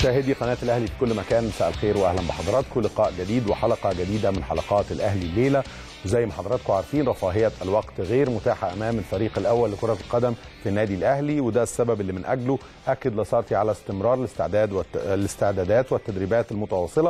مشاهدي قناة الأهلي في كل مكان مساء الخير وأهلا بحضراتكم لقاء جديد وحلقة جديدة من حلقات الأهلي الليلة وزي ما حضراتكم عارفين رفاهية الوقت غير متاحة أمام الفريق الأول لكرة القدم في النادي الأهلي وده السبب اللي من أجله أكد لاسارتي على استمرار الاستعداد والت... الاستعدادات والتدريبات المتواصلة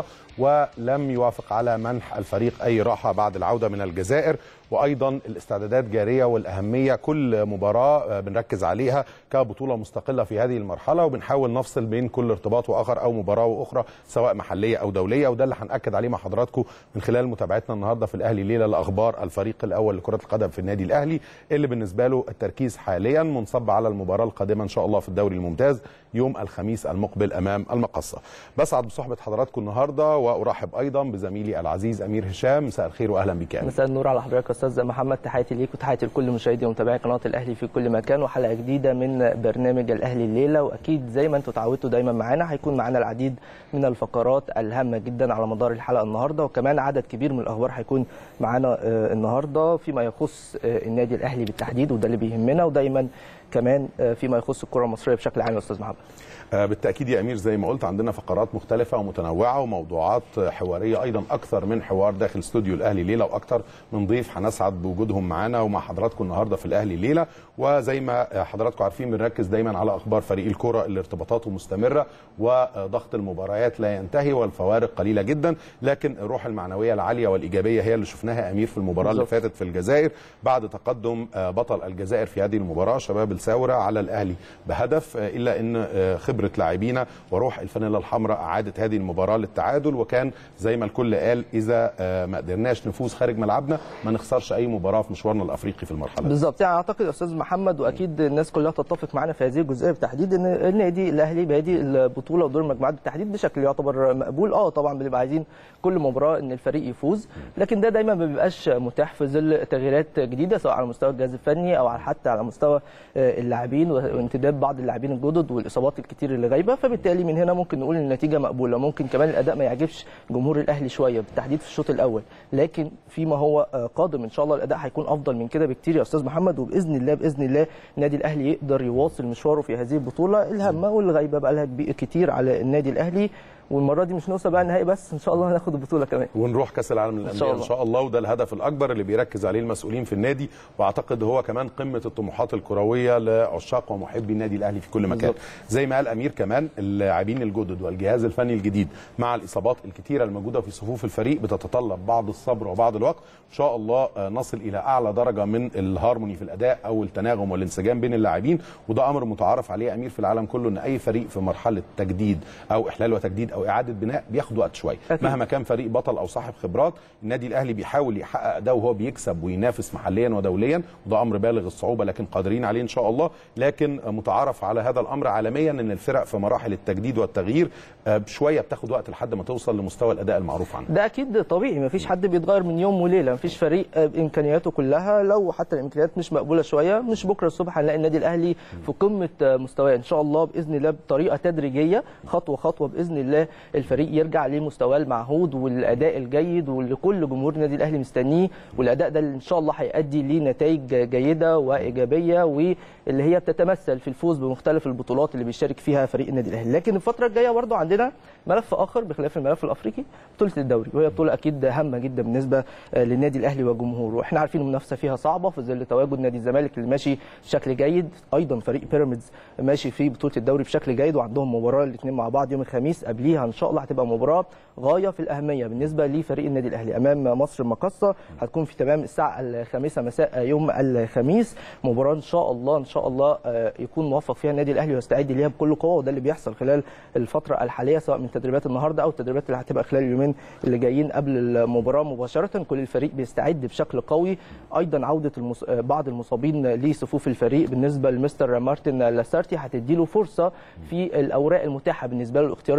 ولم يوافق على منح الفريق أي راحة بعد العودة من الجزائر وايضا الاستعدادات جاريه والاهميه كل مباراه بنركز عليها كبطوله مستقله في هذه المرحله وبنحاول نفصل بين كل ارتباط واخر او مباراه واخرى سواء محليه او دوليه وده اللي هناكد عليه مع حضراتكم من خلال متابعتنا النهارده في الاهلي ليله لاخبار الفريق الاول لكره القدم في النادي الاهلي اللي بالنسبه له التركيز حاليا منصب على المباراه القادمه ان شاء الله في الدوري الممتاز يوم الخميس المقبل امام المقصه بسعد بصحبه حضراتكم النهارده وارحب ايضا بزميلي العزيز امير هشام مساء الخير واهلا بك مساء النور على حضرتك استاذ محمد تحياتي ليك وتحياتي لكل مشاهدي ومتابعي قناه الاهلي في كل مكان وحلقه جديده من برنامج الاهلي الليله واكيد زي ما انتم تعودتوا دايما معانا هيكون معانا العديد من الفقرات الهامه جدا على مدار الحلقه النهارده وكمان عدد كبير من الاخبار هيكون معانا النهارده فيما يخص النادي الاهلي بالتحديد وده اللي بيهمنا ودايما كمان فيما يخص الكره المصريه بشكل عام يا استاذ محمد بالتاكيد يا امير زي ما قلت عندنا فقرات مختلفه ومتنوعه وموضوعات حواريه ايضا اكثر من حوار داخل استوديو الاهلي ليله واكثر من ضيف هنسعد بوجودهم معانا ومع حضراتكم النهارده في الاهلي ليله وزي ما حضراتكم عارفين بنركز دايما على اخبار فريق الكره اللي ارتباطاته مستمره وضغط المباريات لا ينتهي والفوارق قليله جدا لكن الروح المعنويه العاليه والايجابيه هي اللي شفناها امير في المباراه اللي فاتت في الجزائر بعد تقدم بطل الجزائر في هذه المباراه شباب الثوره على الاهلي بهدف الا ان خبره لاعبينا وروح الفانيلا الحمراء اعادت هذه المباراه للتعادل وكان زي ما الكل قال اذا ما قدرناش نفوز خارج ملعبنا ما نخسرش اي مباراه في مشوارنا الافريقي في المرحله بالظبط يعني اعتقد يا استاذ محمد واكيد الناس كلها تتفق معنا في هذه الجزئيه بالتحديد ان النادي الاهلي بهذه البطوله ودور المجموعات بالتحديد بشكل يعتبر مقبول اه طبعا بنبقى عايزين كل مباراه ان الفريق يفوز لكن ده دايما ما بيبقاش متاح في ظل تغييرات جديده سواء على مستوى الجهاز الفني او حتى على مستوى اللاعبين وانتداب بعض اللاعبين الجدد والاصابات الكتير اللي غايبه فبالتالي من هنا ممكن نقول النتيجه مقبوله ممكن كمان الاداء ما يعجبش جمهور الاهلي شويه بالتحديد في الشوط الاول لكن فيما هو قادم ان شاء الله الاداء هيكون افضل من كده بكتير يا استاذ محمد وباذن الله باذن الله النادي الاهلي يقدر يواصل مشواره في هذه البطوله الهامه واللي غايبه بقى لها كتير على النادي الاهلي والمره دي مش نوصل بقى النهائي بس ان شاء الله هناخد البطوله كمان ونروح كاس العالم للانديه ان شاء الله وده الهدف الاكبر اللي بيركز عليه المسؤولين في النادي واعتقد هو كمان قمه الطموحات الكرويه لعشاق ومحبي النادي الاهلي في كل مكان بالزبط. زي ما قال امير كمان اللاعبين الجدد والجهاز الفني الجديد مع الاصابات الكثيره الموجوده في صفوف الفريق بتتطلب بعض الصبر وبعض الوقت ان شاء الله نصل الى اعلى درجه من الهارموني في الاداء او التناغم والانسجام بين اللاعبين وده امر متعارف عليه امير في العالم كله ان اي فريق في مرحله تجديد او احلال وتجديد او اعاده بناء بياخد وقت شويه مهما كان فريق بطل او صاحب خبرات النادي الاهلي بيحاول يحقق ده وهو بيكسب وينافس محليا ودوليا وده امر بالغ الصعوبه لكن قادرين عليه ان شاء الله لكن متعارف على هذا الامر عالميا ان الفرق في مراحل التجديد والتغيير شويه بتاخد وقت لحد ما توصل لمستوى الاداء المعروف عنه ده اكيد طبيعي ما فيش حد بيتغير من يوم وليله ما فيش فريق بامكانياته كلها لو حتى الامكانيات مش مقبوله شويه مش بكره الصبح هنلاقي النادي الاهلي في قمه مستواه ان شاء الله باذن الله بطريقه تدريجيه خطوه خطوه باذن الله الفريق يرجع لمستواه المعهود والاداء الجيد واللي كل جمهور النادي الاهلي مستنيه والاداء ده ان شاء الله هيؤدي لنتائج جيده وايجابيه واللي هي بتتمثل في الفوز بمختلف البطولات اللي بيشارك فيها فريق النادي الاهلي لكن الفتره الجايه برضه عندنا ملف اخر بخلاف الملف الافريقي بطوله الدوري وهي بطوله اكيد هامه جدا بالنسبه للنادي الاهلي وجمهوره احنا عارفين المنافسه فيها صعبه في ظل تواجد نادي الزمالك اللي ماشي بشكل جيد ايضا فريق بيراميدز ماشي في بطوله الدوري بشكل جيد وعندهم مباراه الاثنين مع بعض يوم الخميس قبليها ان شاء الله هتبقى مباراه غايه في الاهميه بالنسبه لفريق النادي الاهلي امام مصر المقصه هتكون في تمام الساعه الخامسه مساء يوم الخميس مباراه ان شاء الله ان شاء الله يكون موفق فيها النادي الاهلي ويستعد ليها بكل قوه وده اللي بيحصل خلال الفتره الحاليه سواء من تدريبات النهارده او التدريبات اللي هتبقى خلال اليومين اللي جايين قبل المباراه مباشره كل الفريق بيستعد بشكل قوي ايضا عوده المص... بعض المصابين لصفوف الفريق بالنسبه لمستر مارتن لاسارتي هتدي له فرصه في الاوراق المتاحه بالنسبه له لاختيار التشكيل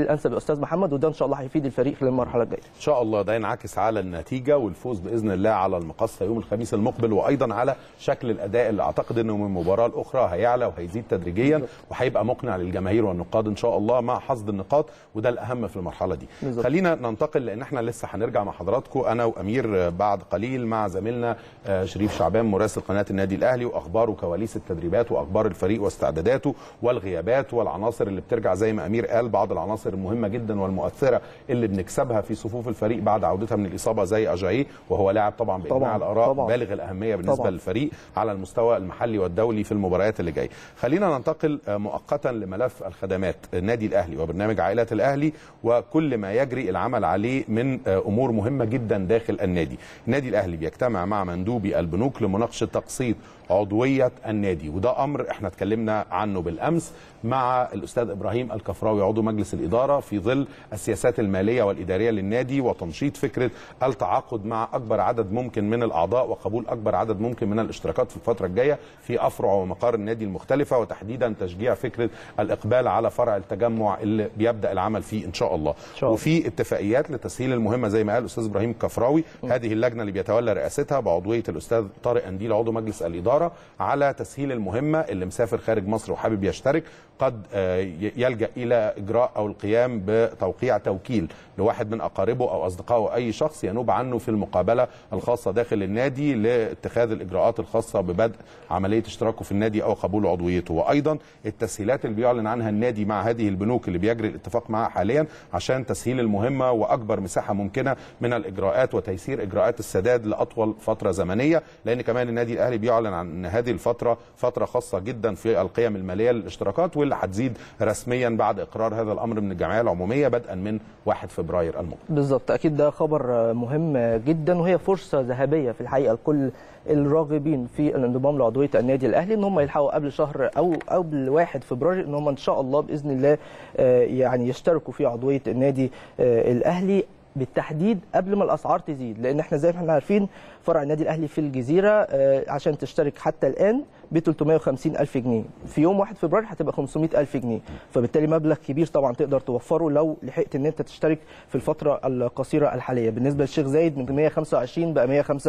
الانسب يا استاذ محمد وده ان شاء الله هيفيد الفريق خلال المرحله الجايه ان شاء الله ده ينعكس على النتيجه والفوز باذن الله على المقصه يوم الخميس المقبل وايضا على شكل الاداء اللي اعتقد انه من مباراه لاخرى هيعلى وهيزيد تدريجيا وهيبقى مقنع للجماهير والنقاد ان شاء الله مع حصد النقاط وده الاهم في المرحله دي بالظبط. خلينا ننتقل لان احنا لسه هنرجع مع حضراتكم انا وامير بعد قليل مع زميلنا آه، شريف شعبان مراسل قناه النادي الاهلي واخبار وكواليس التدريبات واخبار الفريق واستعداداته والغيابات والعناصر اللي بترجع زي ما امير قال بعض العناصر المهمه جدا والمؤثره اللي بنكسبها في صفوف الفريق بعد عودتها من الاصابه زي اجاي وهو لاعب طبعا باجماع طبعاً، الاراء طبعاً. بالغ الاهميه بالنسبه طبعاً. للفريق على المستوى المحلي والدولي في المباريات اللي جايه خلينا ننتقل آه، مؤقتا لملف الخدمات النادي الاهلي وبرنامج عائلات الاهلي وكل ما يجري العمل عليه من آه، امور مهمه جدا داخل النادي النادي الاهلي بيجتمع مع مندوبي البنوك لمناقشه تقسيط عضويه النادي وده امر احنا اتكلمنا عنه بالامس مع الاستاذ ابراهيم الكفراوي عضو مجلس الاداره في ظل السياسات الماليه والاداريه للنادي وتنشيط فكره التعاقد مع اكبر عدد ممكن من الاعضاء وقبول اكبر عدد ممكن من الاشتراكات في الفتره الجايه في افرع ومقار النادي المختلفه وتحديدا تشجيع فكره الاقبال على فرع التجمع اللي بيبدا العمل فيه ان شاء الله شاء الله. وفي اتفاقيات لتسهيل المهمه زي ما قال الاستاذ ابراهيم الكفراوي هذه اللجنه اللي بيتولى رئاستها بعضويه الاستاذ طارق انديل عضو مجلس الاداره على تسهيل المهمه اللي مسافر خارج مصر وحابب يشترك قد آه، ي- يلجا الى اجراء او القيام بتوقيع توكيل لواحد من اقاربه او اصدقائه أو اي شخص ينوب عنه في المقابله الخاصه داخل النادي لاتخاذ الاجراءات الخاصه ببدء عمليه اشتراكه في النادي او قبول عضويته وايضا التسهيلات اللي بيعلن عنها النادي مع هذه البنوك اللي بيجري الاتفاق معها حاليا عشان تسهيل المهمه واكبر مساحه ممكنه من الاجراءات وتيسير اجراءات السداد لاطول فتره زمنيه لان كمان النادي الاهلي بيعلن عن ان هذه الفتره فتره خاصه جدا في القيم الماليه للاشتراكات واللي هتزيد رسميا بعد اقرار هذا الامر من الجمعيه العموميه بدءا من 1 فبراير المقبل بالظبط اكيد ده خبر مهم جدا وهي فرصه ذهبيه في الحقيقه لكل الراغبين في الانضمام لعضويه النادي الاهلي ان هم يلحقوا قبل شهر او قبل 1 فبراير ان هم ان شاء الله باذن الله آه، يعني يشتركوا في عضويه النادي آه، الاهلي بالتحديد قبل ما الاسعار تزيد لان احنا زي ما احنا عارفين فرع النادي الاهلي في الجزيره آه، عشان تشترك حتى الان ب 350 الف جنيه في يوم 1 فبراير هتبقى 500 الف جنيه فبالتالي مبلغ كبير طبعا تقدر توفره لو لحقت ان انت تشترك في الفتره القصيره الحاليه بالنسبه للشيخ زايد من 125 بقى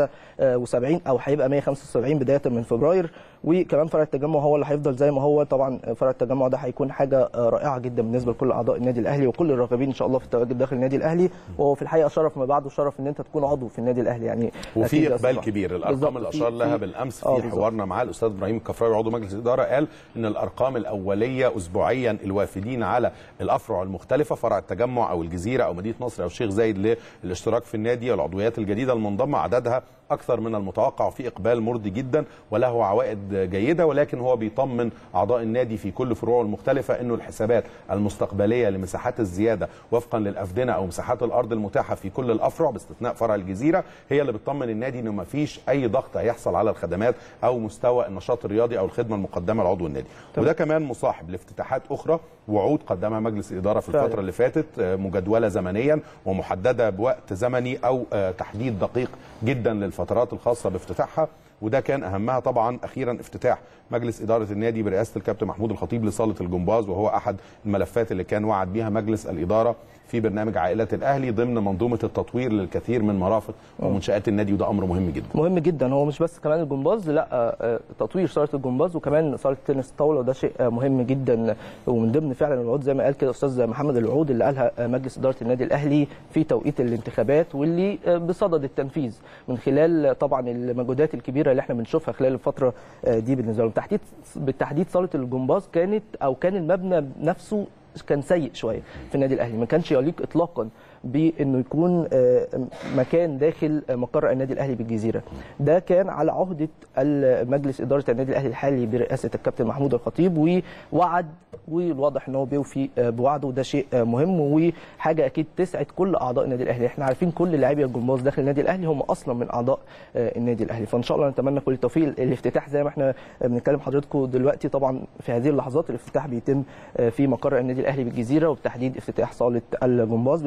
175 او هيبقى 175 بدايه من فبراير وكمان فرع التجمع هو اللي هيفضل زي ما هو طبعا فرع التجمع ده هيكون حاجه رائعه جدا بالنسبه لكل اعضاء النادي الاهلي وكل الراغبين ان شاء الله في التواجد داخل النادي الاهلي وهو في الحقيقه شرف ما بعده شرف ان انت تكون عضو في النادي الاهلي يعني وفي أكيد اقبال طبعاً. كبير الارقام بالظبط. اللي في- اشار لها في- بالامس آه، في بالظبط. حوارنا مع الاستاذ ابراهيم الكفراوي عضو مجلس الاداره قال ان الارقام الاوليه اسبوعيا الوافدين على الافرع المختلفه فرع التجمع او الجزيره او مدينه نصر او الشيخ زايد للاشتراك في النادي والعضويات الجديده المنضمه عددها اكثر من المتوقع وفي اقبال مرضي جدا وله عوائد جيده ولكن هو بيطمن اعضاء النادي في كل فروعه المختلفه انه الحسابات المستقبليه لمساحات الزياده وفقا للافدنه او مساحات الارض المتاحه في كل الافرع باستثناء فرع الجزيره هي اللي بتطمن النادي انه ما فيش اي ضغط هيحصل على الخدمات او مستوى النشاط الرياضي او الخدمه المقدمه لعضو النادي تمام. وده كمان مصاحب لافتتاحات اخرى وعود قدمها مجلس الاداره في فعلا. الفتره اللي فاتت آه، مجدوله زمنيا ومحدده بوقت زمني او آه، تحديد دقيق جدا للفترات الخاصه بافتتاحها وده كان اهمها طبعا اخيرا افتتاح مجلس اداره النادي برئاسه الكابتن محمود الخطيب لصاله الجمباز وهو احد الملفات اللي كان وعد بها مجلس الاداره في برنامج عائلات الاهلي ضمن منظومه التطوير للكثير من مرافق ومنشات النادي وده امر مهم جدا مهم جدا هو مش بس كمان الجمباز لا آه، تطوير صاله الجمباز وكمان صاله تنس الطاوله وده شيء آه، مهم جدا ومن ضمن فعلا الوعود زي ما قال كده استاذ محمد الوعود اللي قالها آه، مجلس اداره النادي الاهلي في توقيت الانتخابات واللي آه، بصدد التنفيذ من خلال طبعا المجهودات الكبيره اللي احنا بنشوفها خلال الفتره آه، دي بالنسبه لهم تحديد بالتحديد صاله الجمباز كانت او كان المبنى نفسه كان سيء شويه في النادي الاهلي ما كانش يليق اطلاقا بانه يكون آه، مكان داخل مقر النادي الاهلي بالجزيره ده كان على عهده مجلس اداره النادي الاهلي الحالي برئاسه الكابتن محمود الخطيب ووعد والواضح ان هو بيوفي آه، بوعده وده شيء آه، مهم وحاجه اكيد تسعد كل اعضاء النادي الاهلي احنا عارفين كل لاعبي الجمباز داخل النادي الاهلي هم اصلا من اعضاء آه، النادي الاهلي فان شاء الله نتمنى كل التوفيق الافتتاح زي ما احنا بنتكلم حضراتكم دلوقتي طبعا في هذه اللحظات الافتتاح بيتم آه، في مقر النادي الاهلي بالجزيره وبالتحديد افتتاح صاله الجمباز بجانب طبعا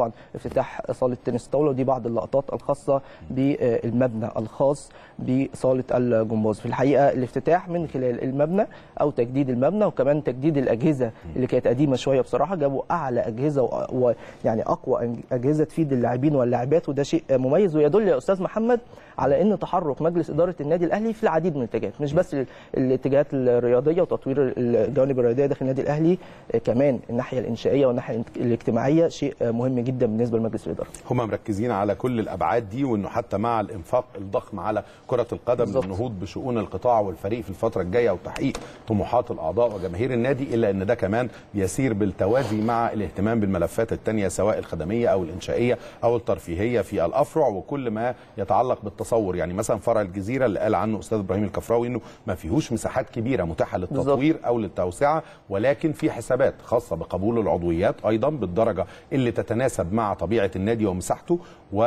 طبعا افتتاح صاله تنس الطاوله ودي بعض اللقطات الخاصه بالمبنى الخاص بصاله الجمباز في الحقيقه الافتتاح من خلال المبنى او تجديد المبنى وكمان تجديد الاجهزه اللي كانت قديمه شويه بصراحه جابوا اعلى اجهزه ويعني اقوى اجهزه تفيد اللاعبين واللاعبات وده شيء مميز ويدل يا استاذ محمد على ان تحرك مجلس اداره النادي الاهلي في العديد من الاتجاهات مش بس الاتجاهات الرياضيه وتطوير الجوانب الرياضيه داخل النادي الاهلي كمان الناحيه الانشائيه والناحيه الاجتماعيه شيء مهم جدا بالنسبه لمجلس الاداره هم مركزين على كل الابعاد دي وانه حتى مع الانفاق الضخم على كره القدم بالزبط. للنهوض بشؤون القطاع والفريق في الفتره الجايه وتحقيق طموحات الاعضاء وجماهير النادي الا ان ده كمان بيسير بالتوازي مع الاهتمام بالملفات الثانيه سواء الخدميه او الانشائيه او الترفيهيه في الافرع وكل ما يتعلق بالتصور يعني مثلا فرع الجزيره اللي قال عنه استاذ ابراهيم الكفراوي انه ما فيهوش مساحات كبيره متاحه للتطوير بالزبط. او للتوسعه ولكن في حسابات خاصه بقبول العضويات ايضا بالدرجه اللي تتناسب مع طبيعه النادي ومساحته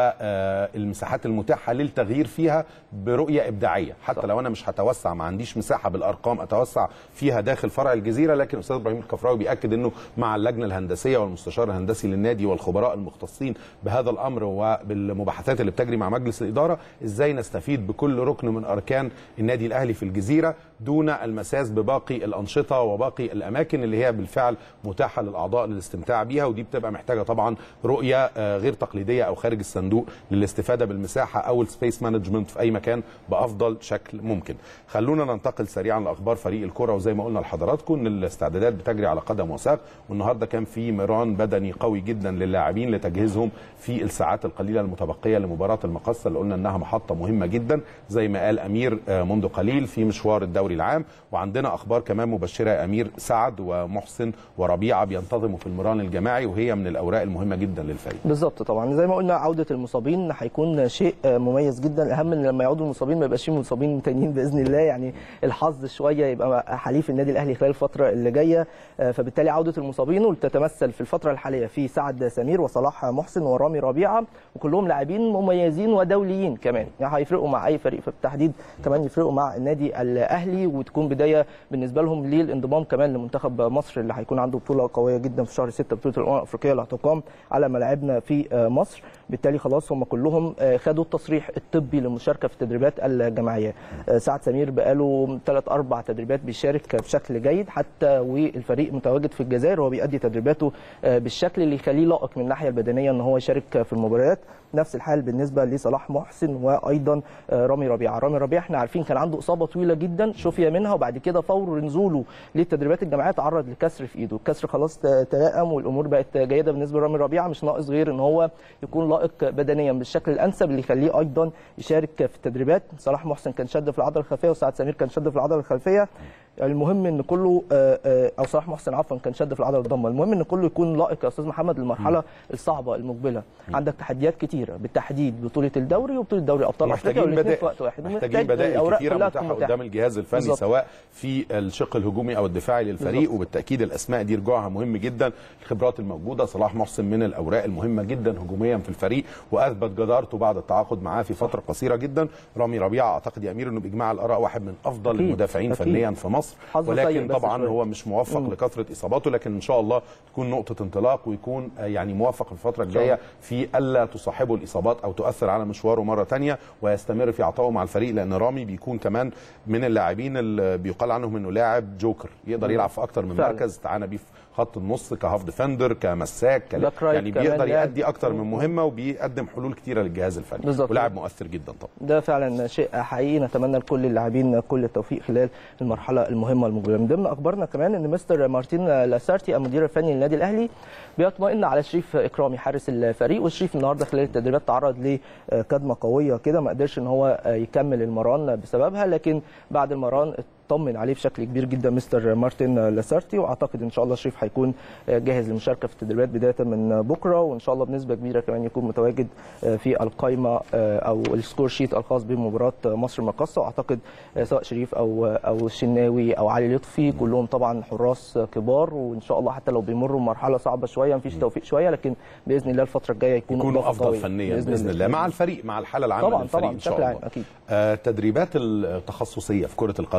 والمساحات المتاحه للتغيير فيها برؤيه ابداعيه حتى صح. لو انا مش هتوسع ما عنديش مساحه بالارقام اتوسع فيها داخل فرع الجزيره لكن استاذ ابراهيم الكفراوي بياكد انه مع اللجنه الهندسيه والمستشار الهندسي للنادي والخبراء المختصين بهذا الامر وبالمباحثات اللي بتجري مع مجلس الاداره ازاي نستفيد بكل ركن من اركان النادي الاهلي في الجزيره دون المساس بباقي الانشطه وباقي الاماكن اللي هي بالفعل متاحه للاعضاء للاستمتاع بيها ودي بتبقى محتاجه طبعا رؤيه غير تقليديه او خارج الصندوق للاستفاده بالمساحه او السبيس مانجمنت في اي مكان بافضل شكل ممكن. خلونا ننتقل سريعا لاخبار فريق الكره وزي ما قلنا لحضراتكم ان الاستعدادات بتجري على قدم وساق والنهارده كان في مران بدني قوي جدا للاعبين لتجهيزهم في الساعات القليله المتبقيه لمباراه المقصه اللي قلنا انها محطه مهمه جدا زي ما قال امير منذ قليل في مشوار الدوري العام وعندنا اخبار كمان مبشره يا امير سعد ومحسن وربيعه بينتظموا في المران الجماعي وهي من الاوراق المهمه جدا للفريق. بالظبط طبعا زي ما قلنا عوده المصابين هيكون شيء مميز جدا الاهم من لما يعودوا المصابين ما يبقاش فيه مصابين تانيين باذن الله يعني الحظ شويه يبقى حليف النادي الاهلي خلال الفتره اللي جايه فبالتالي عوده المصابين وتتمثل في الفتره الحاليه في سعد سمير وصلاح محسن ورامي ربيعه وكلهم لاعبين مميزين ودوليين كمان يعني هيفرقوا مع اي فريق فبالتحديد كمان يفرقوا مع النادي الاهلي وتكون بدايه بالنسبه لهم للانضمام كمان لمنتخب مصر اللي هيكون عنده بطوله قويه جدا في شهر 6 بطوله الامم الافريقيه اللي هتقام على ملاعبنا في مصر بالتالي خلاص هم كلهم خدوا التصريح الطبي للمشاركه في التدريبات الجماعيه سعد سمير بقاله ثلاث اربع تدريبات بيشارك بشكل جيد حتى والفريق متواجد في الجزائر وهو بيأدي تدريباته بالشكل اللي يخليه لائق من الناحيه البدنيه ان هو يشارك في المباريات نفس الحال بالنسبه لصلاح محسن وايضا رامي ربيعه رامي ربيعه احنا عارفين كان عنده اصابه طويله جدا شفي منها وبعد كده فور نزوله للتدريبات الجماعيه تعرض لكسر في ايده الكسر خلاص تلائم والامور بقت جيده بالنسبه لرامي ربيعه مش ناقص غير ان هو يكون لائق بدنيا بالشكل الانسب اللي يخليه ايضا يشارك في التدريبات صلاح محسن كان شد في العضله الخلفيه وسعد سمير كان شد في العضله الخلفيه المهم ان كله او صلاح محسن عفوا كان شد في العضله الضمه المهم ان كله يكون لائق يا استاذ محمد للمرحله الصعبه المقبله عندك تحديات كتيره بالتحديد بطوله الدوري وبطوله دوري ابطال افريقيا والاثنين في وقت واحد محتاجين بدائل كتيره متاحه قدام الجهاز الفني بالزبط. سواء في الشق الهجومي او الدفاعي للفريق بالزبط. وبالتاكيد الاسماء دي رجوعها مهم جدا الخبرات الموجوده صلاح محسن من الاوراق المهمه جدا هجوميا في الفريق واثبت جدارته بعد التعاقد معاه في فتره قصيره جدا رامي ربيعه اعتقد يا امير انه باجماع الاراء واحد من افضل أكيد. المدافعين أكيد. فنيا في مصر ولكن طبعا هو مش موفق مم. لكثره اصاباته لكن ان شاء الله تكون نقطه انطلاق ويكون يعني موفق في الفتره الجايه في الا تصاحبه الاصابات او تؤثر على مشواره مره ثانيه ويستمر في عطائه مع الفريق لان رامي بيكون كمان من اللاعبين اللي بيقال عنهم انه لاعب جوكر يقدر مم. يلعب في اكتر من فعلا. مركز تعانى بيه خط النص كهاف ديفندر كمساك كلا يعني بيقدر يأدي اكتر من مهمه وبيقدم حلول كتيره للجهاز الفني ولاعب مؤثر جدا طبعا ده فعلا شيء حقيقي نتمنى لكل اللاعبين كل التوفيق خلال المرحله المهمه المقبله من ضمن اخبارنا كمان ان مستر مارتين لاسارتي المدير الفني للنادي الاهلي بيطمئن على شريف اكرامي حارس الفريق وشريف النهارده خلال التدريبات تعرض لكدمه قويه كده ما قدرش ان هو يكمل المران بسببها لكن بعد المران طمن عليه بشكل كبير جدا مستر مارتن لاسارتي واعتقد ان شاء الله شريف هيكون جاهز للمشاركه في التدريبات بدايه من بكره وان شاء الله بنسبه كبيره كمان يكون متواجد في القائمه او السكور شيت الخاص بمباراه مصر المقاصه واعتقد سواء شريف او او الشناوي او علي لطفي كلهم طبعا حراس كبار وان شاء الله حتى لو بيمروا مرحله صعبه شويه مفيش توفيق شويه لكن باذن الله الفتره الجايه يكونوا يكونوا افضل فنيا باذن, بإذن الله. الله مع الفريق مع الحاله العامه طبعا للفريق طبعا ان شاء الله أكيد. آه تدريبات التخصصيه في كره القدم امر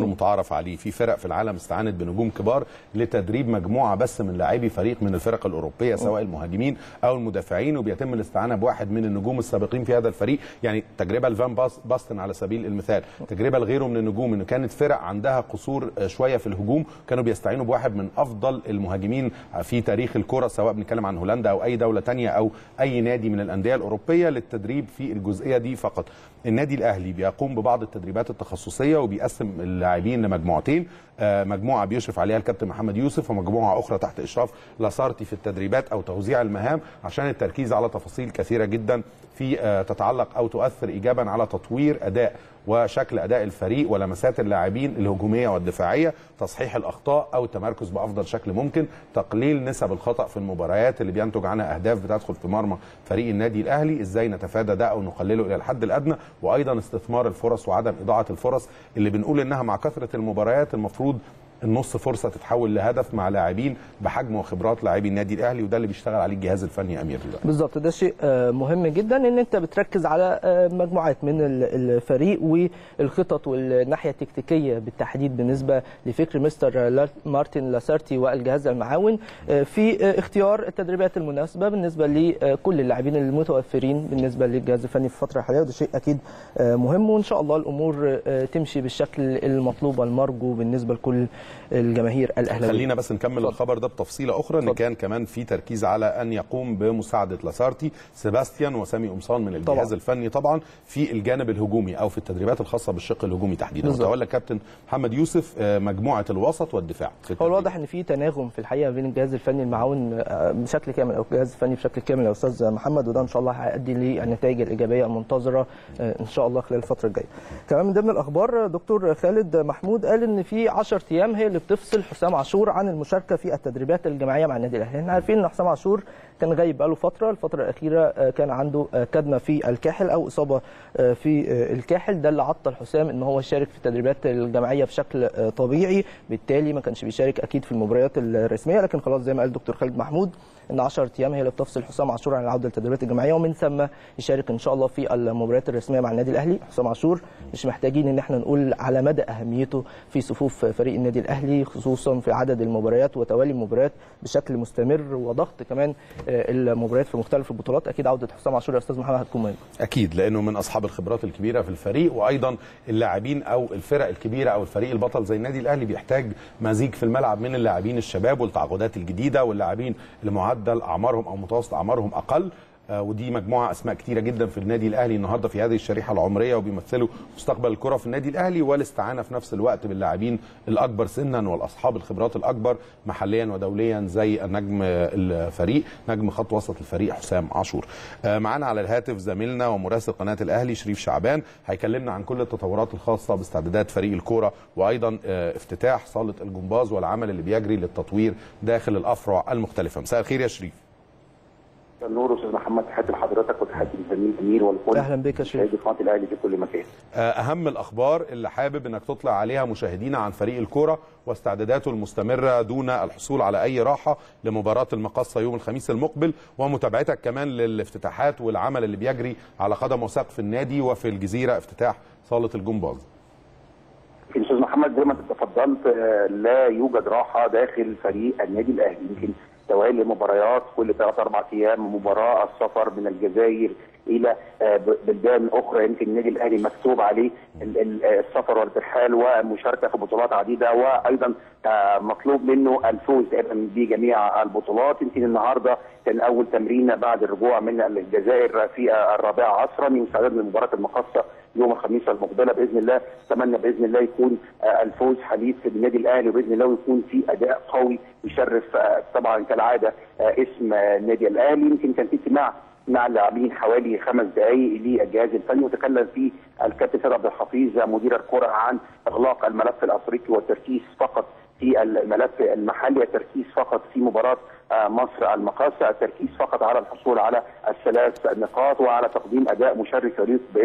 امر متعارف عليه في فرق في العالم استعانت بنجوم كبار لتدريب مجموعه بس من لاعبي فريق من الفرق الاوروبيه سواء المهاجمين او المدافعين وبيتم الاستعانه بواحد من النجوم السابقين في هذا الفريق يعني تجربه لفان باس باستن على سبيل المثال تجربه لغيره من النجوم انه كانت فرق عندها قصور آه، شويه في الهجوم كانوا بيستعينوا بواحد من افضل المهاجمين في تاريخ الكره سواء بنتكلم عن هولندا او اي دوله تانية او اي نادي من الانديه الاوروبيه للتدريب في الجزئيه دي فقط النادي الاهلي بيقوم ببعض التدريبات التخصصيه وبيقسم اللاعبين لمجموعتين آه، مجموعه بيشرف عليها الكابتن محمد يوسف ومجموعه اخرى تحت اشراف لاسارتي في التدريبات او توزيع المهام عشان التركيز على تفاصيل كثيره جدا في آه، تتعلق او تؤثر ايجابا على تطوير اداء وشكل اداء الفريق ولمسات اللاعبين الهجوميه والدفاعيه تصحيح الاخطاء او التمركز بافضل شكل ممكن تقليل نسب الخطا في المباريات اللي بينتج عنها اهداف بتدخل في مرمى فريق النادي الاهلي ازاي نتفادى ده او نقلله الى الحد الادنى وايضا استثمار الفرص وعدم اضاعه الفرص اللي بنقول انها مع كثره المباريات المفروض النص فرصه تتحول لهدف مع لاعبين بحجم وخبرات لاعبي النادي الاهلي وده اللي بيشتغل عليه الجهاز الفني يا امير دلوقتي بالظبط ده شيء آه، مهم جدا ان انت بتركز على آه، مجموعات من ال- الفريق والخطط والناحيه التكتيكيه بالتحديد بالنسبه لفكر مستر لا- مارتن لاسارتي والجهاز المعاون آه، في آه، اختيار التدريبات المناسبه بالنسبه لكل اللاعبين المتوفرين بالنسبه للجهاز الفني في الفتره الحاليه وده شيء اكيد آه، مهم وان شاء الله الامور آه، تمشي بالشكل المطلوب والمرجو بالنسبه لكل الجماهير الاهلاويه خلينا بس نكمل اتفضل. الخبر ده بتفصيله اخرى ان اتفضل. كان كمان في تركيز على ان يقوم بمساعده لاسارتي سيباستيان وسامي قمصان من الجهاز طبعا. الفني طبعا في الجانب الهجومي او في التدريبات الخاصه بالشق الهجومي تحديدا بالظبط. وتولى كابتن محمد يوسف آه، مجموعه الوسط والدفاع في هو التدريب. الواضح ان في تناغم في الحقيقه بين الجهاز الفني المعاون آه، بشكل كامل او الجهاز الفني بشكل كامل يا استاذ محمد وده ان شاء الله هيؤدي للنتائج الايجابيه المنتظره آه، ان شاء الله خلال الفتره الجايه. كمان من ضمن الاخبار دكتور خالد محمود قال ان في 10 ايام هي اللي بتفصل حسام عاشور عن المشاركه في التدريبات الجماعيه مع النادي الاهلي. احنا عارفين ان حسام عاشور كان غايب بقاله فتره، الفتره الاخيره آه، كان عنده آه، كدمه في الكاحل او اصابه آه، في آه، الكاحل ده اللي عطل حسام ان هو يشارك في التدريبات الجماعيه بشكل آه، طبيعي، بالتالي ما كانش بيشارك اكيد في المباريات الرسميه لكن خلاص زي ما قال دكتور خالد محمود ان 10 ايام هي اللي بتفصل حسام عاشور عن العوده للتدريبات الجماعيه ومن ثم يشارك ان شاء الله في المباريات الرسميه مع النادي الاهلي حسام عاشور مش محتاجين ان احنا نقول على مدى اهميته في صفوف فريق النادي الاهلي خصوصا في عدد المباريات وتوالي المباريات بشكل مستمر وضغط كمان آه، المباريات في مختلف البطولات اكيد عوده حسام عاشور يا استاذ محمد هتكون مهمه اكيد لانه من اصحاب الخبرات الكبيره في الفريق وايضا اللاعبين او الفرق الكبيره او الفريق البطل زي النادي الاهلي بيحتاج مزيج في الملعب من اللاعبين الشباب والتعاقدات الجديده واللاعبين اللي معدل اعمارهم او متوسط اعمارهم اقل آه، ودي مجموعه اسماء كتيره جدا في النادي الاهلي النهارده في هذه الشريحه العمريه وبيمثلوا مستقبل الكره في النادي الاهلي والاستعانه في نفس الوقت باللاعبين الاكبر سنا والاصحاب الخبرات الاكبر محليا ودوليا زي النجم الفريق نجم خط وسط الفريق حسام عاشور آه، معانا على الهاتف زميلنا ومراسل قناه الاهلي شريف شعبان هيكلمنا عن كل التطورات الخاصه باستعدادات فريق الكوره وايضا آه، افتتاح صاله الجمباز والعمل اللي بيجري للتطوير داخل الافرع المختلفه مساء الخير يا شريف النور استاذ محمد تحياتي لحضرتك وتحياتي للزميل امير والكل اهلا بك يا شريف مشاهدي قناه الاهلي في كل مكان آه، اهم الاخبار اللي حابب انك تطلع عليها مشاهدينا عن فريق الكوره واستعداداته المستمره دون الحصول على اي راحه لمباراه المقصه يوم الخميس المقبل ومتابعتك كمان للافتتاحات والعمل اللي بيجري على قدم وساق في النادي وفي الجزيره افتتاح صاله الجمباز يمكن استاذ محمد زي ما انت تفضلت آه، لا يوجد راحه داخل فريق النادي الاهلي يمكن توالي مباريات كل ثلاث اربع ايام مباراه السفر من الجزائر الى آه، ب- بلدان اخرى يمكن النادي الاهلي مكتوب عليه ال- ال- السفر والترحال والمشاركه في بطولات عديده وايضا آه، مطلوب منه الفوز دائما بجميع البطولات يمكن النهارده كان اول تمرين بعد الرجوع من الجزائر في آه، الرابعه عصرا يستعد لمباراه المقصه يوم الخميس المقبله باذن الله اتمنى باذن الله يكون آه، الفوز حليف للنادي الاهلي وباذن الله ويكون في اداء قوي يشرف آه، طبعا كالعاده آه، اسم آه، النادي الاهلي يمكن كان في اجتماع مع اللاعبين حوالي خمس دقائق للجهاز الفني وتكلم فيه الكابتن سيد عبد الحفيظ مدير الكره عن اغلاق الملف الافريقي والتركيز فقط في الملف المحلي التركيز فقط في مباراه آه، مصر المقاصة التركيز فقط على الحصول على الثلاث نقاط وعلى تقديم اداء مشرف يليق باسم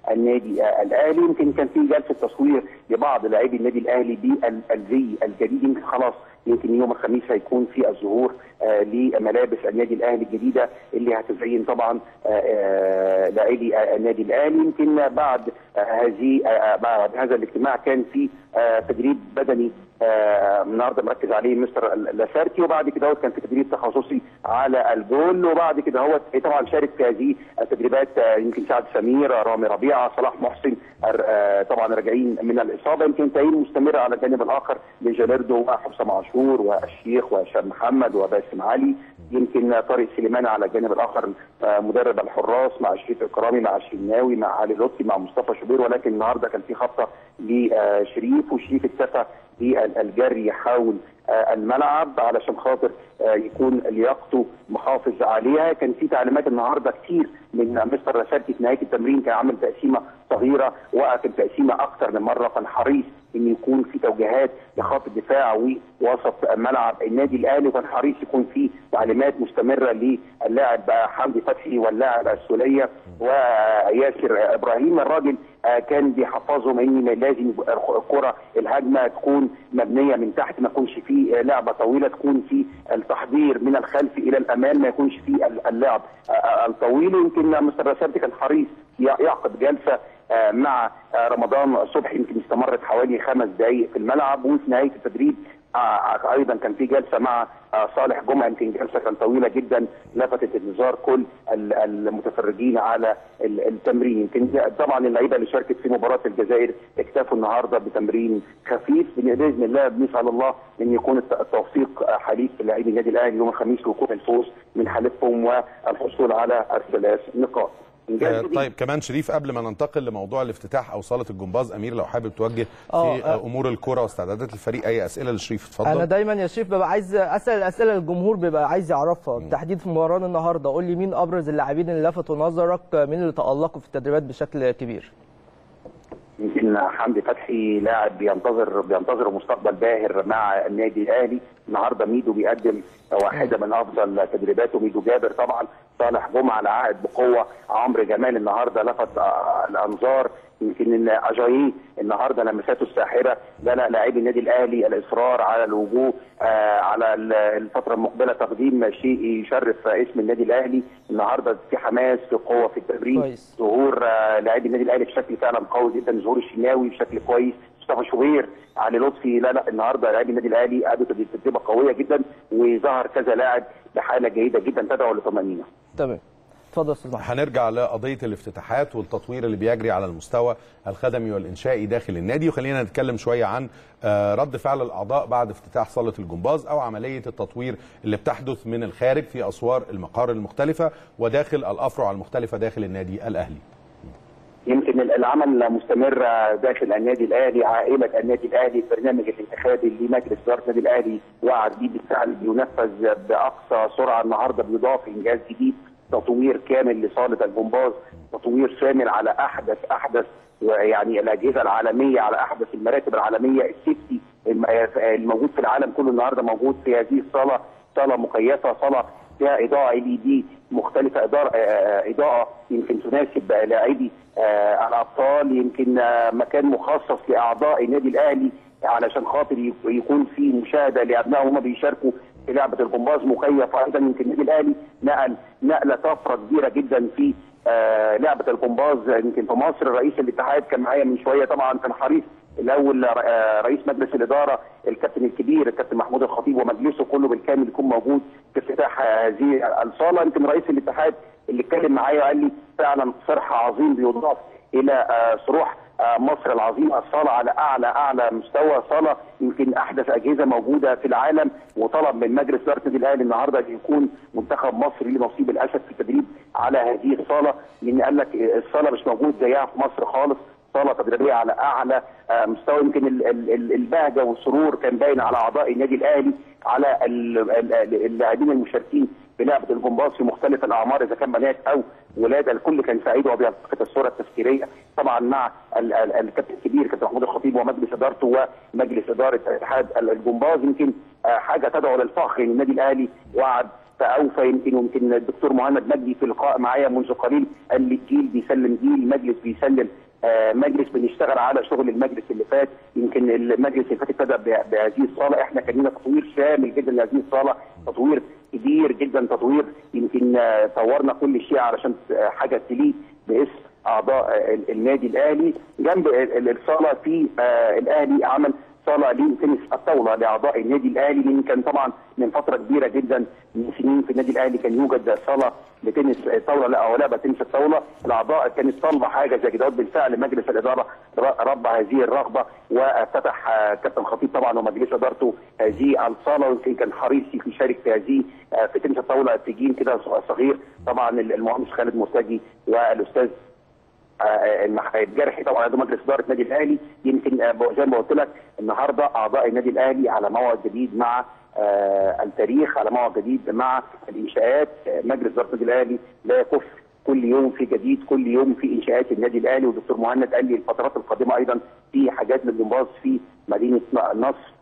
النادي آه، الاهلي يمكن كان في جلسه تصوير لبعض لاعبي النادي الاهلي بالزي الجديد يمكن خلاص يمكن يوم الخميس هيكون في الظهور آه، لملابس النادي الاهلي الجديده اللي هتزين طبعا آه، آه، لاعبي آه، النادي الاهلي يمكن بعد آه، هذه آه، بعد هذا الاجتماع كان في آه، تدريب بدني آه، النهارده مركز عليه مستر لاسارتي وبعد كده هو كان في تدريب تخصصي على الجول وبعد كده هو طبعا شارك في هذه التدريبات آه، يمكن سعد سمير رامي ربيعه صلاح محسن آه، طبعا راجعين من الاصابه يمكن تأييد مستمره على الجانب الاخر لجيلاردو وحسام عاشور والشيخ وهشام محمد وباسم علي يمكن طارق سليمان على الجانب الاخر آه، مدرب الحراس مع شريف اكرامي مع الشناوي مع علي لطفي مع مصطفى شوبير ولكن النهارده كان في خطه لشريف وشريف اكتفى بالجري يحاول آه، الملعب علشان خاطر آه، يكون لياقته محافظ عليها كان في تعليمات النهارده كتير من مستر رسالتي في نهايه التمرين كان عامل تقسيمه صغيره وقف التقسيمه اكثر من مره كان حريص ان يكون في توجيهات لخط الدفاع ووسط ملعب النادي الاهلي وكان حريص يكون في تعليمات مستمره للاعب حمدي فتحي واللاعب السوليه وياسر ابراهيم الراجل آه، كان بيحفظهم ان لازم يبقى الكره الهجمه تكون مبنيه من تحت ما يكونش في آه، لعبه طويله تكون في التحضير من الخلف الى الامام ما يكونش في ال- اللعب آه، آه، الطويل يمكن مستر رسالتي كان حريص يع- يعقد جلسه آه، مع آه، رمضان صبحي يمكن استمرت حوالي خمس دقائق في الملعب وفي نهايه التدريب آه، ايضا كان في جلسه مع آه، صالح جمعه يمكن جلسه كانت طويله جدا لفتت انذار كل ال- المتفرجين على ال- التمرين يمكن طبعا اللعيبه اللي شاركت في مباراه الجزائر اكتفوا النهارده بتمرين خفيف باذن الله بنسال الله ان يكون الت- التوفيق آه، حليف لاعبي النادي الاهلي يوم الخميس ويكون الفوز من حليفهم والحصول على الثلاث نقاط إنجاز آه، جديد. طيب كمان شريف قبل ما ننتقل لموضوع الافتتاح او صاله الجمباز امير لو حابب توجه آه، في آه. آه، امور الكره واستعدادات الفريق اي اسئله لشريف اتفضل انا دايما يا شريف ببقى عايز اسال الاسئله الجمهور بيبقى عايز يعرفها بالتحديد في مباراه النهارده قول لي مين ابرز اللاعبين اللي لفتوا نظرك مين اللي تالقوا في التدريبات بشكل كبير يمكن حمدي فتحي لاعب بينتظر بينتظر مستقبل باهر مع النادي الاهلي النهارده ميدو بيقدم واحده من افضل تدريباته ميدو جابر طبعا صالح جمعه على عهد بقوه عمرو جمال النهارده لفت آه، الانظار يمكن ان اجاييه النهارده لمساته الساحره لا لا لاعبي النادي الاهلي الاصرار على الوجوه آه على ال- الفتره المقبله تقديم شيء يشرف اسم النادي الاهلي النهارده في حماس في قوه في التمرين كويس. ظهور آه، لاعبي النادي الاهلي بشكل فعلا قوي جدا ظهور الشناوي بشكل كويس مصطفى شوبير علي لطفي لا لا النهارده لاعبي النادي الاهلي ادوا تجربه قويه جدا وظهر كذا لاعب بحاله جيده جدا تدعو لطمانينه تمام اتفضل يا استاذ محمد هنرجع لقضيه الافتتاحات والتطوير اللي بيجري على المستوى الخدمي والانشائي داخل النادي وخلينا نتكلم شويه عن آه، رد فعل الاعضاء بعد افتتاح صاله الجمباز او عمليه التطوير اللي بتحدث من الخارج في اسوار المقار المختلفه وداخل الافرع المختلفه داخل النادي الاهلي يمكن العمل مستمر داخل النادي الاهلي عائله النادي الاهلي البرنامج الانتخابي اللي مجلس اداره النادي الاهلي وعد بيه بالفعل بينفذ باقصى سرعه النهارده بيضاف انجاز جديد تطوير كامل لصاله الجمباز تطوير شامل على احدث احدث يعني الاجهزه العالميه على احدث المراتب العالميه السيفتي الم- الموجود في العالم كله النهارده موجود في هذه الصاله صاله مكيفه صاله فيها اضاءه ال اي دي مختلفه اضاءه آه، اضاءه يمكن تناسب لاعبي آه، الابطال يمكن آه، مكان مخصص لاعضاء النادي الاهلي علشان خاطر يك- يكون في مشاهده لابنائهم هم بيشاركوا في لعبه الجمباز مكيف ايضا يمكن النادي الاهلي نقل نقله طفره كبيره جدا في آه، لعبه الجمباز يمكن في مصر رئيس الاتحاد كان معايا من شويه طبعا كان حريص الاول آه، رئيس مجلس الاداره الكابتن الكبير الكابتن محمود الخطيب ومجلسه كله بالكامل يكون موجود في افتتاح هذه الصاله يمكن رئيس الاتحاد اللي اتكلم معايا قال لي فعلا صرح عظيم بيضاف الى آه، صروح آه، مصر العظيمه الصاله على اعلى اعلى مستوى صاله يمكن احدث اجهزه موجوده في العالم وطلب من مجلس اداره النادي الاهلي النهارده ان يكون منتخب مصر ليه نصيب الاسد في التدريب على هذه الصاله لان قال لك الصاله مش موجود زيها في مصر خالص صاله تدريبيه على اعلى آه، مستوى يمكن ال- ال- ال- البهجه والسرور كان باين على اعضاء النادي الاهلي على ال- ال- اللاعبين المشاركين بلعبه الجمباز في مختلف الاعمار اذا كان بنات او ولاده الكل كان سعيد وهو بيلتقط الصوره التذكيريه طبعا مع ال- ال- الكابتن الكبير كابتن محمود الخطيب ومجلس ادارته ومجلس اداره اتحاد ال- الجمباز يمكن آه، حاجه تدعو للفخر ان النادي الاهلي وعد فاوفى يمكن يمكن الدكتور مهند مجدي في لقاء معايا منذ قليل قال لي جيل بيسلم جيل مجلس بيسلم آه، مجلس بنشتغل على شغل المجلس اللي فات يمكن المجلس اللي فات ابتدى ب- بهذه الصاله احنا كان لنا تطوير شامل جدا لهذه الصاله تطوير كبير جدا تطوير يمكن آه، طورنا كل شيء علشان آه، حاجه تليق باسم اعضاء آه، ال- النادي الاهلي جنب ال- ال- الصاله في آه، الاهلي عمل صاله لتنس الطاوله لاعضاء النادي الاهلي لان كان طبعا من فتره كبيره جدا من سنين في النادي الاهلي كان يوجد صاله لتنس الطاوله لا او لعبه تنس الطاوله الاعضاء كانت طالبه حاجه زي كده بالفعل مجلس الاداره ر- ربى هذه الرغبه وافتتح آه، كابتن خطيب طبعا ومجلس ادارته هذه الصاله ويمكن كان حريص يشارك في هذه آه، في تنس الطاوله في جيل كده صغير طبعا المهندس خالد مرتجي والاستاذ آه، المح- الجرحي طبعا عضو مجلس اداره النادي الاهلي يمكن آه، زي ما قلت لك النهارده اعضاء النادي الاهلي على موعد جديد مع آه، التاريخ على موعد جديد مع الانشاءات آه، مجلس اداره النادي الاهلي لا يكف كل يوم في جديد كل يوم في انشاءات النادي الاهلي ودكتور مهند قال لي الفترات القادمه ايضا في حاجات للجمباز في مدينه النصر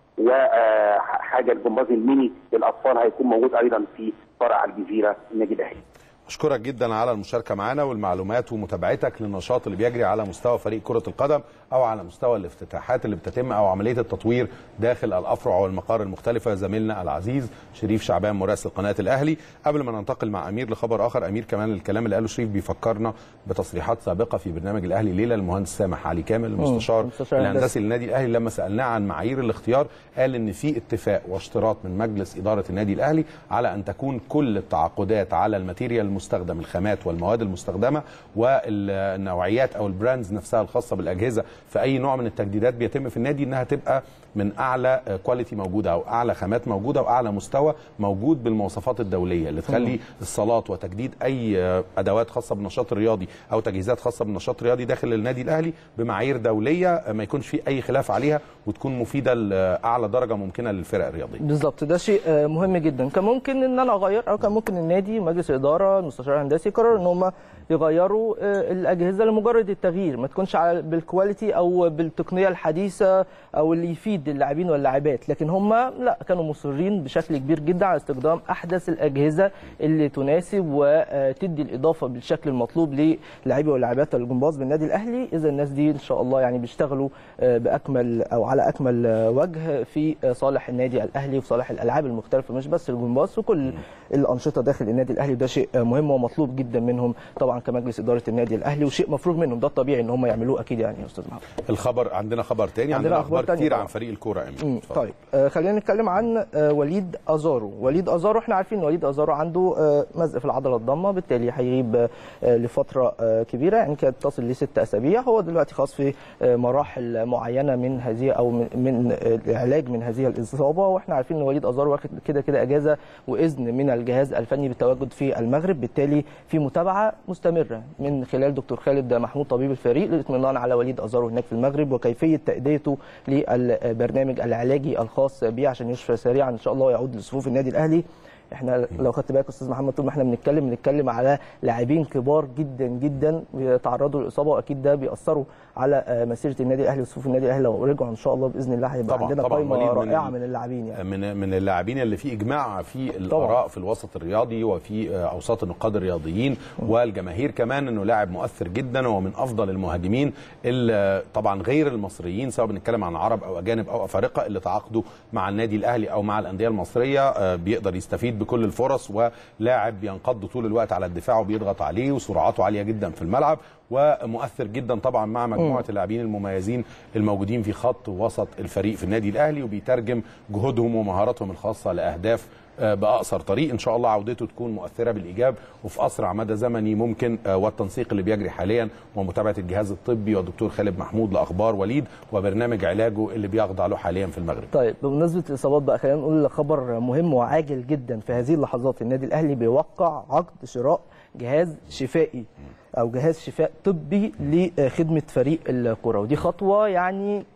وحاجه الجمباز الميني للاطفال هيكون موجود ايضا في فرع الجزيره النادي الاهلي اشكرك جدا على المشاركه معنا والمعلومات ومتابعتك للنشاط اللي بيجري على مستوى فريق كره القدم او على مستوى الافتتاحات اللي بتتم او عمليه التطوير داخل الافرع والمقار المختلفه زميلنا العزيز شريف شعبان مراسل قناه الاهلي قبل ما ننتقل مع امير لخبر اخر امير كمان الكلام اللي قاله شريف بيفكرنا بتصريحات سابقه في برنامج الاهلي ليله المهندس سامح علي كامل المستشار المستشار الهندسي للنادي الاهلي لما سالناه عن معايير الاختيار قال ان في اتفاق واشتراط من مجلس اداره النادي الاهلي على ان تكون كل التعاقدات على الماتيريال المستخدم الخامات والمواد المستخدمه والنوعيات او البراندز نفسها الخاصه بالاجهزه في اي نوع من التجديدات بيتم في النادي انها تبقى من اعلى كواليتي موجوده او اعلى خامات موجوده واعلى مستوى موجود بالمواصفات الدوليه اللي تخلي الصالات وتجديد اي ادوات خاصه بالنشاط الرياضي او تجهيزات خاصه بالنشاط الرياضي داخل النادي الاهلي بمعايير دوليه ما يكونش في اي خلاف عليها وتكون مفيده لاعلى درجه ممكنه للفرق الرياضيه بالظبط ده شيء آه، مهم جدا كان ممكن ان انا اغير او كان ممكن النادي مجلس الاداره المستشار الهندسي قرروا ان هم يغيروا آه، الاجهزه لمجرد التغيير ما تكونش على- بالكواليتي او بالتقنيه الحديثه او اللي يفيد اللاعبين واللاعبات لكن هم لا كانوا مصرين بشكل كبير جدا على استخدام احدث الاجهزه اللي تناسب وتدي الاضافه بالشكل المطلوب للاعبي واللاعبات الجمباز بالنادي الاهلي اذا الناس دي ان شاء الله يعني بيشتغلوا آه، باكمل او على اكمل آه، وجه في آه، صالح النادي الاهلي وفي صالح الالعاب المختلفه مش بس الجمباز في كل الانشطه داخل النادي الاهلي وده شيء آه، مهم ومطلوب جدا منهم طبعا كمجلس اداره النادي الاهلي وشيء مفروغ منهم ده الطبيعي ان هم يعملوه اكيد يعني يا استاذ محمد الخبر عندنا خبر تاني عندنا عندنا, أخبار اخبار تانية كتير طبعا. عن فريق الكوره يا مم، امين اتفضل. طيب آه خلينا نتكلم عن آه وليد ازارو وليد ازارو احنا عارفين ان وليد ازارو عنده آه مزق في العضله الضمه بالتالي هيغيب آه لفتره آه كبيره يعني كانت تصل لست اسابيع هو دلوقتي خاص في آه مراحل معينه من هذه او من, من آه العلاج من هذه الاصابه واحنا عارفين ان وليد ازارو واخد كده كده اجازه واذن من الجهاز الفني بالتواجد في المغرب بالتالي في متابعه مستمره من خلال دكتور خالد محمود طبيب الفريق للاطمئنان على وليد ازارو هناك في المغرب وكيفيه تاديته للبرنامج العلاجي الخاص به عشان يشفى سريعا ان شاء الله ويعود لصفوف النادي الاهلي احنا لو خدت بالك استاذ محمد طول ما احنا بنتكلم بنتكلم على لاعبين كبار جدا جدا بيتعرضوا للاصابه واكيد ده بيأثروا على آه، مسيره النادي الاهلي وصفوف النادي الاهلي لو رجعوا ان شاء الله باذن الله هيبقى طبعاً، عندنا طبعاً، قائمه وليد من رائعه ال- من اللاعبين يعني من من اللاعبين اللي في اجماع في الاراء في الوسط الرياضي وفي آه، اوساط النقاد الرياضيين والجماهير كمان انه لاعب مؤثر جدا ومن افضل المهاجمين اللي طبعا غير المصريين سواء بنتكلم عن عرب او اجانب او افارقه اللي تعاقدوا مع النادي الاهلي او مع الانديه المصريه آه، بيقدر يستفيد بكل الفرص ولاعب بينقض طول الوقت على الدفاع وبيضغط عليه وسرعته عاليه جدا في الملعب ومؤثر جدا طبعا مع مجموعه اللاعبين المميزين الموجودين في خط وسط الفريق في النادي الاهلي وبيترجم جهودهم ومهاراتهم الخاصه لاهداف آه، باقصر طريق ان شاء الله عودته تكون مؤثره بالايجاب وفي اسرع مدى زمني ممكن آه، والتنسيق اللي بيجري حاليا ومتابعه الجهاز الطبي والدكتور خالد محمود لاخبار وليد وبرنامج علاجه اللي بيخضع له حاليا في المغرب طيب بمناسبه الاصابات بقى خلينا نقول خبر مهم وعاجل جدا في هذه اللحظات النادي الاهلي بيوقع عقد شراء جهاز شفائي او جهاز شفاء طبي لخدمه فريق الكره ودي خطوه يعني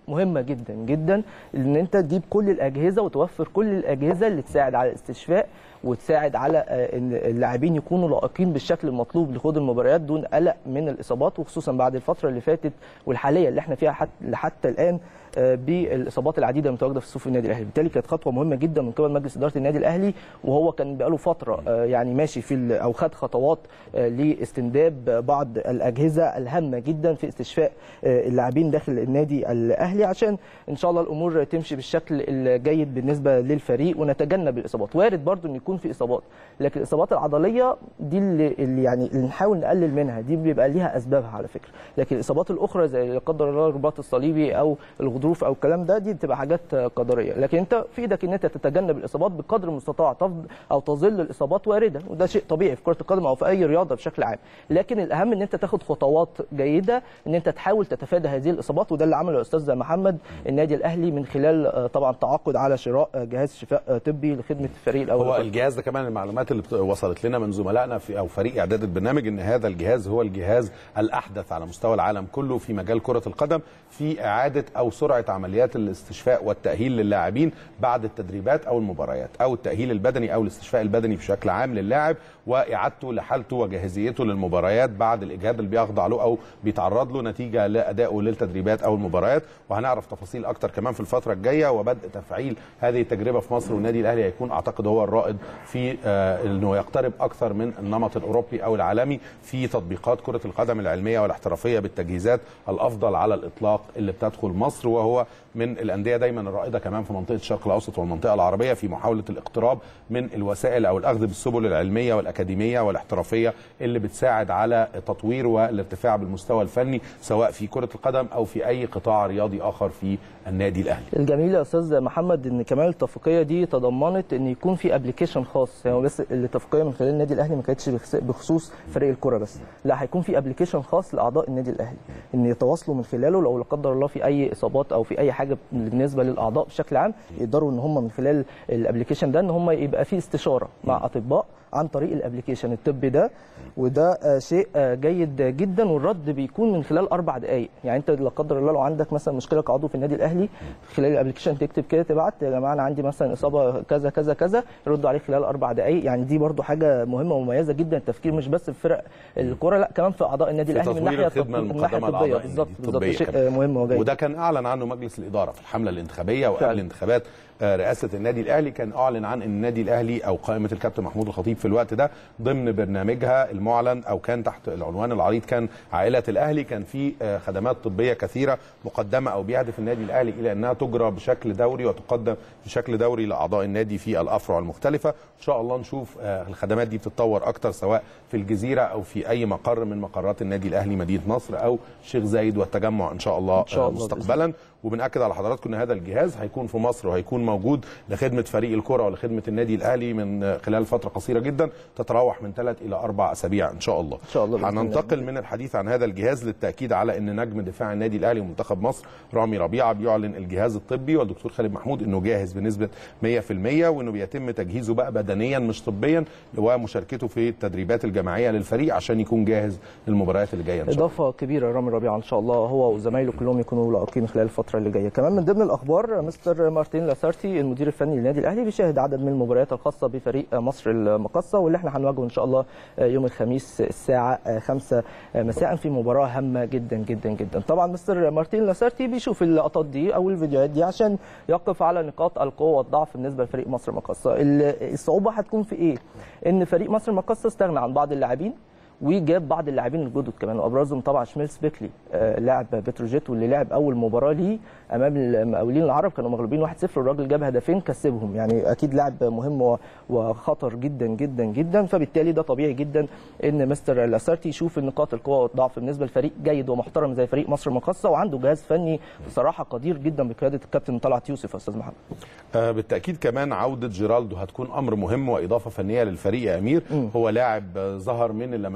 مهمه جدا جدا ان انت تجيب كل الاجهزه وتوفر كل الاجهزه اللي تساعد على الاستشفاء وتساعد على آه، ان اللاعبين يكونوا لائقين بالشكل المطلوب لخوض المباريات دون قلق من الاصابات وخصوصا بعد الفتره اللي فاتت والحاليه اللي احنا فيها حتى حتى الان آه، بالاصابات العديده المتواجده في صفوف النادي الاهلي بالتالي كانت خطوه مهمه جدا من قبل مجلس اداره النادي الاهلي وهو كان بقاله فتره آه، يعني ماشي في ال- او خد خطوات آه، لاستنداب بعض الاجهزه الهامه جدا في استشفاء آه، اللاعبين داخل النادي الاهلي عشان ان شاء الله الامور تمشي بالشكل الجيد بالنسبه للفريق ونتجنب الاصابات وارد برضو ان يكون في اصابات لكن الاصابات العضليه دي اللي, اللي يعني اللي نحاول نقلل منها دي بيبقى ليها اسبابها على فكره لكن الاصابات الاخرى زي لا قدر الله الرباط الصليبي او الغضروف او الكلام ده دي بتبقى حاجات قدريه لكن انت في ايدك ان انت تتجنب الاصابات بقدر المستطاع تفض او تظل الاصابات وارده وده شيء طبيعي في كره القدم او في اي رياضه بشكل عام لكن الاهم ان انت تاخد خطوات جيده ان انت تحاول تتفادى هذه الاصابات وده اللي عمله الاستاذ محمد النادي الاهلي من خلال آه، طبعا تعاقد على شراء آه، جهاز شفاء آه، طبي لخدمه الفريق الاول هو الجهاز ده كمان المعلومات اللي بت- وصلت لنا من زملائنا في او فريق اعداد البرنامج ان هذا الجهاز هو الجهاز الاحدث على مستوى العالم كله في مجال كره القدم في اعاده او سرعه عمليات الاستشفاء والتاهيل للاعبين بعد التدريبات او المباريات او التاهيل البدني او الاستشفاء البدني بشكل عام للاعب واعادته لحالته وجاهزيته للمباريات بعد الاجهاد اللي بيخضع له او بيتعرض له نتيجه لادائه للتدريبات او المباريات وهنعرف تفاصيل اكتر كمان في الفتره الجايه وبدء تفعيل هذه التجربه في مصر والنادي الاهلي هيكون اعتقد هو الرائد في آه، انه يقترب اكثر من النمط الاوروبي او العالمي في تطبيقات كره القدم العلميه والاحترافيه بالتجهيزات الافضل على الاطلاق اللي بتدخل مصر وهو من الانديه دايما الرائده كمان في منطقه الشرق الاوسط والمنطقه العربيه في محاوله الاقتراب من الوسائل او الاخذ بالسبل العلميه والاكاديميه والاحترافيه اللي بتساعد على تطوير والارتفاع بالمستوى الفني سواء في كره القدم او في اي قطاع رياضي اخر في النادي الاهلي. الجميل يا استاذ محمد ان كمان الاتفاقيه دي تضمنت ان يكون في ابلكيشن خاص يعني بس الاتفاقيه من خلال النادي الاهلي ما كانتش بخس- بخصوص فريق الكره بس لا هيكون في ابلكيشن خاص لاعضاء النادي الاهلي ان يتواصلوا من خلاله لو لا قدر الله في اي اصابات او في اي حاجه بالنسبه للاعضاء بشكل عام يقدروا ان هم من خلال الابلكيشن ده ان هم يبقى في استشاره مع اطباء عن طريق الابلكيشن الطبي ده وده آه، شيء آه، جيد جدا والرد بيكون من خلال اربع دقائق يعني انت لا قدر الله لو عندك مثلا مشكله كعضو في النادي الاهلي خلال الابلكيشن تكتب كده تبعت يا جماعه انا عندي مثلا اصابه كذا كذا كذا يردوا عليك خلال اربع دقائق يعني دي برضو حاجه مهمه ومميزه جدا التفكير مش بس في فرق الكره لا كمان في اعضاء النادي في الاهلي من تطوير ناحيه الخدمة من ناحيه المقدمة طبيه لأعضاء بالظبط النادي، بالظبط طبية شيء كمان. آه، مهم وجيد وده كان اعلن عنه مجلس الاداره في الحمله الانتخابيه وقبل فعلا. الانتخابات آه، رئاسه النادي الاهلي كان اعلن عن ان النادي الاهلي او قائمه الكابتن محمود الخطيب في الوقت ده ضمن برنامجها المعلن او كان تحت العنوان العريض كان عائله الاهلي كان في آه، خدمات طبيه كثيره مقدمه او بيهدف النادي الاهلي الى انها تجرى بشكل دوري وتقدم بشكل دوري لاعضاء النادي في الافرع المختلفه ان شاء الله نشوف آه، الخدمات دي بتتطور اكتر سواء في الجزيره او في اي مقر من مقرات النادي الاهلي مدينه نصر او شيخ زايد والتجمع ان شاء الله, إن شاء آه، الله بإذن مستقبلا وبناكد على حضراتكم ان هذا الجهاز هيكون في مصر وهيكون موجود لخدمه فريق الكره ولخدمه النادي الاهلي من آه، خلال فتره قصيره جدا تتراوح من ثلاث الى اربع اسابيع ان شاء الله إن شاء الله بإذن الله. هننتقل من الحديث عن هذا الجهاز للتاكيد على ان نجم دفاع النادي الاهلي ومنتخب مصر رامي ربيعه بيعلن الجهاز الطبي والدكتور خالد محمود انه جاهز بنسبه 100% وانه بيتم تجهيزه بقى بدنيا مش طبيا ومشاركته في التدريبات الجماعيه للفريق عشان يكون جاهز للمباريات اللي جايه ان شاء الله اضافه كبيره رامي ربيعه ان شاء الله هو وزمايله كلهم يكونوا لائقين خلال الفتره اللي جايه كمان من ضمن الاخبار مستر مارتين لاسارتي المدير الفني للنادي الاهلي بيشاهد عدد من المباريات الخاصه بفريق مصر المقصه واللي احنا هنواجهه ان شاء الله يوم الخميس الساعه 5 مساء في مباراه هامه جدا جدا جدا طبعا مستر مارتين لاسارتي بيشوف اللقطات دي او الفيديوهات دي عشان يقف على نقاط القوه والضعف بالنسبه لفريق مصر المقصه ال- الصعوبه هتكون في ايه ان فريق مصر المقصه استغنى عن بعض اللاعبين وجاب بعض اللاعبين الجدد كمان وابرزهم طبعا شميلز بيكلي آه، لاعب بتروجيت واللي لعب اول مباراه ليه امام المقاولين العرب كانوا مغلوبين 1-0 والراجل جاب هدفين كسبهم يعني اكيد لاعب مهم و- وخطر جدا جدا جدا فبالتالي ده طبيعي جدا ان مستر لاسارتي يشوف النقاط القوه والضعف بالنسبه لفريق جيد ومحترم زي فريق مصر المقاصه وعنده جهاز فني بصراحه قدير جدا بقياده الكابتن طلعت يوسف يا استاذ محمد آه، بالتاكيد كمان عوده جيرالدو هتكون امر مهم واضافه فنيه للفريق يا امير هو لاعب آه، ظهر من اللمسات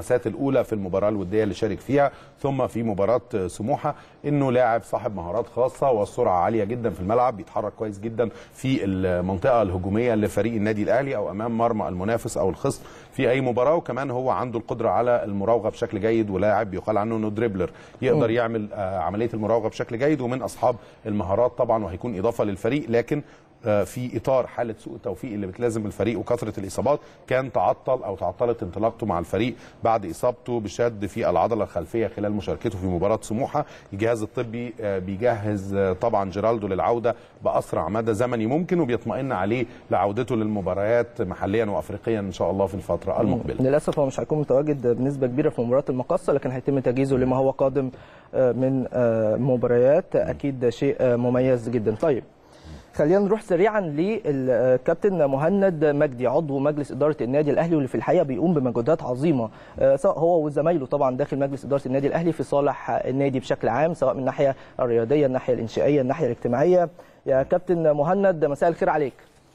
اللمسات الاولى في المباراه الوديه اللي شارك فيها ثم في مباراه سموحه انه لاعب صاحب مهارات خاصه والسرعه عاليه جدا في الملعب بيتحرك كويس جدا في المنطقه الهجوميه لفريق النادي الاهلي او امام مرمى المنافس او الخصم في اي مباراه وكمان هو عنده القدره على المراوغه بشكل جيد ولاعب يقال عنه انه دريبلر يقدر م. يعمل عمليه المراوغه بشكل جيد ومن اصحاب المهارات طبعا وهيكون اضافه للفريق لكن في اطار حاله سوء التوفيق اللي بتلازم الفريق وكثره الاصابات كان تعطل او تعطلت انطلاقته مع الفريق بعد اصابته بشد في العضله الخلفيه خلال مشاركته في مباراه سموحه الجهاز الطبي بيجهز طبعا جيرالدو للعوده باسرع مدى زمني ممكن وبيطمئن عليه لعودته للمباريات محليا وافريقيا ان شاء الله في الفتره المقبله للاسف هو مش هيكون متواجد بنسبه كبيره في مباراه المقصه لكن هيتم تجهيزه لما هو قادم من مباريات اكيد شيء مميز جدا طيب خلينا نروح سريعا للكابتن مهند مجدي عضو مجلس اداره النادي الاهلي واللي في الحقيقه بيقوم بمجهودات عظيمه سواء هو وزمايله طبعا داخل مجلس اداره النادي الاهلي في صالح النادي بشكل عام سواء من الناحيه الرياضيه الناحيه الانشائيه الناحيه الاجتماعيه يا كابتن مهند مساء الخير عليك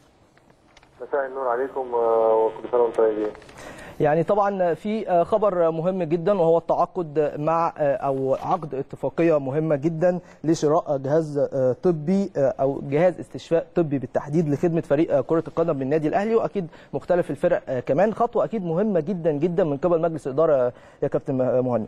مساء النور عليكم وكل سنه وانتم طيبين يعني طبعا في خبر مهم جدا وهو التعاقد مع او عقد اتفاقيه مهمه جدا لشراء جهاز طبي او جهاز استشفاء طبي بالتحديد لخدمه فريق كره القدم بالنادي الاهلي واكيد مختلف الفرق كمان خطوه اكيد مهمه جدا جدا من قبل مجلس الاداره يا كابتن مهند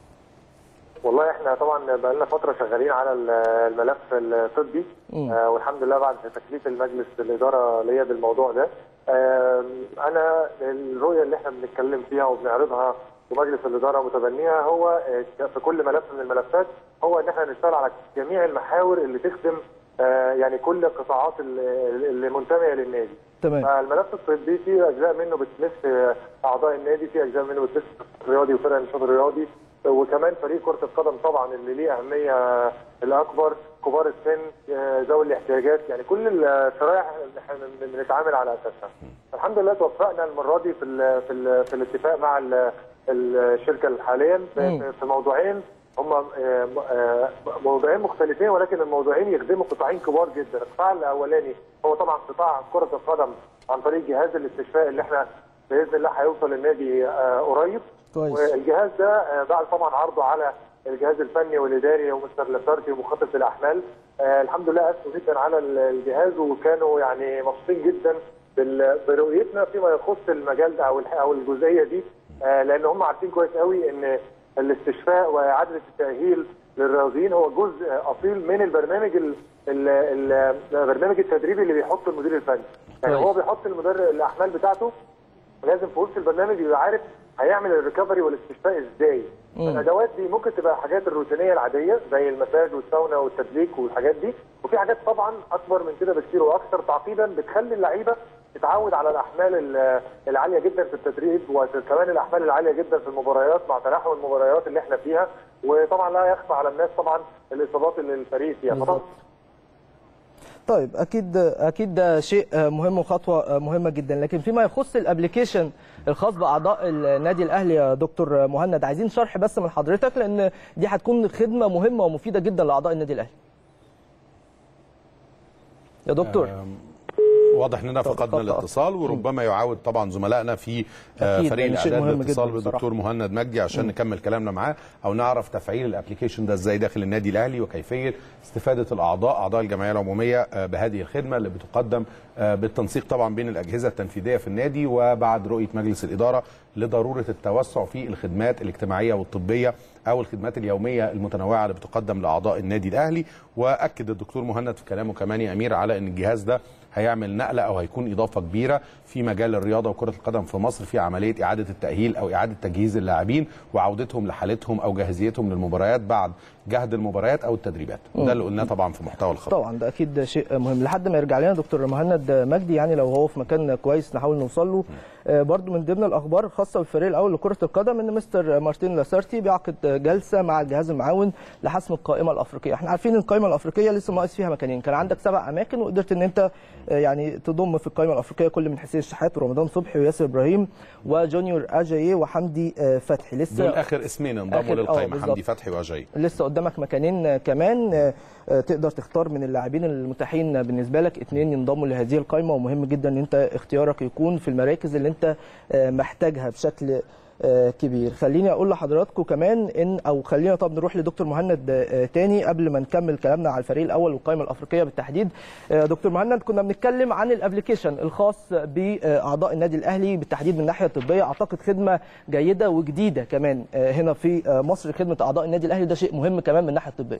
والله احنا طبعا بقى لنا فتره شغالين على الملف الطبي آه والحمد لله بعد تكليف المجلس الاداره ليا بالموضوع ده آه انا الرؤيه اللي احنا بنتكلم فيها وبنعرضها ومجلس الاداره متبنيها هو في كل ملف من الملفات هو ان احنا نشتغل على جميع المحاور اللي تخدم آه يعني كل القطاعات اللي منتميه للنادي. تمام. فالملف الطبي في اجزاء منه بتمس اعضاء النادي، في اجزاء منه بتمس الرياضي وفرق النشاط الرياضي، وكمان فريق كره القدم طبعا اللي ليه اهميه الاكبر كبار السن ذوي الاحتياجات يعني كل الشرائح اللي احنا بنتعامل على اساسها. الحمد لله توفقنا المره دي في ال في ال في الاتفاق مع ال الشركه حاليا في موضوعين هم موضوعين مختلفين ولكن الموضوعين يخدموا قطاعين كبار جدا، القطاع الاولاني هو طبعا قطاع كره القدم عن طريق جهاز الاستشفاء اللي احنا باذن الله هيوصل للنادي قريب كويس. والجهاز ده بعد طبعا عرضه على الجهاز الفني والاداري ومستر لاسارتي ومخطط الاحمال آه الحمد لله اثنوا جدا على الجهاز وكانوا يعني مبسوطين جدا برؤيتنا فيما يخص المجال ده او او الجزئيه دي آه لان هم عارفين كويس قوي ان الاستشفاء واعاده التاهيل للرياضيين هو جزء اصيل من البرنامج ال ال البرنامج التدريبي اللي بيحطه المدير الفني يعني هو بيحط المدرب الاحمال بتاعته لازم في وسط البرنامج يبقى عارف هيعمل الريكفري والاستشفاء ازاي الادوات دي ممكن تبقى حاجات الروتينيه العاديه زي المساج والساونا والتدليك والحاجات دي وفي حاجات طبعا اكبر من كده بكتير واكثر تعقيدا بتخلي اللعيبه تتعود على الاحمال العاليه جدا في التدريب وكمان الاحمال العاليه جدا في المباريات مع تلاحم المباريات اللي احنا فيها وطبعا لا يخفى على الناس طبعا الاصابات اللي الفريق فيها طبعا طيب اكيد اكيد ده شيء مهم وخطوه مهمه جدا لكن فيما يخص الابلكيشن الخاص باعضاء النادي الاهلي يا دكتور مهند عايزين شرح بس من حضرتك لان دي هتكون خدمه مهمه ومفيده جدا لاعضاء النادي الاهلي يا دكتور واضح اننا فقدنا الاتصال وربما يعاود طبعا زملائنا في فريق الاعداد الاتصال بالدكتور مهند مجدي عشان م. نكمل كلامنا معاه او نعرف تفعيل الابلكيشن ده ازاي داخل النادي الاهلي وكيفيه استفاده الاعضاء اعضاء الجمعيه العموميه بهذه الخدمه اللي بتقدم بالتنسيق طبعا بين الاجهزه التنفيذيه في النادي وبعد رؤيه مجلس الاداره لضروره التوسع في الخدمات الاجتماعيه والطبيه او الخدمات اليوميه المتنوعه اللي بتقدم لاعضاء النادي الاهلي واكد الدكتور مهند في كلامه كمان يا امير على ان الجهاز ده هيعمل نقله او هيكون اضافه كبيره في مجال الرياضه وكره القدم في مصر في عمليه اعاده التاهيل او اعاده تجهيز اللاعبين وعودتهم لحالتهم او جاهزيتهم للمباريات بعد جهد المباريات او التدريبات وده اللي قلناه طبعا في محتوى الخبر طبعا ده اكيد شيء مهم لحد ما يرجع لنا دكتور مهند مجدي يعني لو هو في مكان كويس نحاول نوصل له برضو من ضمن الاخبار الخاصه بالفريق الاول لكره القدم ان مستر مارتين لاسارتي بيعقد جلسه مع الجهاز المعاون لحسم القائمه الافريقيه احنا عارفين ان القائمه الافريقيه لسه ناقص فيها مكانين كان عندك سبع اماكن وقدرت ان انت يعني تضم في القائمه الافريقيه كل من حسين الشحات ورمضان صبحي وياسر ابراهيم وجونيور اجاييه وحمدي فتحي لسه دول اخر اسمين انضموا للقائمه حمدي فتحي واجاييه لسه قدامك مكانين كمان تقدر تختار من اللاعبين المتاحين بالنسبه لك اثنين ينضموا لهذه القائمه ومهم جدا ان انت اختيارك يكون في المراكز اللي انت محتاجها بشكل آه، كبير خليني اقول لحضراتكم كمان ان او خلينا طب نروح لدكتور مهند آه، تاني قبل ما نكمل كلامنا على الفريق الاول والقائمه الافريقيه بالتحديد آه، دكتور مهند كنا بنتكلم عن الابلكيشن الخاص باعضاء النادي الاهلي بالتحديد من الناحيه الطبيه اعتقد خدمه جيده وجديده كمان آه، هنا في آه، مصر خدمه اعضاء النادي الاهلي ده شيء مهم كمان من الناحيه الطبيه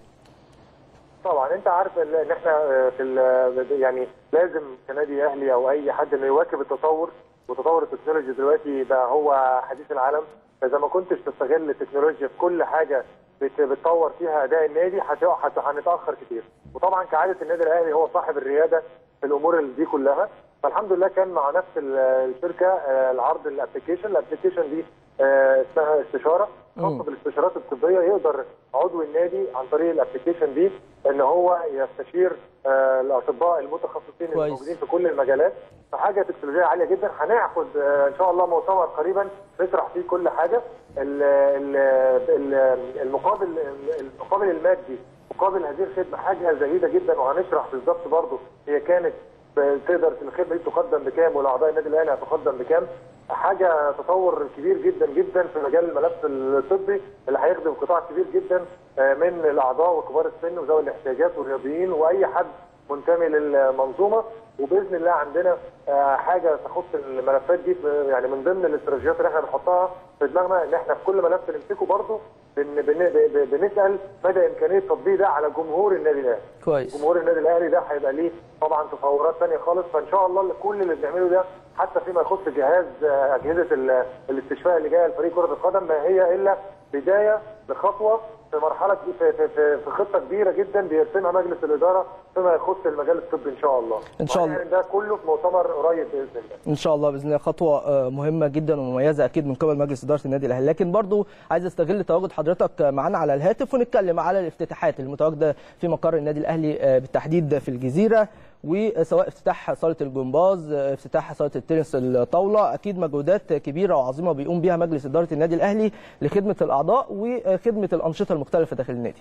طبعا انت عارف ان إن احنا في ال- يعني لازم كنادي اهلي او اي حد انه يواكب التطور وتطور التكنولوجيا دلوقتي بقى هو حديث العالم فاذا ما كنتش تستغل التكنولوجيا في كل حاجه بت- بتطور فيها اداء النادي هت- هت- هنتاخر كتير وطبعا كعاده النادي الاهلي هو صاحب الرياده في الامور دي كلها فالحمد لله كان مع نفس ال- الشركه آه، العرض الابلكيشن الابلكيشن دي آه، اسمها استشاره خاصه بالاستشارات الطبيه يقدر عضو النادي عن طريق الابلكيشن دي ان هو يستشير آه، الاطباء المتخصصين كويس. الموجودين في كل المجالات فحاجه تكنولوجيه عاليه جدا هناخد آه، ان شاء الله مؤتمر قريبا نشرح فيه كل حاجه ال- ال- ال- المقابل المقابل المادي مقابل هذه الخدمه حاجه زهيده جدا وهنشرح بالظبط برضه هي كانت تقدر الخدمه دي تقدم بكام والاعضاء النادي الاهلي هتقدم بكام حاجه تطور كبير جدا جدا في مجال الملف الطبي اللي هيخدم قطاع كبير جدا آه، من الاعضاء وكبار السن وذوي الاحتياجات والرياضيين واي حد منتمي للمنظومه وباذن الله عندنا آه، حاجه تخص الملفات دي في- يعني من ضمن الاستراتيجيات اللي احنا بنحطها في دماغنا ان احنا في كل ملف نمسكه برضه بن بن ب- بنسال مدى امكانيه تطبيق ده على جمهور النادي الاهلي. كويس جمهور النادي الاهلي ده هيبقى ليه طبعا تطورات ثانيه خالص فان شاء الله اللي- كل اللي بنعمله ده حتى فيما يخص جهاز آه، اجهزه ال- الاستشفاء اللي جايه لفريق كره القدم ما هي الا بدايه لخطوه في مرحله في, في, في, في خطه كبيره جدا بيرسمها مجلس الاداره فيما يخص المجال الطبي ان شاء الله. إن شاء الله. وهنعمل ده كله في مؤتمر قريب باذن الله. ان شاء الله باذن الله خطوه آه، مهمه جدا ومميزه اكيد من قبل مجلس اداره النادي الاهلي لكن برضو عايز استغل تواجد حضرتك معانا على الهاتف ونتكلم على الافتتاحات المتواجده في مقر النادي الاهلي آه، بالتحديد في الجزيره وسواء افتتاح صاله الجمباز آه، افتتاح صاله التنس الطاوله اكيد مجهودات كبيره وعظيمه بيقوم بها مجلس اداره النادي الاهلي لخدمه الاعضاء وخدمه الانشطه المختلفه داخل النادي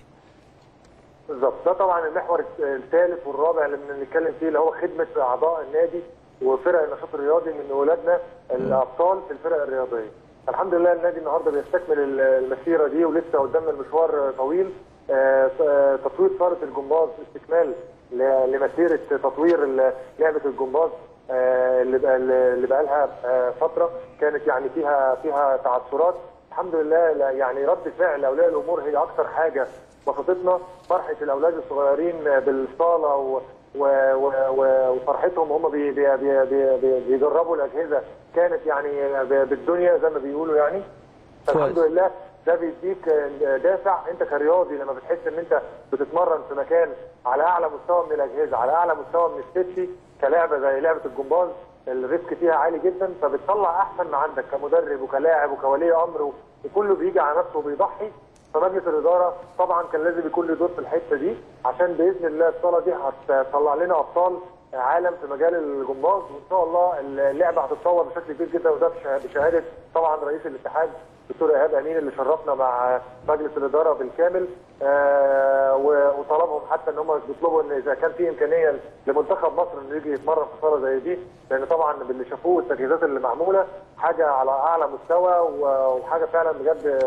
بالظبط ده طبعا المحور الثالث والرابع اللي بنتكلم فيه اللي هو خدمه اعضاء النادي وفرق النشاط الرياضي من اولادنا الابطال في الفرق الرياضيه. الحمد لله النادي النهارده بيستكمل ال- المسيره دي ولسه قدامنا المشوار طويل آه، آه، تطوير صاله الجمباز استكمال ل- لمسيره تطوير ال- لعبه الجمباز آه، اللي بقى اللي بقى لها آه، فتره كانت يعني فيها فيها تعثرات الحمد لله لا- يعني رد فعل اولياء الامور هي اكثر حاجه بسطتنا فرحه الاولاد الصغيرين بالصاله و و و و وفرحتهم هم بي بي بي بي بي بيجربوا الاجهزه كانت يعني ب- بالدنيا زي ما بيقولوا يعني الحمد كويس. لله ده بيديك دافع انت كرياضي لما بتحس ان انت بتتمرن في مكان على اعلى مستوى من الاجهزه على اعلى مستوى من السيفتي كلعبه زي لعبه الجمباز الريسك فيها عالي جدا فبتطلع احسن ما عندك كمدرب وكلاعب وكولي امر وكله بيجي على نفسه وبيضحي فمجلس الاداره طبعا كان لازم يكون له دور في الحته دي عشان باذن الله الصاله دي هتطلع لنا ابطال عالم في مجال الجمباز وان شاء الله اللعبه هتتطور بشكل كبير جدا وده بشه- بشهاده طبعا رئيس الاتحاد دكتور ايهاب امين اللي شرفنا مع مجلس الاداره بالكامل آه، و- وطلبهم حتى ان هم بيطلبوا ان اذا كان في امكانيه لمنتخب مصر انه يجي يتمرن في صاله زي دي لان طبعا باللي شافوه والتجهيزات اللي معموله حاجه على اعلى مستوى و- وحاجه فعلا بجد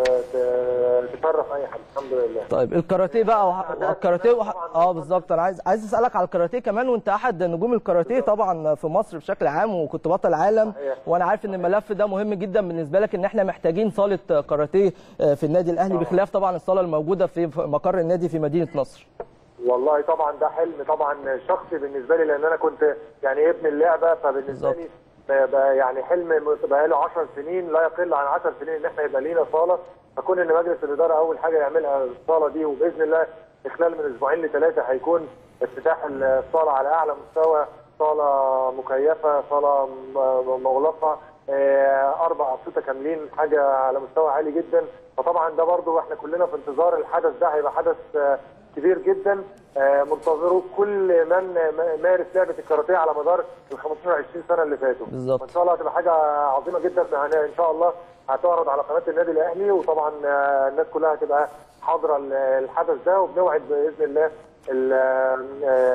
ت- تشرف اي حد الحمد لله. طيب الكاراتيه بقى وح... الكاراتيه وح... اه بالظبط انا عايز عايز اسالك على الكاراتيه كمان وانت احد نجوم الكاراتيه طبعا في مصر بشكل عام وكنت بطل عالم صحيح. وانا عارف ان الملف ده مهم جدا بالنسبه لك ان احنا محتاجين صاله كاراتيه في النادي الاهلي بخلاف طبعا الصاله الموجوده في مقر النادي في مدينه نصر والله طبعا ده حلم طبعا شخصي بالنسبه لي لان انا كنت يعني ابن اللعبه فبالنسبه بالظبط. لي ب- ب- يعني حلم بقى له 10 سنين لا يقل عن 10 سنين ان احنا يبقى لينا صاله فكون ان مجلس الاداره اول حاجه يعملها الصاله دي وباذن الله في خلال من اسبوعين لثلاثه هيكون افتتاح الصاله على اعلى مستوى صاله مكيفه صاله م- مغلقه آه، اربع انشطه كاملين حاجه على مستوى عالي جدا فطبعا ده برضو احنا كلنا في انتظار الحدث ده هيبقى حدث آه، كبير جدا آه، منتظره كل من م- مارس لعبه الكاراتيه على مدار ال 15 20 سنه اللي فاتوا بالظبط. وان شاء الله هتبقى حاجه عظيمه جدا يعني ان شاء الله هتعرض على قناه النادي الاهلي وطبعا آه، الناس كلها هتبقى حاضره ال- الحدث ده وبنوعد باذن الله ال- آه،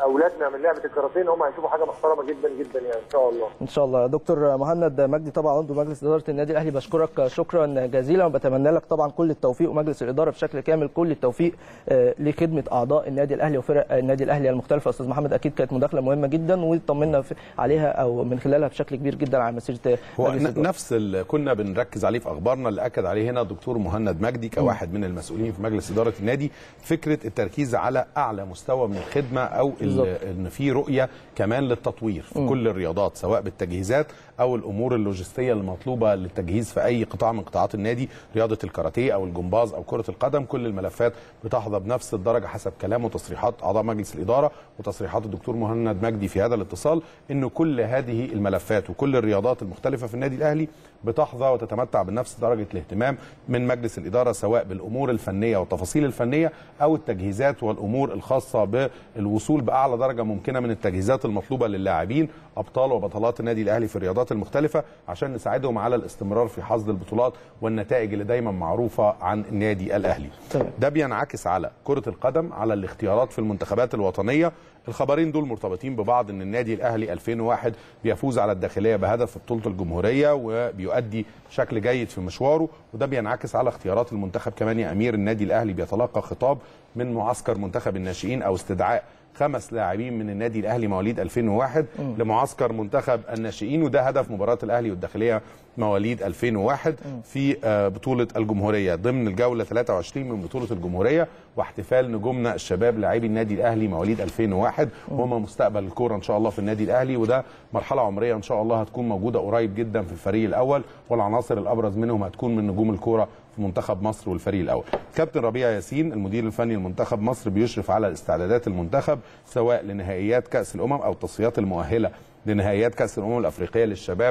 اولادنا من لعبه الكاراتيه ان هم هيشوفوا حاجه محترمه جدا جدا يعني ان شاء الله ان شاء الله دكتور مهند مجدي طبعا عضو مجلس اداره النادي الاهلي بشكرك شكرا جزيلا وبتمنى لك طبعا كل التوفيق ومجلس الاداره بشكل كامل كل التوفيق آه، لخدمه اعضاء النادي الاهلي وفرق النادي الاهلي المختلفه استاذ محمد اكيد كانت مداخله مهمه جدا وطمنا في- عليها او من خلالها بشكل كبير جدا على مسيره هو مجلس ن- الإدارة. نفس اللي كنا بنركز عليه في اخبارنا اللي اكد عليه هنا الدكتور مهند مجدي كواحد من المسؤولين في مجلس اداره النادي فكره التركيز على اعلى مستوى من الخدمه او ال- بالظبط. ان في رؤيه كمان للتطوير في كل الرياضات سواء بالتجهيزات او الامور اللوجستيه المطلوبه للتجهيز في اي قطاع من قطاعات النادي رياضه الكاراتيه او الجمباز او كره القدم كل الملفات بتحظى بنفس الدرجه حسب كلام وتصريحات اعضاء مجلس الاداره وتصريحات الدكتور مهند مجدي في هذا الاتصال ان كل هذه الملفات وكل الرياضات المختلفه في النادي الاهلي بتحظى وتتمتع بنفس درجه الاهتمام من مجلس الاداره سواء بالامور الفنيه والتفاصيل الفنيه او التجهيزات والامور الخاصه بالوصول باعلى درجه ممكنه من التجهيزات المطلوبه للاعبين ابطال وبطلات النادي الاهلي في الرياضات المختلفه عشان نساعدهم على الاستمرار في حصد البطولات والنتائج اللي دايما معروفه عن النادي الاهلي. تمام. ده بينعكس على كره القدم على الاختيارات في المنتخبات الوطنيه الخبرين دول مرتبطين ببعض ان النادي الاهلي 2001 بيفوز على الداخليه بهدف في بطوله الجمهوريه وبيؤدي بشكل جيد في مشواره وده بينعكس على اختيارات المنتخب كمان يا امير النادي الاهلي بيتلقى خطاب من معسكر منتخب الناشئين او استدعاء خمس لاعبين من النادي الاهلي مواليد 2001 لمعسكر منتخب الناشئين وده هدف مباراه الاهلي والداخليه مواليد 2001 في آه، بطوله الجمهوريه ضمن الجوله 23 من بطوله الجمهوريه واحتفال نجومنا الشباب لاعبي النادي الاهلي مواليد 2001 وهم مستقبل الكوره ان شاء الله في النادي الاهلي وده مرحله عمريه ان شاء الله هتكون موجوده قريب جدا في الفريق الاول والعناصر الابرز منهم هتكون من نجوم الكوره في منتخب مصر والفريق الاول. كابتن ربيع ياسين المدير الفني لمنتخب مصر بيشرف على استعدادات المنتخب سواء لنهائيات كاس الامم او التصفيات المؤهله لنهائيات كاس الامم الافريقيه للشباب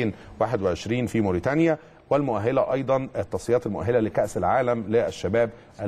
2021 في موريتانيا والمؤهله ايضا التصفيات المؤهله لكاس العالم للشباب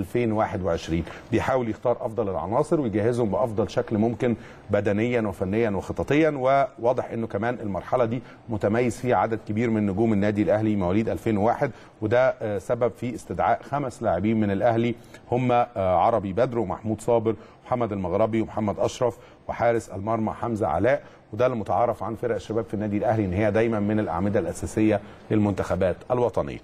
2021 بيحاول يختار افضل العناصر ويجهزهم بافضل شكل ممكن بدنيا وفنيا وخططيا وواضح انه كمان المرحله دي متميز فيها عدد كبير من نجوم النادي الاهلي مواليد 2001 وده آه، سبب في استدعاء خمس لاعبين من الاهلي هم آه، عربي بدر ومحمود صابر محمد المغربي ومحمد اشرف وحارس المرمى حمزه علاء وده المتعارف عن فرق الشباب في النادي الاهلي ان هي دايما من الاعمده الاساسيه للمنتخبات الوطنيه.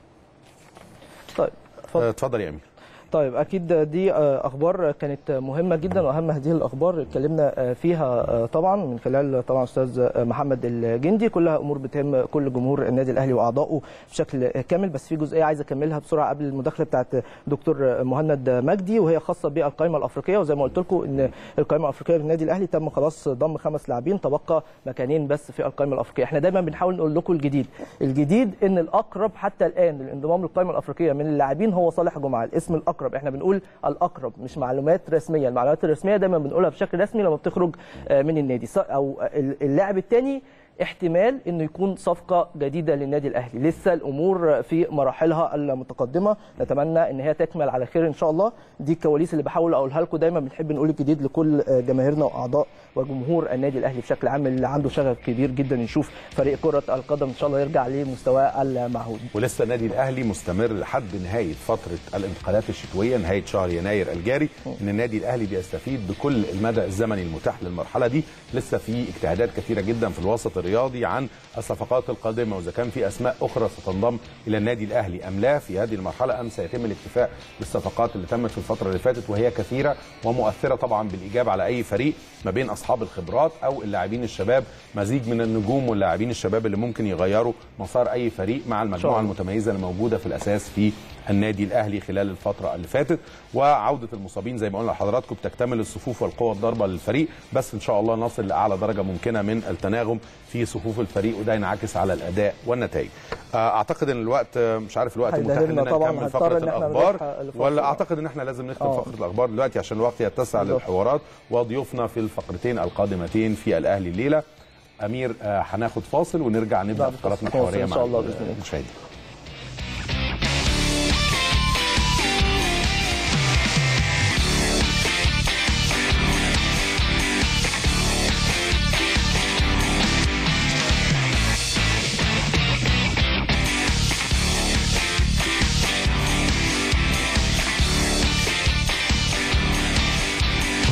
طيب اتفضل. آه، اتفضل يا امير. طيب اكيد دي آه، اخبار كانت مهمه جدا واهم هذه الاخبار اتكلمنا آه، فيها آه، طبعا من خلال طبعا استاذ آه، محمد الجندي كلها امور بتهم كل جمهور النادي الاهلي واعضائه بشكل كامل بس في جزئيه عايز اكملها بسرعه قبل المداخله بتاعت دكتور مهند مجدي وهي خاصه بالقائمه الافريقيه وزي ما قلت لكم ان القائمه الافريقيه للنادي الاهلي تم خلاص ضم خمس لاعبين تبقى مكانين بس في القائمه الافريقيه احنا دايما بنحاول نقول لكم الجديد الجديد ان الاقرب حتى الان للانضمام للقائمه الافريقيه من اللاعبين هو صالح جمعه الاسم الاقرب احنا بنقول الاقرب مش معلومات رسميه المعلومات الرسميه دايما بنقولها بشكل رسمي لما بتخرج آه، من النادي ص- او اللاعب الثاني احتمال انه يكون صفقه جديده للنادي الاهلي لسه الامور في مراحلها المتقدمه نتمنى ان هي تكمل على خير ان شاء الله دي الكواليس اللي بحاول اقولها لكم دايما بنحب نقول الجديد لكل آه، جماهيرنا واعضاء وجمهور النادي الاهلي بشكل عام اللي عنده شغف كبير جدا يشوف فريق كره القدم ان شاء الله يرجع لمستواه المعهود ولسه النادي الاهلي مستمر لحد نهايه فتره الانتقالات الشتويه نهايه شهر يناير الجاري ان النادي الاهلي بيستفيد بكل المدى الزمني المتاح للمرحله دي لسه في اجتهادات كثيره جدا في الوسط الرياضي عن الصفقات القادمه واذا كان في اسماء اخرى ستنضم الى النادي الاهلي ام لا في هذه المرحله ام سيتم الاتفاق بالصفقات اللي تمت في الفتره اللي فاتت وهي كثيره ومؤثره طبعا بالايجاب على اي فريق ما بين اصحاب الخبرات او اللاعبين الشباب مزيج من النجوم واللاعبين الشباب اللي ممكن يغيروا مسار اي فريق مع المجموعه الله. المتميزه اللي موجوده في الاساس في النادي الاهلي خلال الفتره اللي فاتت وعوده المصابين زي ما قلنا لحضراتكم بتكتمل الصفوف والقوه الضاربه للفريق بس ان شاء الله نصل لاعلى درجه ممكنه من التناغم في صفوف الفريق وده ينعكس على الاداء والنتائج آه، اعتقد ان الوقت آه، مش عارف الوقت متاح هيدهلنا لنا طبعاً، نكمل هنضطر فقره إن إحنا الاخبار نروح لفقرة. ولا اعتقد ان احنا لازم نختم آه. فقره الاخبار دلوقتي عشان الوقت يتسع بالظبط. للحوارات وضيوفنا في الفقرتين القادمتين في الاهلي الليله امير آه، هناخد فاصل ونرجع نبدا بعد فقراتنا الفاصل الحواريه إن مع شاء الله بإذن الله. المشاهدين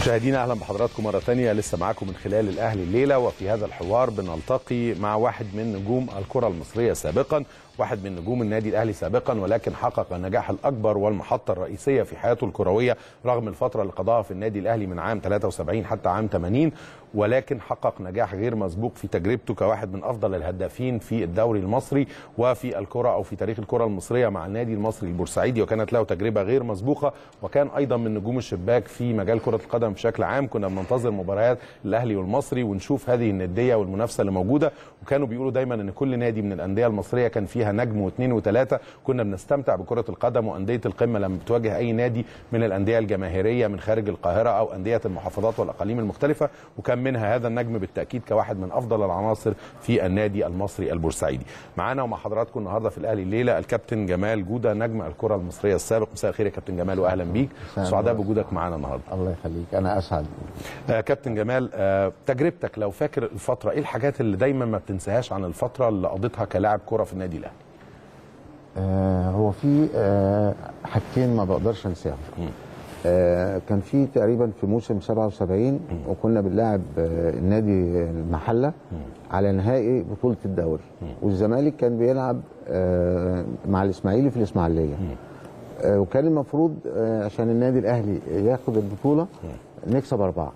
مشاهدينا اهلا بحضراتكم مره ثانيه لسه معاكم من خلال الاهلي الليله وفي هذا الحوار بنلتقي مع واحد من نجوم الكره المصريه سابقا واحد من نجوم النادي الاهلي سابقا ولكن حقق النجاح الاكبر والمحطه الرئيسيه في حياته الكرويه رغم الفتره اللي قضاها في النادي الاهلي من عام 73 حتى عام 80 ولكن حقق نجاح غير مسبوق في تجربته كواحد من افضل الهدافين في الدوري المصري وفي الكره او في تاريخ الكره المصريه مع النادي المصري البورسعيدي وكانت له تجربه غير مسبوقه وكان ايضا من نجوم الشباك في مجال كره القدم بشكل عام كنا بننتظر مباريات الاهلي والمصري ونشوف هذه النديه والمنافسه اللي موجوده وكانوا بيقولوا دايما ان كل نادي من الانديه المصريه كان فيها نجم واثنين وثلاثه كنا بنستمتع بكره القدم وانديه القمه لما بتواجه اي نادي من الانديه الجماهيريه من خارج القاهره او انديه المحافظات والاقاليم المختلفه وكان منها هذا النجم بالتاكيد كواحد من افضل العناصر في النادي المصري البورسعيدي معانا ومع حضراتكم النهارده في الاهلي الليله الكابتن جمال جوده نجم الكره المصريه السابق مساء الخير يا كابتن جمال واهلا بيك سعداء بوجودك معانا النهارده الله يخليك انا اسعد آه كابتن جمال آه تجربتك لو فاكر الفتره ايه الحاجات اللي دايما ما بتنساهاش عن الفتره اللي قضيتها كلاعب كره في النادي الاهلي آه هو في آه حاجتين ما بقدرش انساهم آه كان في تقريبا في موسم 77 وكنا بنلاعب آه النادي المحله على نهائي بطوله الدوري والزمالك كان بيلعب آه مع الاسماعيلي في الاسماعيليه آه وكان المفروض آه عشان النادي الاهلي ياخد البطوله نكسب اربعه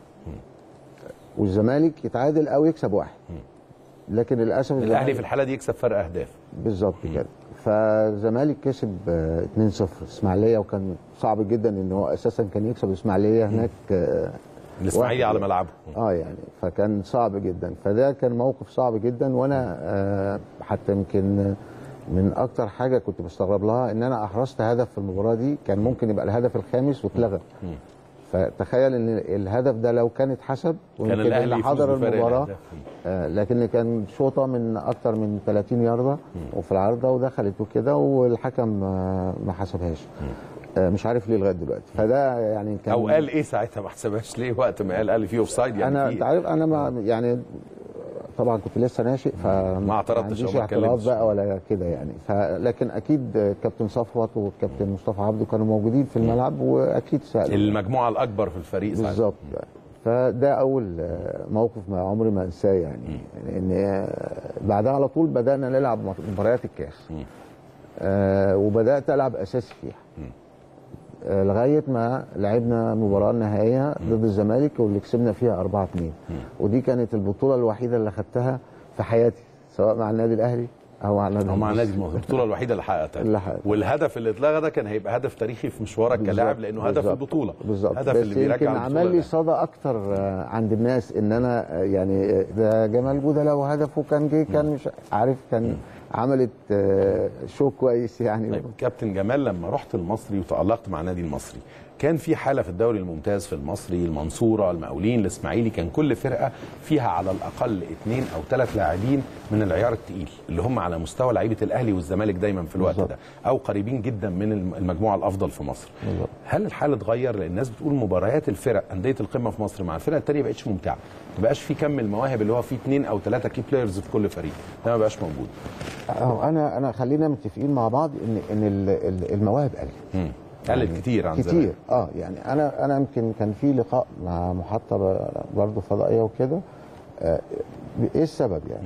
والزمالك يتعادل او يكسب واحد لكن للاسف الاهلي في الحاله دي يكسب فرق اهداف بالظبط كده فالزمالك كسب آه، 2-0 اسماعيليه وكان صعب جدا ان هو اساسا كان يكسب الاسماعيليه هناك آه، الاسماعيلي واحد. على ملعبه اه يعني فكان صعب جدا فده كان موقف صعب جدا وانا آه حتى يمكن من اكتر حاجه كنت بستغرب لها ان انا احرزت هدف في المباراه دي كان ممكن يبقى الهدف الخامس واتلغى فتخيل ان الهدف ده لو كان اتحسب كان ويمكن الاهلي اللي يفوز حضر بفارق المباراه الأهداف. آه لكن كان شوطه من اكتر من 30 يارده وفي العارضه ودخلت وكده والحكم آه ما حسبهاش آه مش عارف ليه لغايه دلوقتي فده يعني كان او قال ايه ساعتها ما حسبهاش ليه وقت ما قال قال في اوف سايد يعني انا في- انت عارف انا ما يعني طبعا كنت لسه ناشئ فما ما اعترضتش عنديش أو ما اعتراض اتكلمتش. بقى ولا كده يعني فلكن اكيد كابتن صفوت والكابتن مصطفى عبده كانوا موجودين في الملعب واكيد سالوا المجموعه الاكبر في الفريق ساعتها. بالظبط فده اول آه، موقف ما عمري ما انساه يعني ان آه، بعدها على طول بدانا نلعب مباريات الكاس آه وبدات العب اساسي فيها آه لغايه ما لعبنا مباراه نهائيه ضد الزمالك واللي كسبنا فيها 4 2 ودي كانت البطوله الوحيده اللي خدتها في حياتي سواء مع النادي الاهلي او مع النادي او مع المصري. النادي المصري البطوله الوحيده اللي حققتها اللي حققتها. والهدف اللي اتلغى ده كان هيبقى هدف تاريخي في مشوارك كلاعب بالظبط، لانه هدف بالظبط، البطوله بالظبط هدف بس اللي بيرجع يمكن البطولة عمل لي الأهلي. صدى اكتر آه، عند الناس ان انا آه، يعني آه، ده جمال جوده لو هدفه كان جه كان مش عارف كان عملت آه، شو كويس يعني طيب كابتن جمال لما رحت المصري وتألقت مع النادي المصري كان في حاله في الدوري الممتاز في المصري المنصوره المقاولين الاسماعيلي كان كل فرقه فيها على الاقل اثنين او ثلاث لاعبين من العيار الثقيل اللي هم على مستوى لعيبه الاهلي والزمالك دايما في الوقت بالظبط. ده او قريبين جدا من الم- المجموعه الافضل في مصر بالظبط. هل الحال اتغير لان الناس بتقول مباريات الفرق انديه القمه في مصر مع الفرق الثانيه بقتش ممتعه ما بقاش في كم المواهب اللي هو فيه اثنين او ثلاثه كي بلايرز في كل فريق ده ما بقاش موجود أهو انا انا خلينا متفقين مع بعض ان ان ال- ال- المواهب قلت مم. قلت كتير عن زمان كتير اه يعني انا انا يمكن كان في لقاء مع محطه ب- برضه فضائيه وكده آه ايه السبب يعني؟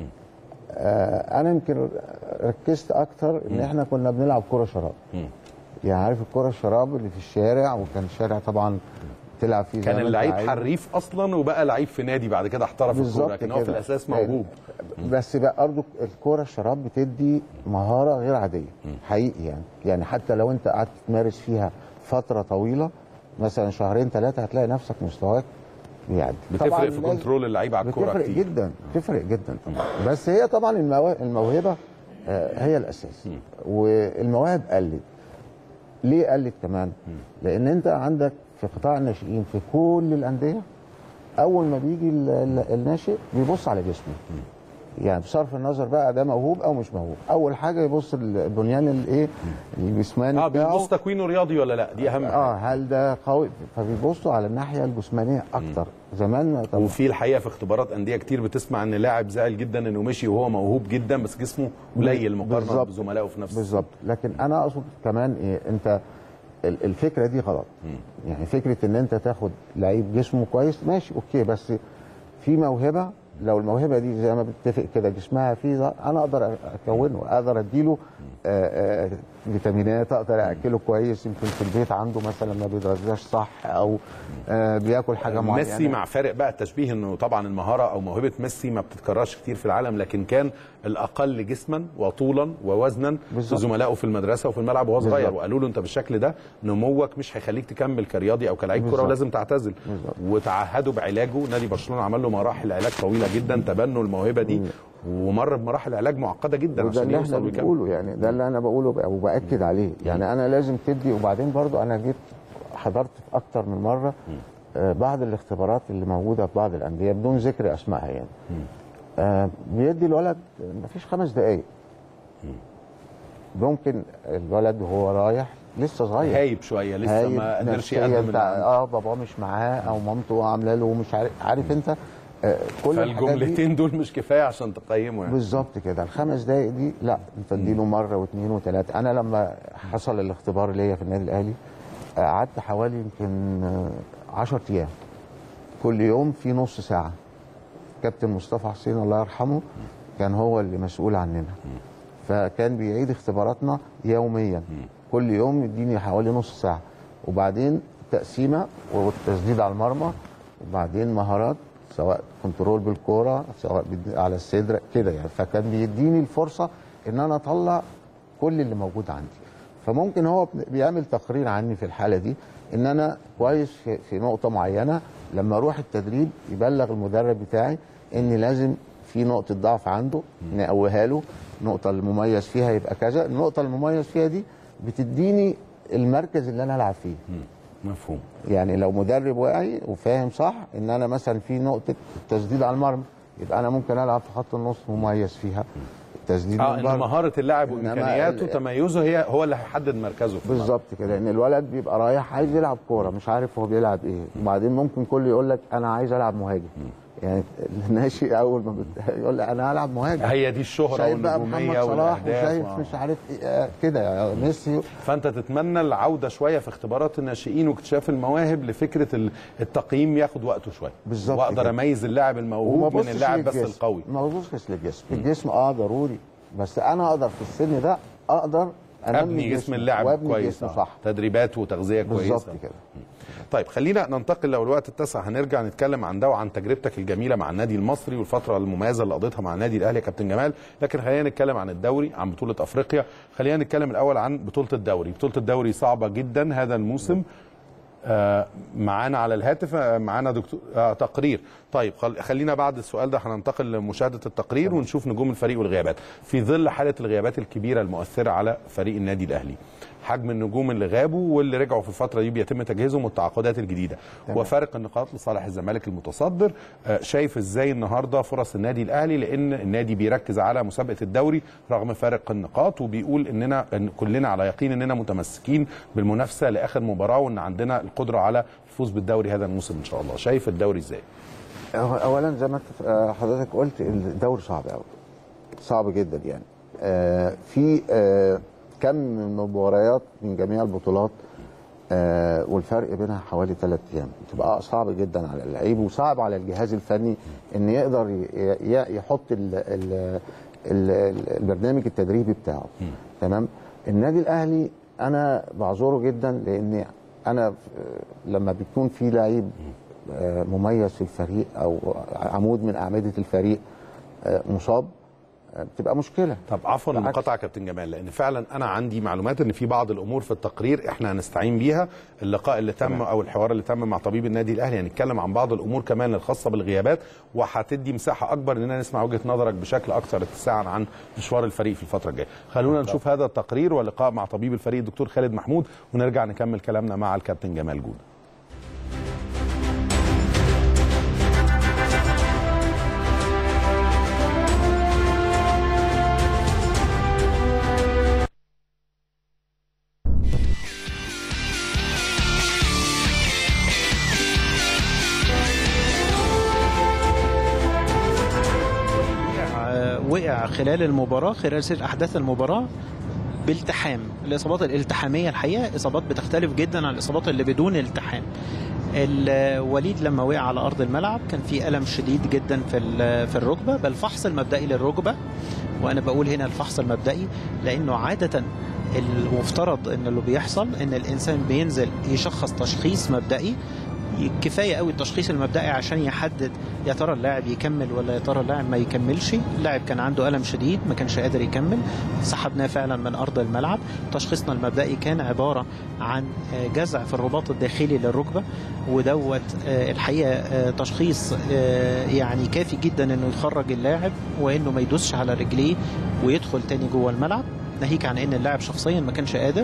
آه انا يمكن ركزت اكتر ان احنا كنا بنلعب كره شراب مم. يعني عارف الكره الشراب اللي في الشارع وكان الشارع طبعا تلعب فيه زي كان ما أنت اللعيب عايز. حريف اصلا وبقى لعيب في نادي بعد كده احترف الكوره بالظبط لكن هو في كده. الاساس موهوب بس بقى برضه الكوره الشراب بتدي مهاره غير عاديه حقيقي يعني يعني حتى لو انت قعدت تمارس فيها فتره طويله مثلا شهرين ثلاثه هتلاقي نفسك مستواك بيعدي طبعاً بتفرق في لازم- كنترول اللعيب على الكوره بتفرق كتير جدا بتفرق جدا طبعا بس هي طبعا الموا- الموهبه آه، هي الاساس والمواهب قلت ليه قلت كمان لان انت عندك في قطاع الناشئين في كل الانديه اول ما بيجي ال- ال- الناشئ بيبص على جسمه يعني بصرف النظر بقى ده موهوب او مش موهوب اول حاجه يبص البنيان الايه الجسماني اه بتاعه. بيبص تكوينه رياضي ولا لا دي اهم اه حاجه هل ده قوي فبيبصوا على الناحيه الجسمانيه اكتر زمان طبعا وفي الحقيقه في اختبارات انديه كتير بتسمع ان لاعب زعل جدا انه مشي وهو موهوب جدا بس جسمه قليل مقارنه بالظبط. بزملائه في نفس بالظبط لكن انا اقصد كمان ايه انت ال- الفكره دي غلط يعني فكره ان انت تاخد لعيب جسمه كويس ماشي اوكي بس في موهبه لو الموهبه دي زي ما بنتفق كده جسمها فيه ده، انا اقدر اكونه اقدر اديله آه، آه، فيتامينات اقدر اكله كويس يمكن في البيت عنده مثلا ما بيتغذاش صح او آه، بياكل حاجه معينه ميسي مع فارق بقى التشبيه انه طبعا المهاره او موهبه ميسي ما بتتكررش كتير في العالم لكن كان الاقل جسما وطولا ووزنا بالظبط. زملائه في المدرسه وفي الملعب وهو صغير بالظبط. وقالوا له انت بالشكل ده نموك مش هيخليك تكمل كرياضي او كلاعب كوره بالظبط. ولازم تعتزل بالظبط. وتعهدوا بعلاجه نادي برشلونه عمل له مراحل علاج طويله جدا تبنوا الموهبه دي ومر بمراحل علاج معقده جدا وده عشان اللي احنا يوصل ويكمل بنقوله يعني ده اللي انا بقوله بقى وباكد عليه يعني انا لازم تدي وبعدين برضو انا جيت حضرت في اكتر من مره آه بعض الاختبارات اللي موجوده في بعض الانديه بدون ذكر اسمائها يعني آه بيدي الولد مفيش خمس دقائق ممكن الولد وهو رايح لسه صغير هايب شويه لسه هايب ما قدرش نفسياً يقدم اللي بتاع- عنده. اه باباه مش معاه او مامته عامله له مش عارف عارف انت آه كل الحاجات دي فالجملتين دول مش كفايه عشان تقيمه يعني بالظبط كده الخمس دقائق دي لا انت اديله مره واثنين وثلاثه انا لما حصل الاختبار ليا في النادي الاهلي آه، قعدت حوالي يمكن 10 ايام كل يوم في نص ساعه كابتن مصطفى حسين الله يرحمه كان هو اللي مسؤول عننا فكان بيعيد اختباراتنا يوميا كل يوم يديني حوالي نص ساعه وبعدين تقسيمه والتسديد على المرمى وبعدين مهارات سواء كنترول بالكوره سواء بد- على الصدر كده يعني فكان بيديني الفرصه ان انا اطلع كل اللي موجود عندي فممكن هو بيعمل تقرير عني في الحاله دي ان انا كويس في, في نقطه معينه لما اروح التدريب يبلغ المدرب بتاعي ان لازم في نقطه ضعف عنده نقويها له النقطه المميز فيها يبقى كذا النقطه المميز فيها دي بتديني المركز اللي انا العب فيه مفهوم يعني لو مدرب واعي وفاهم صح ان انا مثلا في نقطه تسديد على المرمى يبقى انا ممكن العب في خط النص مميز فيها تسديد اه من ان بره. مهاره اللاعب إنما وامكانياته ال- تميزه هي هو اللي هيحدد مركزه في الملعب. بالظبط كده ان الولد بيبقى رايح عايز يلعب كوره مش عارف هو بيلعب ايه وبعدين ممكن كله يقول لك انا عايز العب مهاجم يعني الناشئ اول ما بت... يقول لك انا هلعب مهاجم هي دي الشهره شايف بقى محمد والنجوميه صلاح والاهداف وشايف آه. مش عارف ايه آه، كده يعني ميسي فانت تتمنى العوده شويه في اختبارات الناشئين واكتشاف المواهب لفكره ال- التقييم ياخد وقته شويه بالظبط واقدر كده. اميز اللاعب وما الموهوب من بصش اللاعب بس للجسم. القوي ما ببصش للجسم الجسم اه ضروري بس انا اقدر في السن ده اقدر انمي ابني جسم جسمي اللاعب وابني كويس جسمه آه. صح تدريبات وتغذيه بالظبط كويسه كده طيب خلينا ننتقل لو الوقت اتسع هنرجع نتكلم عن ده وعن تجربتك الجميله مع النادي المصري والفتره المميزه اللي قضيتها مع النادي الاهلي يا كابتن جمال لكن خلينا نتكلم عن الدوري عن بطوله افريقيا خلينا نتكلم الاول عن بطوله الدوري بطوله الدوري صعبه جدا هذا الموسم آه، معانا على الهاتف آه، معانا دكتور آه تقرير طيب خل- خلينا بعد السؤال ده هننتقل لمشاهده التقرير ونشوف نجوم الفريق والغيابات في ظل حاله الغيابات الكبيره المؤثره على فريق النادي الاهلي حجم النجوم اللي غابوا واللي رجعوا في الفتره دي بيتم تجهيزهم والتعاقدات الجديده وفارق النقاط لصالح الزمالك المتصدر آه، شايف ازاي النهارده فرص النادي الاهلي لان النادي بيركز على مسابقه الدوري رغم فارق النقاط وبيقول اننا إن كلنا على يقين اننا متمسكين بالمنافسه لاخر مباراه وان عندنا القدره على الفوز بالدوري هذا الموسم ان شاء الله شايف الدوري ازاي هو اولا زي ما انت آه، حضرتك قلت الدوري صعب قوي صعب جدا يعني آه، في آه، كم من المباريات من جميع البطولات آه، والفرق بينها حوالي ثلاث ايام بتبقى صعب جدا على اللعيب وصعب على الجهاز الفني ان يقدر ي- ي- يحط ال ال ال البرنامج التدريبي بتاعه تمام النادي الاهلي انا بعذره جدا لان انا آه، لما بيكون في لعيب آه، مميز في الفريق او عمود من اعمده الفريق آه، مصاب آه، بتبقى مشكله طب عفوا بالعكس. المقاطعه يا كابتن جمال لان فعلا انا عندي معلومات ان في بعض الامور في التقرير احنا هنستعين بيها اللقاء اللي تم او الحوار اللي تم مع طبيب النادي الاهلي هنتكلم عن بعض الامور كمان الخاصه بالغيابات وهتدي مساحه اكبر اننا نسمع وجهه نظرك بشكل اكثر اتساعا عن مشوار الفريق في الفتره الجايه خلونا نشوف هذا التقرير واللقاء مع طبيب الفريق الدكتور خالد محمود ونرجع نكمل كلامنا مع الكابتن جمال جوده وقع- وقع خلال المباراة خلال سير أحداث المباراة بالتحام الاصابات الالتحاميه الحقيقه اصابات بتختلف جدا عن الاصابات اللي بدون التحام الوليد لما وقع على ارض الملعب كان في الم شديد جدا في ال- في الركبه بل الفحص المبدئي للركبه وانا بقول هنا الفحص المبدئي لانه عاده المفترض ان اللي بيحصل ان الانسان بينزل يشخص تشخيص مبدئي كفايه قوي التشخيص المبدئي عشان يحدد يا ترى اللاعب يكمل ولا يا ترى اللاعب ما يكملش اللاعب كان عنده الم شديد ما كانش قادر يكمل سحبناه فعلا من ارض الملعب تشخيصنا المبدئي كان عباره عن آه، جزع في الرباط الداخلي للركبه ودوت آه، الحقيقه آه، تشخيص آه، يعني كافي جدا انه يخرج اللاعب وانه ما يدوسش على رجليه ويدخل تاني جوه الملعب ناهيك عن ان اللاعب شخصيا ما كانش قادر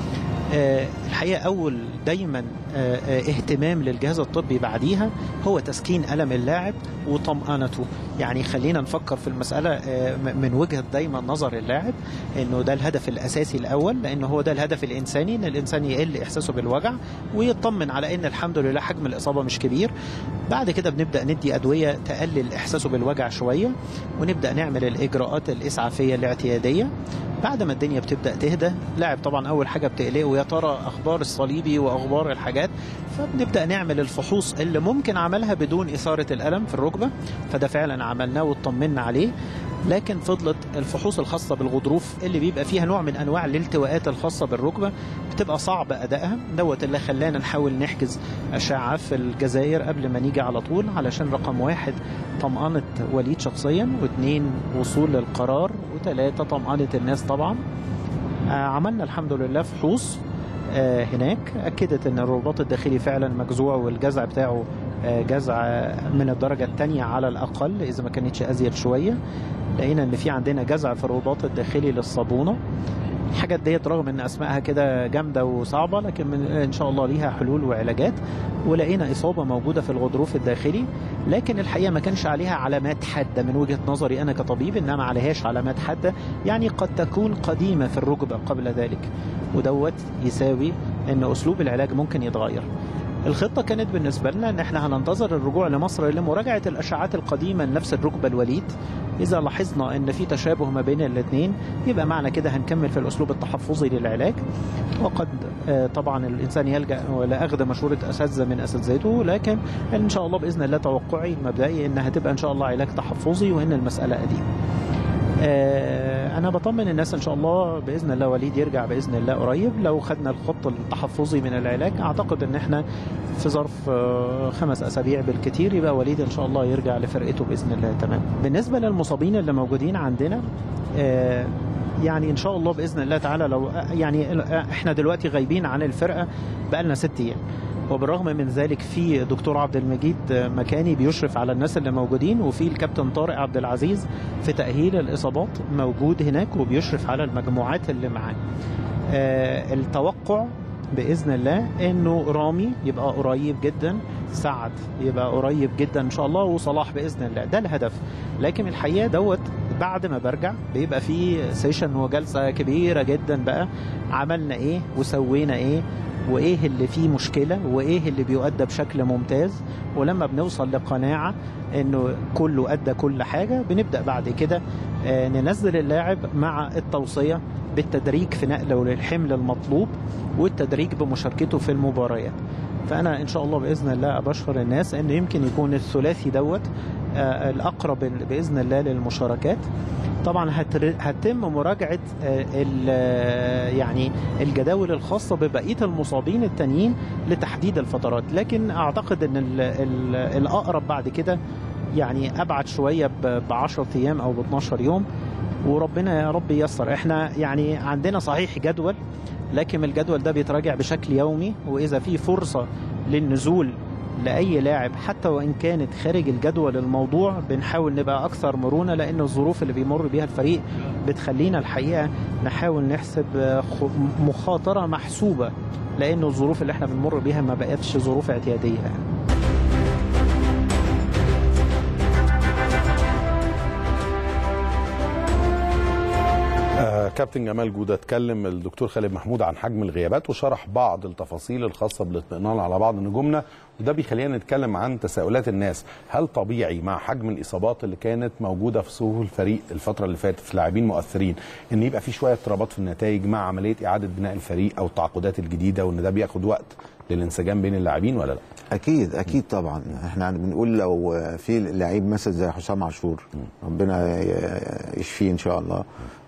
آه، الحقيقه اول دايما آه، آه، اهتمام للجهاز الطبي بعديها هو تسكين الم اللاعب وطمانته يعني خلينا نفكر في المساله آه، م- من وجهه دايما نظر اللاعب انه ده الهدف الاساسي الاول لانه هو ده الهدف الانساني ان الانسان يقل احساسه بالوجع ويطمن على ان الحمد لله حجم الاصابه مش كبير بعد كده بنبدا ندي ادويه تقلل احساسه بالوجع شويه ونبدا نعمل الاجراءات الاسعافيه الاعتياديه بعد ما الدنيا بتبدا تهدى لاعب طبعا اول حاجه بتقلقه يا ترى اخبار الصليبي واخبار الحاجات فبنبدا نعمل الفحوص اللي ممكن عملها بدون اثاره الالم في الركبه فده فعلا عملناه واطمنا عليه لكن فضلت الفحوص الخاصة بالغضروف اللي بيبقى فيها نوع من أنواع الالتواءات الخاصة بالركبة بتبقى صعب أدائها دوت اللي خلانا نحاول نحجز أشعة في الجزائر قبل ما نيجي على طول علشان رقم واحد طمأنة وليد شخصيا واثنين وصول للقرار وثلاثة طمأنة الناس طبعا آه، عملنا الحمد لله فحوص آه، هناك أكدت أن الرباط الداخلي فعلا مجزوع والجزع بتاعه آه، جزع من الدرجة الثانية على الأقل إذا ما كانتش أزيد شوية لقينا ان في عندنا جزع في الرباط الداخلي للصابونه الحاجات ديت رغم ان اسمائها كده جامده وصعبه لكن من ان شاء الله ليها حلول وعلاجات ولقينا اصابه موجوده في الغضروف الداخلي لكن الحقيقه ما كانش عليها علامات حاده من وجهه نظري انا كطبيب انها ما عليهاش علامات حاده يعني قد تكون قديمه في الركبه قبل ذلك ودوت يساوي ان اسلوب العلاج ممكن يتغير الخطه كانت بالنسبه لنا ان احنا هننتظر الرجوع لمصر لمراجعه الاشعات القديمه لنفس الركبه الوليد اذا لاحظنا ان في تشابه ما بين الاثنين يبقى معنى كده هنكمل في الاسلوب التحفظي للعلاج وقد آه، طبعا الانسان يلجا لاخذ مشوره اساتذه من اساتذته لكن ان شاء الله باذن الله توقعي المبدئي انها تبقى ان شاء الله علاج تحفظي وان المساله قديمه آه، انا بطمن الناس ان شاء الله باذن الله وليد يرجع باذن الله قريب لو خدنا الخط التحفظي من العلاج اعتقد ان احنا في ظرف آه، خمس اسابيع بالكثير يبقى وليد ان شاء الله يرجع لفرقته باذن الله تمام بالنسبه للمصابين اللي موجودين عندنا آه، يعني ان شاء الله باذن الله تعالى لو يعني احنا دلوقتي غايبين عن الفرقه بقالنا ست ايام وبالرغم من ذلك في دكتور عبد المجيد مكاني بيشرف على الناس اللي موجودين وفي الكابتن طارق عبد العزيز في تأهيل الإصابات موجود هناك وبيشرف على المجموعات اللي معاه آه، التوقع باذن الله انه رامي يبقى قريب جدا سعد يبقى قريب جدا ان شاء الله وصلاح باذن الله ده الهدف لكن الحقيقه دوت بعد ما برجع بيبقى في سيشن وجلسه كبيره جدا بقى عملنا ايه وسوينا ايه وايه اللي فيه مشكله وايه اللي بيؤدى بشكل ممتاز ولما بنوصل لقناعه انه كله ادى كل حاجه بنبدا بعد كده آه، ننزل اللاعب مع التوصيه بالتدريج في نقله للحمل المطلوب والتدريج بمشاركته في المباريات فانا ان شاء الله باذن الله ابشر الناس ان يمكن يكون الثلاثي دوت آه، الاقرب باذن الله للمشاركات طبعا هتر- هتم مراجعه آه، ال- آه، يعني الجداول الخاصه ببقيه المصابين التانيين لتحديد الفترات لكن اعتقد ان ال- ال- الاقرب بعد كده يعني ابعد شويه ب 10 ايام او ب 12 يوم وربنا يا رب ييسر احنا يعني عندنا صحيح جدول لكن الجدول ده بيتراجع بشكل يومي واذا في فرصه للنزول لاي لاعب حتى وان كانت خارج الجدول الموضوع بنحاول نبقى اكثر مرونه لان الظروف اللي بيمر بيها الفريق بتخلينا الحقيقه نحاول نحسب آه، خ- مخاطره محسوبه لان الظروف اللي احنا بنمر بيها ما بقتش ظروف اعتياديه يعني. آه كابتن جمال جودة اتكلم الدكتور خالد محمود عن حجم الغيابات وشرح بعض التفاصيل الخاصة بالاطمئنان على بعض نجومنا وده بيخلينا نتكلم عن تساؤلات الناس هل طبيعي مع حجم الإصابات اللي كانت موجودة في صفوف الفريق الفترة اللي فاتت في لاعبين مؤثرين ان يبقى في شوية اضطرابات في النتائج مع عملية إعادة بناء الفريق أو التعاقدات الجديدة وان ده بياخد وقت للانسجام بين اللاعبين ولا لا؟ اكيد اكيد طبعا احنا بنقول لو في لعيب مثلا زي حسام عاشور ربنا يشفيه ان شاء الله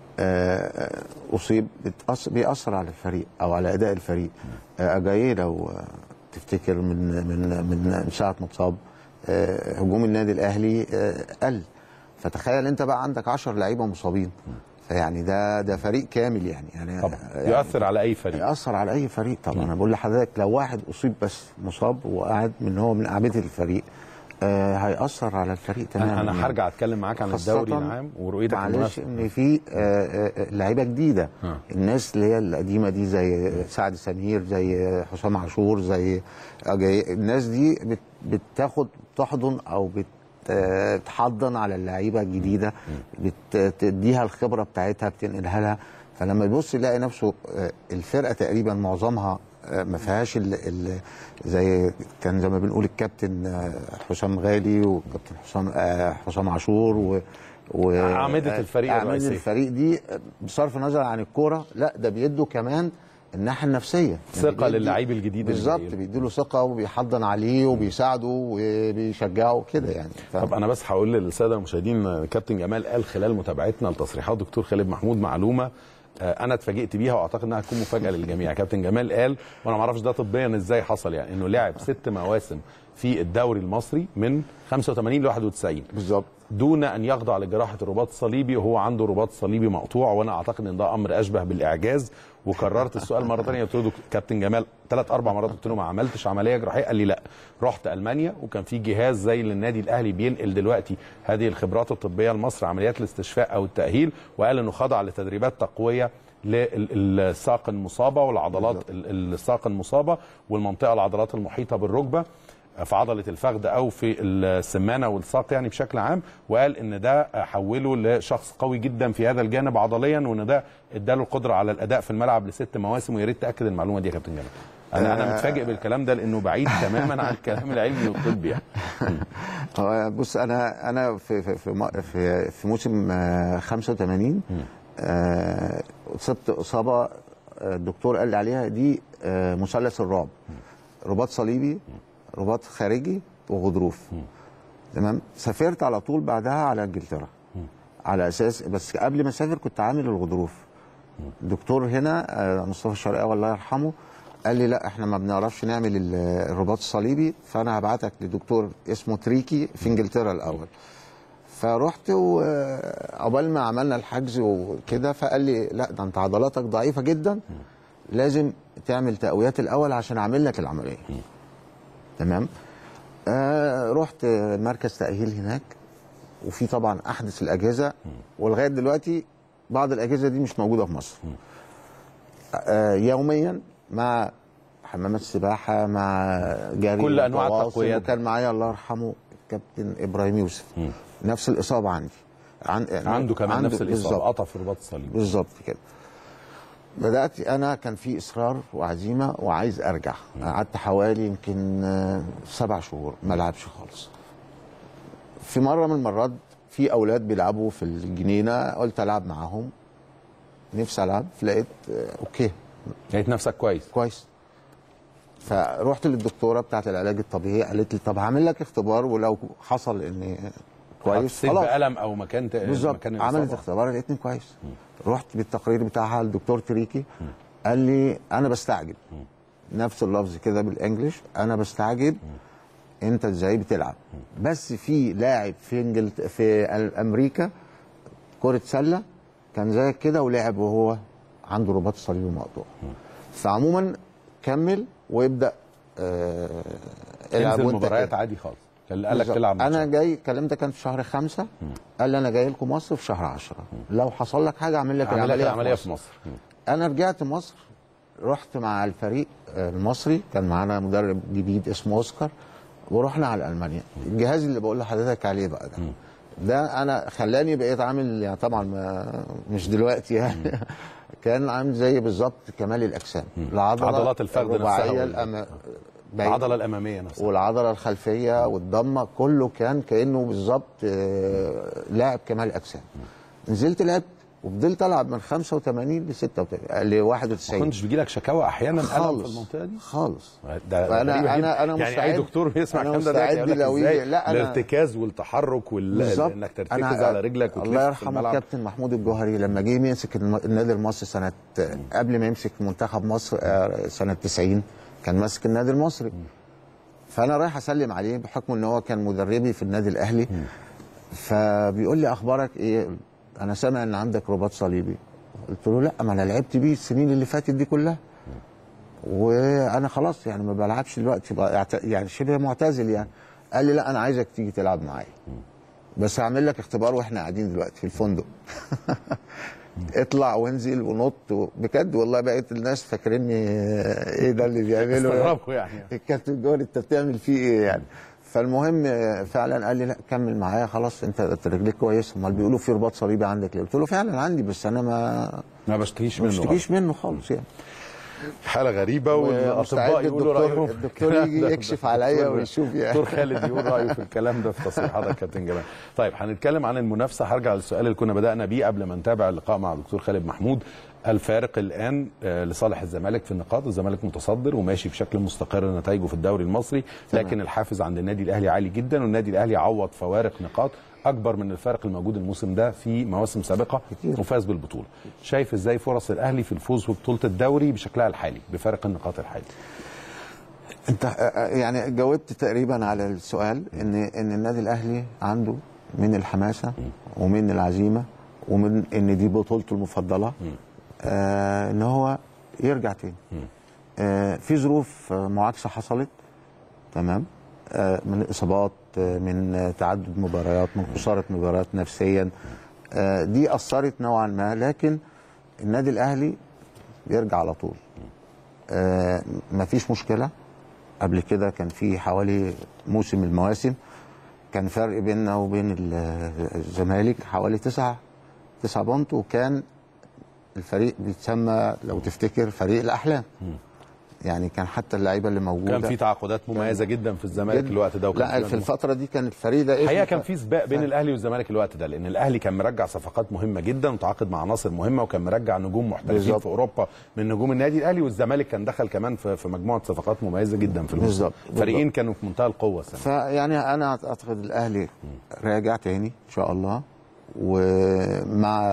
آه، اصيب بتأثر بيأثر على الفريق او على اداء الفريق آه، اجاييه لو تفتكر من من من ساعه ما اتصاب آه، هجوم النادي الاهلي آه، قل فتخيل انت بقى عندك 10 لعيبه مصابين فيعني ده ده فريق كامل يعني يعني طبعا يعني يؤثر على أي فريق يأثر على أي فريق طبعا أنا بقول لحضرتك لو واحد أصيب بس مصاب وقاعد من هو من أعمدة الفريق آه هيأثر على الفريق تماما أنا, أنا يعني. هرجع أتكلم معاك عن خاصة الدوري العام ورؤيتك معلش المناسبة. ان في آه، آه، لعيبه جديده آه. الناس اللي هي القديمه دي زي سعد سمير زي حسام عاشور زي أجاي- الناس دي بت- بتاخد تحضن او بت آه، تحضن على اللعيبه الجديده بتديها الخبره بتاعتها بتنقلها لها فلما يبص يلاقي نفسه آه، الفرقه تقريبا معظمها آه، ما فيهاش ال ال زي كان زي ما بنقول الكابتن آه، حسام غالي والكابتن حسام آه، حسام عاشور و و أعمدة الفريق أعمدة الرئيسية. الفريق دي بصرف النظر عن الكوره لا ده بيدوا كمان الناحيه النفسيه ثقة بيدي- للعيب الجديد اللي بالظبط جاي له. بيديله ثقه وبيحضن عليه وبيساعده وبيشجعه كده يعني ف... طب انا بس هقول للساده المشاهدين كابتن جمال قال خلال متابعتنا لتصريحات دكتور خالد محمود معلومه آه، انا اتفاجئت بيها واعتقد انها هتكون مفاجاه للجميع كابتن جمال قال وانا ما اعرفش ده طبيا ازاي حصل يعني انه لعب ست مواسم في الدوري المصري من 85 ل 91 بالظبط دون ان يخضع لجراحه الرباط الصليبي وهو عنده رباط صليبي مقطوع وانا اعتقد ان ده امر اشبه بالاعجاز وكررت السؤال مره ثانيه قلت له دك- كابتن جمال ثلاث اربع مرات قلت له ما عملتش عمليه جراحيه قال لي لا رحت المانيا وكان في جهاز زي اللي النادي الاهلي بينقل دلوقتي هذه الخبرات الطبيه لمصر عمليات الاستشفاء او التاهيل وقال انه خضع لتدريبات تقويه للساق المصابه والعضلات ال- الساق المصابه والمنطقه العضلات المحيطه بالركبه في عضله الفخذ او في السمانه والساق يعني بشكل عام وقال ان ده حوله لشخص قوي جدا في هذا الجانب عضليا وان ده اداله القدره على الاداء في الملعب لست مواسم ويا ريت تاكد المعلومه دي يا كابتن جمال انا انا متفاجئ بالكلام ده لانه بعيد تماما عن الكلام العلمي والطبي يعني هو بص انا انا في في في م- في, في موسم آه، 85 آه، اصبت اصابه آه، الدكتور قال لي عليها دي آه، مثلث الرعب رباط صليبي رباط خارجي وغضروف تمام سافرت على طول بعدها على انجلترا على اساس بس قبل ما اسافر كنت عامل الغضروف الدكتور هنا آه، مصطفى الشرقاوي الله يرحمه قال لي لا احنا ما بنعرفش نعمل ال- الرباط الصليبي فانا هبعتك لدكتور اسمه تريكي في انجلترا الاول فرحت وعقبال ما عملنا الحجز وكده فقال لي لا ده انت عضلاتك ضعيفه جدا لازم تعمل تقويات الاول عشان اعمل لك العمليه تمام آه رحت مركز تاهيل هناك وفي طبعا احدث الاجهزه ولغايه دلوقتي بعض الاجهزه دي مش موجوده في مصر آه يوميا مع حمامات سباحه مع جري كل أنواع وتواصل، التقويات. وكان معايا الله يرحمه الكابتن ابراهيم يوسف نفس الاصابه عندي عن عنده كمان نفس الاصابه بالظبط. قطع في الرباط الصليبي بالظبط كده بدات انا كان في اصرار وعزيمه وعايز ارجع قعدت حوالي يمكن آه، سبع شهور ما العبش خالص في مره من المرات في اولاد بيلعبوا في الجنينه قلت العب معاهم نفسي العب فلقيت آه، اوكي لقيت نفسك كويس كويس فرحت للدكتوره بتاعت العلاج الطبيعي قالت لي طب هعمل لك اختبار ولو حصل اني كويس حسيت بألم او مكان ت- بالظبط مكان عملت الإصابة. اختبار لقيتني كويس رحت بالتقرير بتاعها للدكتور تريكي قال لي انا بستعجب نفس اللفظ كده بالانجلش انا بستعجب انت ازاي بتلعب بس في لاعب في انجلت في امريكا كرة سلة كان زيك كده ولعب وهو عنده رباط صليبي مقطوع فعموما كمل ويبدا آه العب تنزل وانت مباريات كده. عادي خالص اللي قال لك بالظبط. تلعب انا ماتشات. جاي الكلام ده كان في شهر خمسة قال لي انا جاي لكم مصر في شهر عشرة لو حصل لك حاجه اعمل لك عمل لك العمليه العمليه في في مصر مصر انا رجعت مصر رحت مع الفريق آه، المصري كان معانا مدرب جديد اسمه اوسكار ورحنا على المانيا الجهاز اللي بقول لحضرتك عليه بقى ده ده انا خلاني بقيت عامل يعني طبعا ما مش دلوقتي يعني كان عامل زي بالظبط كمال الاجسام العضله عضلات الفخذ نفسها الرباعية وال- الأما- باين. العضله الاماميه نفسها والعضله الخلفيه والضمه كله كان كانه بالظبط آه، لاعب كمال اجسام نزلت لعبت وفضلت العب من 85 ل 86 ل ما 91 كنتش بيجي لك شكاوى احيانا الم في خالص المنطقه دي خالص ده فأنا- غريبة أنا- جداً. أنا يعني اي مستعد- دكتور بيسمع أنا الكلام ده دلوقتي مستعد يقول لك لو ازاي يجي- لا، أنا- الارتكاز والتحرك وال... بالظبط انك ترتكز على رجلك وتلف الله في يرحمه الملعب. الكابتن محمود الجوهري لما جه يمسك الم- النادي المصري سنه قبل ما يمسك منتخب مصر آه، سنه 90 كان ماسك النادي المصري فانا رايح اسلم عليه بحكم ان هو كان مدربي في النادي الاهلي فبيقول لي اخبارك ايه انا سامع ان عندك رباط صليبي قلت له لا ما انا لعبت بيه السنين اللي فاتت دي كلها وانا خلاص يعني ما بلعبش دلوقتي بقى اعت- يعني شبه معتزل يعني قال لي لا انا عايزك تيجي تلعب معايا بس هعمل لك اختبار واحنا قاعدين دلوقتي في الفندق اطلع وانزل ونط و- بجد والله بقيت الناس فاكريني ايه ده اللي بيعمله استغربوا يعني الكابتن جوهري انت بتعمل فيه ايه يعني فالمهم فعلا قال لي لا كمل معايا خلاص انت أنت رجليك كويسه امال بيقولوا في رباط صليبي عندك ليه قلت له فعلا عندي بس انا ما ما بشتكيش ما منه بشتكيش منه خالص يعني حاله غريبه والاطباء ومستعد يقولوا الدكتور- رايهم الدكتور الكلام يجي ده. يكشف عليا الدكتور- ويشوف يعني. الدكتور خالد يقول رايه في الكلام ده في تصريحات الكابتن جمال طيب هنتكلم عن المنافسه هرجع للسؤال اللي كنا بدانا بيه قبل ما نتابع اللقاء مع الدكتور خالد محمود الفارق الان آه، لصالح الزمالك في النقاط الزمالك متصدر وماشي بشكل مستقر نتائجه في الدوري المصري لكن الحافز عند النادي الاهلي عالي جدا والنادي الاهلي عوض فوارق نقاط اكبر من الفارق الموجود الموسم ده في مواسم سابقه وفاز بالبطوله شايف ازاي فرص الاهلي في الفوز ببطوله الدوري بشكلها الحالي بفارق النقاط الحالي انت آه، آه، يعني جاوبت تقريبا على السؤال ان ان النادي الاهلي عنده من الحماسه ومن العزيمه ومن ان دي بطولته المفضله آه ان هو يرجع تاني آه في ظروف آه، معاكسه حصلت تمام آه من اصابات آه من آه، تعدد مباريات من خساره مباريات نفسيا آه دي اثرت نوعا ما لكن النادي الاهلي بيرجع على طول آه مفيش مشكله قبل كده كان في حوالي موسم المواسم كان فرق بيننا وبين ال- الزمالك حوالي تسعة تسعة بونت وكان الفريق بيتسمى لو تفتكر فريق الاحلام يعني كان حتى اللعيبه اللي موجوده كان في تعاقدات مميزه جدا في الزمالك جداً. الوقت ده وكان لا في الفتره دي كان الفريق ده الحقيقه اسمه كان في سباق بين الاهلي والزمالك الوقت ده لان الاهلي كان مرجع صفقات مهمه جدا وتعاقد مع عناصر مهمه وكان مرجع نجوم محترفين بالظبط. في اوروبا من نجوم النادي الاهلي والزمالك كان دخل كمان في في مجموعه صفقات مميزه جدا في الموسم بالظبط. فريقين كانوا في منتهى القوه السنه فيعني انا اعتقد الاهلي راجع تاني ان شاء الله ومع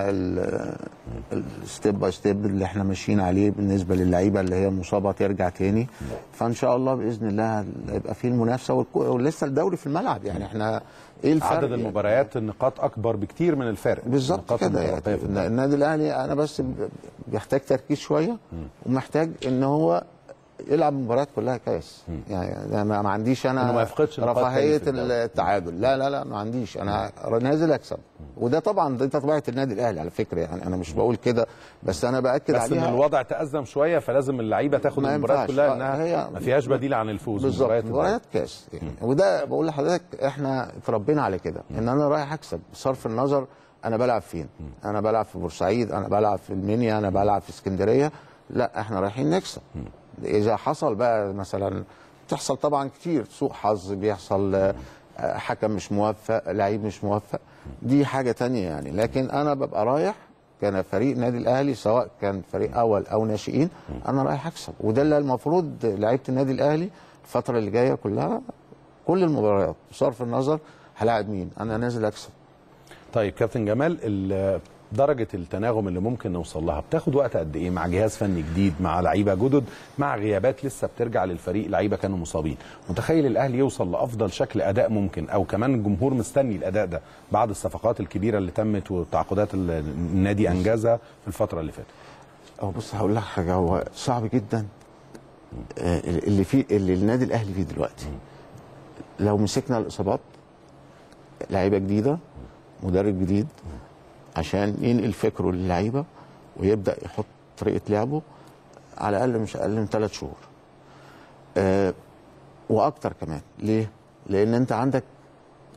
الستيب باي ستيب اللي احنا ماشيين عليه بالنسبه للعيبه اللي هي مصابه ترجع تاني فان شاء الله باذن الله يبقى في المنافسه والكو- ولسه الدوري في الملعب يعني احنا ايه الفرق عدد يعني؟ المباريات النقاط اكبر بكتير من الفارق بالظبط النقاط كده المتبقية يعني في الدوري. النادي الاهلي انا بس ب- بيحتاج تركيز شويه ومحتاج ان هو يلعب مباريات كلها كاس يعني أنا ما ما عنديش انا إنه ما يفقدش نقاط تاني رفاهيه في الدوري. التعادل لا لا لا ما عنديش انا نازل اكسب وده طبعا دي طبيعه النادي الاهلي على فكره يعني انا مش بقول كده بس انا باكد بس ان عليها الوضع تأزم شويه فلازم اللعيبه تاخد ما المباريات ينفعش. كلها آه، انها هي- ما فيهاش بديل عن الفوز بالظبط مباريات مباريات كاس يعني وده بقول لحضرتك احنا اتربينا على كده ان انا رايح اكسب بصرف النظر انا بلعب فين انا بلعب في بورسعيد انا بلعب في المنيا انا بلعب في اسكندريه لا احنا رايحين نكسب اذا حصل بقى مثلا بتحصل طبعا كتير سوء حظ بيحصل آه، آه، حكم مش موفق لعيب مش موفق دي حاجه تانية يعني لكن انا ببقى رايح كان فريق النادي الاهلي سواء كان فريق اول او ناشئين انا رايح اكسب وده اللي المفروض لعيبه النادي الاهلي الفتره اللي جايه كلها كل المباريات بصرف النظر هلاعب مين انا نازل اكسب طيب كابتن جمال ال- درجة التناغم اللي ممكن نوصل لها بتاخد وقت قد ايه مع جهاز فني جديد مع لعيبة جدد مع غيابات لسه بترجع للفريق لعيبة كانوا مصابين متخيل الاهلي يوصل لافضل شكل اداء ممكن او كمان الجمهور مستني الاداء ده بعد الصفقات الكبيرة اللي تمت والتعاقدات اللي النادي انجزها في الفترة اللي فاتت هو بص هقول لك حاجه هو صعب جدا آه، اللي فيه اللي النادي الاهلي فيه دلوقتي لو مسكنا الاصابات لعيبه جديده مدرب جديد عشان ينقل فكره للعيبه ويبدا يحط طريقه لعبه على الاقل مش اقل من ثلاث شهور آه واكتر كمان ليه؟ لان انت عندك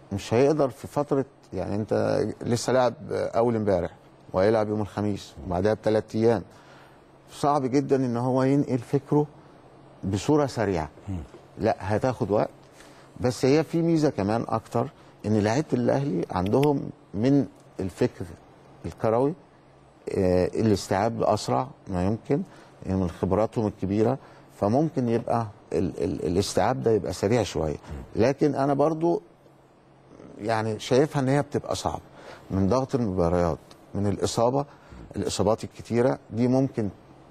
مش هيقدر في فتره يعني انت لسه لاعب اول امبارح وهيلعب يوم الخميس وبعدها بثلاث ايام صعب جدا ان هو ينقل فكره بصوره سريعه لا هتاخد وقت بس هي في ميزه كمان اكتر ان لعيبه الاهلي عندهم من الفكر الكروي آه، الاستيعاب اسرع ما يمكن يعني من خبراتهم الكبيره فممكن يبقى ال ال الاستيعاب ده يبقى سريع شويه لكن انا برضو يعني شايفها ان هي بتبقى صعب من ضغط المباريات من الاصابه الاصابات الكتيره دي ممكن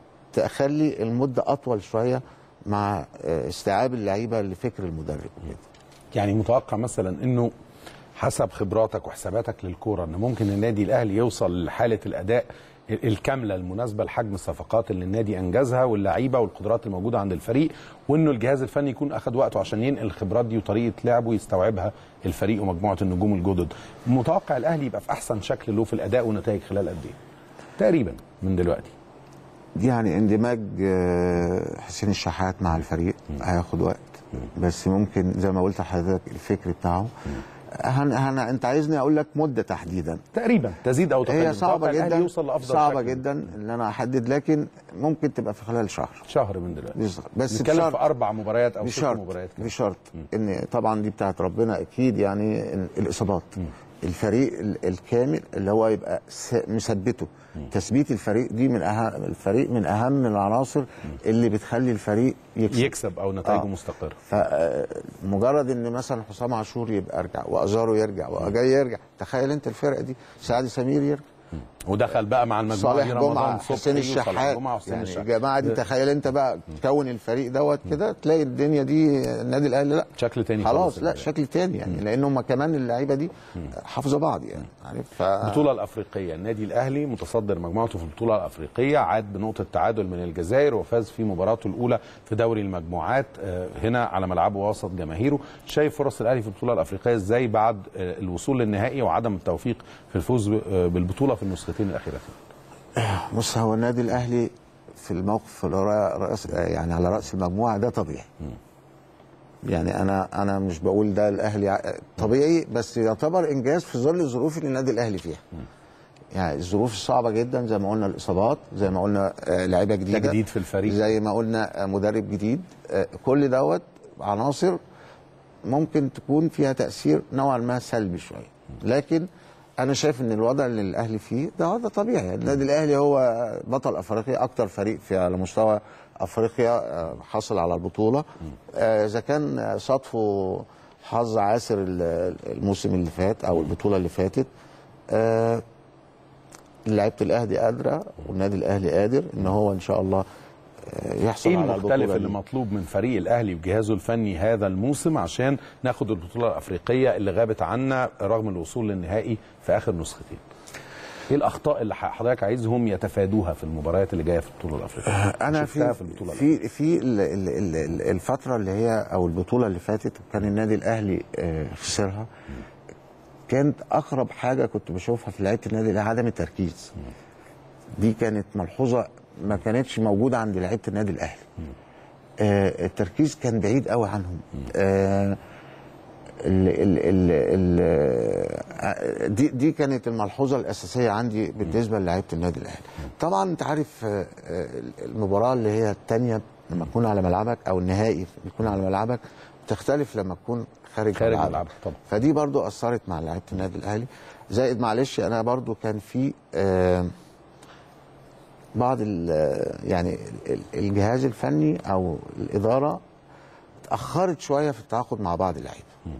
تخلي المده اطول شويه مع آه، استيعاب اللعيبه لفكر المدرب كده يعني متوقع مثلا انه حسب خبراتك وحساباتك للكوره ان ممكن النادي الاهلي يوصل لحاله الاداء الكامله المناسبه لحجم الصفقات اللي النادي انجزها واللعيبه والقدرات الموجوده عند الفريق وانه الجهاز الفني يكون اخذ وقته عشان ينقل الخبرات دي وطريقه لعبه يستوعبها الفريق ومجموعه النجوم الجدد متوقع الاهلي يبقى في احسن شكل له في الاداء والنتائج خلال قد ايه تقريبا من دلوقتي دي يعني اندماج آه، حسين الشحات مع الفريق هياخد وقت بس ممكن زي ما قلت لحضرتك الفكر بتاعه هن هن انت عايزني اقول لك مده تحديدا تقريبا تزيد او تقل هي صعبه متوقع الأهلي جدا يوصل لافضل صعبه شكل. جدا ان انا احدد لكن ممكن تبقى في خلال شهر شهر من دلوقتي بالظبط. بس نتكلم بشرط- في اربع مباريات او ست بشرط مباريات كمان. بشرط ان طبعا دي بتاعت ربنا اكيد يعني إن الاصابات الفريق ال- الكامل اللي هو يبقى س- مثبته تثبيت الفريق دي من اهم الفريق من اهم العناصر اللي بتخلي الفريق يكسب يكسب او نتائجه آه. مستقره فمجرد ان مثلا حسام عاشور يبقى يرجع وازارو يرجع واجاي يرجع تخيل انت الفرقه دي سعد سمير يرجع ودخل بقى مع المجموعه صالح دي رمضان جمعه صبحي حسين وصالح الشحات جمعه وحسين يعني الشحات الجماعه دي تخيل انت بقى تكون الفريق دوت كده تلاقي الدنيا دي النادي الاهلي لا شكل تاني خلاص خالص لا الأداء. شكل تاني يعني لان هم كمان اللعيبه دي حافظه بعض يعني عارف ف... البطولة الأفريقية النادي الأهلي متصدر مجموعته في البطولة الأفريقية عاد بنقطة تعادل من الجزائر وفاز في مباراته الأولى في دوري المجموعات آه، هنا على ملعبه وسط جماهيره شايف فرص الأهلي في البطولة الأفريقية إزاي بعد آه، الوصول للنهائي وعدم التوفيق في الفوز ب- آه، بالبطولة في النسختين الأخيرتين بص هو النادي الاهلي في الموقف اللي هو رأس يعني على راس المجموعه ده طبيعي يعني انا انا مش بقول ده الاهلي ع- طبيعي بس يعتبر انجاز في ظل الظروف اللي النادي الاهلي فيها يعني الظروف الصعبه جدا زي ما قلنا الاصابات زي ما قلنا آه، لعيبه جديده تجديد في الفريق. زي ما قلنا آه، مدرب جديد آه، كل دوت عناصر ممكن تكون فيها تاثير نوعا ما سلبي شويه لكن انا شايف ان الوضع اللي الاهلي فيه ده وضع طبيعي يعني النادي الاهلي هو بطل افريقيا اكتر فريق في على مستوى افريقيا آه، حصل على البطوله آه، اذا كان آه، صادفه حظ عاسر ال- الموسم اللي فات او البطوله اللي فاتت آه، لعيبه الاهلي قادره والنادي الاهلي قادر ان هو ان شاء الله آه، يحصل ايه على المختلف البطوله اللي دي. مطلوب من فريق الاهلي وجهازه الفني هذا الموسم عشان ناخد البطوله الافريقيه اللي غابت عنا رغم الوصول للنهائي في اخر نسختين ايه الاخطاء اللي حضرتك عايزهم يتفادوها في المباريات اللي جايه في البطوله الافريقيه انا شفتها في في البطوله في في ال- ال- ال- ال- الفتره اللي هي او البطوله اللي فاتت كان النادي الاهلي آه، خسرها كانت اقرب حاجه كنت بشوفها في لعيبه النادي الاهلي عدم التركيز دي كانت ملحوظه ما كانتش موجوده عند لعيبه النادي الاهلي آه، التركيز كان بعيد قوي عنهم آه، ال ال ال ال دي دي كانت الملحوظه الاساسيه عندي بالنسبه للعيبه النادي الاهلي طبعا انت عارف آه، آه، المباراه اللي هي الثانيه لما تكون على ملعبك او النهائي يكون على ملعبك بتختلف لما تكون خارج, خارج ملعبك. ملعبك طبعا. فدي برضو اثرت مع لعيبه النادي الاهلي زائد معلش انا برضو كان في آه، بعض ال- يعني ال- الجهاز الفني او الاداره اتاخرت شويه في التعاقد مع بعض اللعيبه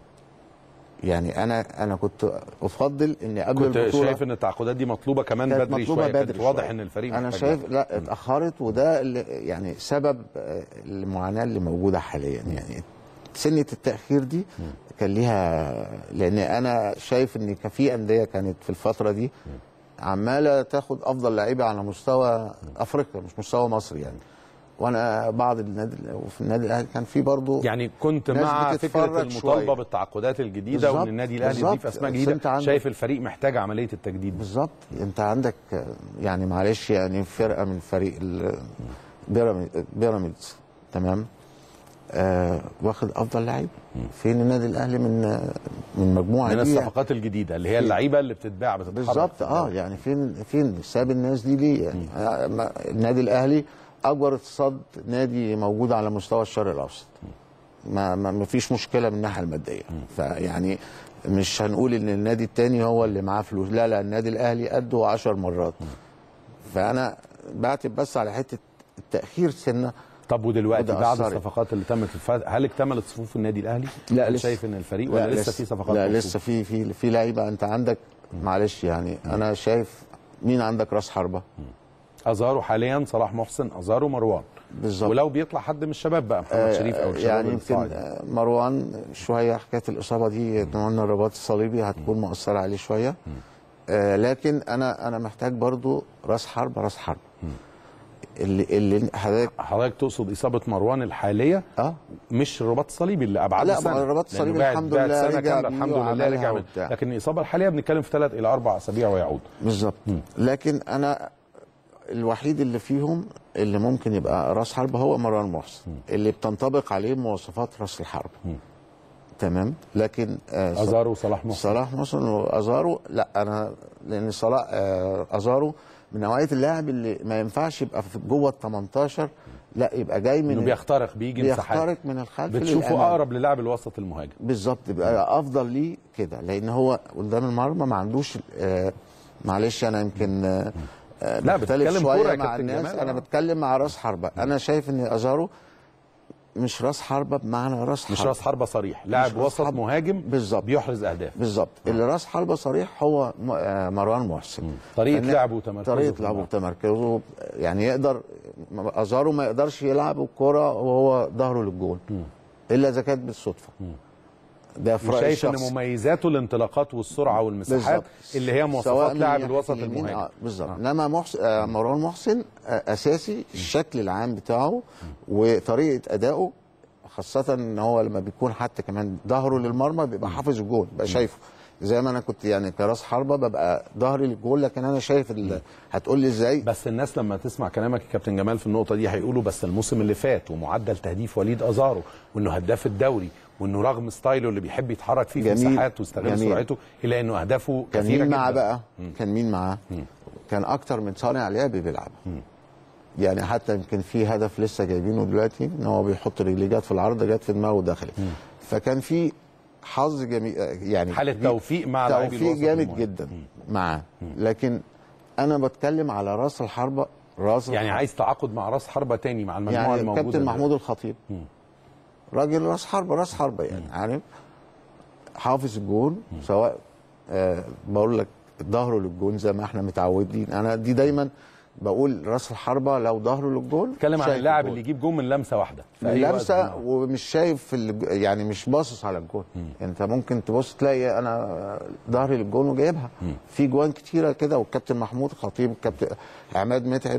يعني انا انا كنت افضل ان قبل كنت البطوله شايف ان التعاقدات دي مطلوبه كمان كانت بدري مطلوبة شويه بدري كانت واضح شوية. ان الفريق انا محتاج شايف ده. لا اتاخرت وده اللي يعني سبب آه، المعاناه اللي موجوده حاليا يعني سنه التاخير دي كان ليها لان انا شايف ان كان في انديه كانت في الفتره دي عماله تاخد افضل لعيبه على مستوى افريقيا مش مستوى مصر يعني وانا بعض النادي وفي النادي الاهلي كان في برضه يعني كنت ناس مع فكره بتتفرج المطالبه شوية. بالتعاقدات الجديده بالظبط، وان النادي الاهلي بالظبط. يضيف اسماء بس جديده أنت عندك- شايف الفريق محتاج عمليه التجديد بالظبط انت عندك آه، يعني معلش يعني فرقه من فريق ال- بيراميد- بيراميدز تمام آه واخد افضل لعيب فين النادي الاهلي من آه، من مجموعه من دي يعني؟ الصفقات الجديده اللي هي اللعيبه اللي بتتباع بتتحرك بالظبط اه يعني فين فين ساب الناس دي ليه يعني آه، ما- النادي الاهلي اكبر اقتصاد نادي موجود على مستوى الشرق الاوسط ما ما ما فيش مشكله من الناحيه الماديه فيعني مش هنقول ان النادي التاني هو اللي معاه فلوس لا لا النادي الاهلي قده 10 مرات فانا بعتب بس على حته التاخير سنه طب ودلوقتي وده بعد أثرت. الصفقات اللي تمت الف- هل اكتملت صفوف النادي الاهلي؟ لا، هل لسه. شايف ان الفريق ولا لسه في صفقات لا مطلوبة؟ لسه في في في لعيبه انت عندك معلش يعني انا شايف مين عندك راس حربه ازارو حاليا صلاح محسن ازارو مروان بالظبط ولو بيطلع حد من الشباب بقى محمد شريف او الشباب يعني اللي يمكن صاعد. آه، مروان شويه حكايه الاصابه دي قلنا الرباط الصليبي هتكون مؤثره عليه شويه آه لكن انا انا محتاج برضو راس حرب راس حرب اللي اللي حضرتك حضرتك تقصد اصابه مروان الحاليه اه مش الرباط الصليبي اللي ابعد لا، سنه ما الرباط لأنه الصليبي بعد- الحمد بعد لله سنه رجع كامله بيه الحمد لله وعملها رجع بيه. وبتاع. لكن الاصابه الحاليه بنتكلم في ثلاث الى اربع اسابيع ويعود بالظبط لكن انا الوحيد اللي فيهم اللي ممكن يبقى راس حرب هو مروان محسن اللي بتنطبق عليه مواصفات راس الحرب تمام لكن آه ازارو وصلاح محسن صلاح محسن وازارو لا انا لان صلاح آه ازارو من نوعيه اللاعب اللي ما ينفعش يبقى في جوه ال 18 لا يبقى جاي من انه بيخترق بيجي مساحات بيخترق من الخلف بتشوفه للأمام. اقرب للاعب الوسط المهاجم بالظبط يبقى افضل ليه كده لان هو قدام المرمى ما عندوش آه معلش انا يمكن آه آه، لا، بختلف بتتكلم شويه كورة يا مع كابتن الناس جمال، انا آه. بتكلم مع راس حربه انا شايف ان ازارو مش راس حربه بمعنى راس مش حربة. راس حربه صريح لاعب راس وسط حربة. مهاجم بالظبط. بيحرز اهداف بالظبط اللي راس حربه صريح هو م- آه، مروان محسن طريقه فإن- لعبه وتمركزه في طريقه لعبه الملعب. وتمركزه يعني يقدر ازارو ما يقدرش يلعب الكوره وهو ظهره للجول الا اذا كانت بالصدفه ده في رايي وشايف ان الشخصي مميزاته الانطلاقات والسرعه والمساحات بالظبط. اللي هي سواء مواصفات من لاعب ناحية الوسط اليمين، المهاجم آه بالظبط انما محسن آه مروان محسن آه اساسي الشكل العام بتاعه وطريقه ادائه خاصه ان هو لما بيكون حتى كمان ظهره للمرمى بيبقى حافظ الجول بيبقى شايفه زي ما انا كنت يعني كراس حربه ببقى ظهري للجول لكن انا شايف ال- هتقول لي ازاي بس الناس لما تسمع كلامك يا كابتن جمال في النقطه دي هيقولوا بس الموسم اللي فات ومعدل تهديف وليد ازارو وانه هداف الدوري وانه رغم ستايله اللي بيحب يتحرك فيه في جميل. مساحات ويستغل جميل. سرعته الا انه اهدافه كان كثيره مين معاه جدا بقى كان مين معاه كان اكتر من صانع لعب بيلعب يعني حتى يمكن في هدف لسه جايبينه دلوقتي ان هو بيحط رجليه جت في العرض جت في دماغه ودخلت فكان في حظ جميل يعني حالة في توفيق مع لاعبي توفيق الوسط جامد المهاجم. جدا معاه لكن انا بتكلم على راس الحربه راس يعني الحربة. عايز تعاقد مع راس حربه تاني مع المجموعه يعني الموجوده كابتن دلوقتي. محمود الخطيب راجل راس حربه راس حربه يعني عارف حافظ الجون سواء آه بقول لك ظهره للجون زي ما احنا متعودين انا دي دايما بقول راس الحربه لو ظهره للجون اتكلم عن شايف اللاعب الجون. اللي يجيب جون من لمسه واحده في من أي وقت. لمسه ومش شايف في الج- يعني مش باصص على الجون انت ممكن تبص تلاقي انا ظهري للجون وجايبها في جوان كتيره كده والكابتن محمود خطيب والكابتن عماد متعب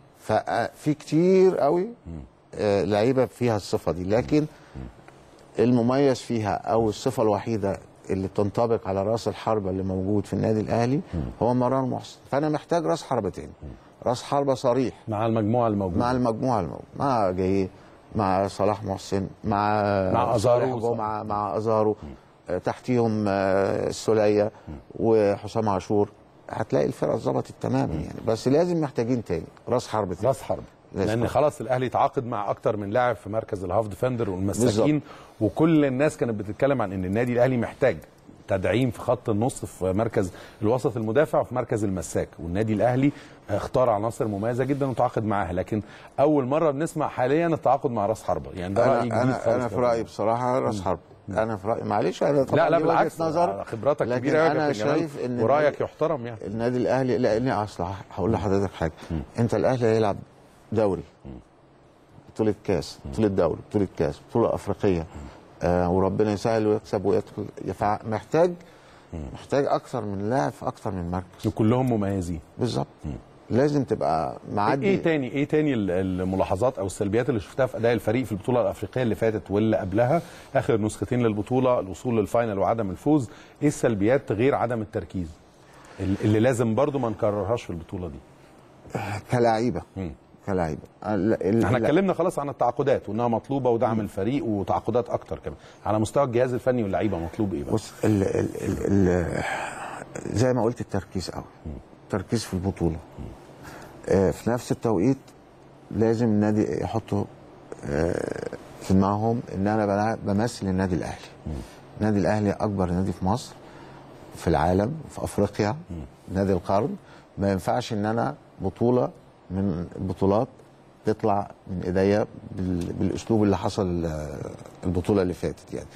ففي كتير قوي آه، لعيبه فيها الصفه دي لكن المميز فيها او الصفه الوحيده اللي بتنطبق على راس الحربه اللي موجود في النادي الاهلي هو مروان محسن فانا محتاج راس حربه تاني راس حربه صريح مع المجموعه الموجوده مع المجموعه الموجودة مع جاي مع صلاح محسن مع مع أزارو صالح وصلاح. جمعه مع ازارو آه، تحتيهم آه، السوليه وحسام عاشور هتلاقي الفرقه ظبطت تماما يعني بس لازم محتاجين تاني راس حرب تاني راس حرب راس لان حرب. خلاص الاهلي تعاقد مع اكتر من لاعب في مركز الهاف ديفندر والمساكين وكل الناس كانت بتتكلم عن ان النادي الاهلي محتاج تدعيم في خط النص في مركز الوسط المدافع وفي مركز المساك والنادي الاهلي اختار عناصر مميزه جدا وتعاقد معاها لكن اول مره بنسمع حاليا التعاقد مع راس حربه يعني ده راي انا جديد انا خالص انا في يا رايي كابتن. بصراحه راس حرب انا في رايي معلش انا طبعا لا لا دي وجهة بالعكس نظر خبراتك لكن كبيره يا انا كابتن جمال شايف ان ورايك يحترم يعني النادي الاهلي لان اصل هقول لحضرتك حاجه انت الاهلي هيلعب دوري بطوله كاس بطوله دوري بطوله كاس بطوله افريقيه آه وربنا يسهل ويكسب ويدخل يفع- محتاج محتاج اكثر من لاعب في اكثر من مركز وكلهم مميزين بالظبط لازم تبقى معدي ايه تاني ايه تاني ال- الملاحظات او السلبيات اللي شفتها في اداء الفريق في البطوله الافريقيه اللي فاتت واللي قبلها اخر نسختين للبطوله الوصول للفاينل وعدم الفوز ايه السلبيات غير عدم التركيز ال- اللي لازم برضو ما نكررهاش في البطوله دي كلاعيبه كلاعيبه ال- ال- احنا لا. اتكلمنا خلاص عن التعاقدات وانها مطلوبه ودعم الفريق وتعاقدات اكتر كمان على مستوى الجهاز الفني واللعيبه مطلوب ايه بقى؟ بص ال ال ال ال زي ما قلت التركيز قوي التركيز في البطوله آه، في نفس التوقيت لازم النادي يحطوا آه، في دماغهم ان انا بلعب- بمثل النادي الاهلي النادي الاهلي اكبر نادي في مصر في العالم في افريقيا نادي القرن ما ينفعش ان انا بطوله من البطولات تطلع من ايديا بال- بالاسلوب اللي حصل آه، البطوله اللي فاتت يعني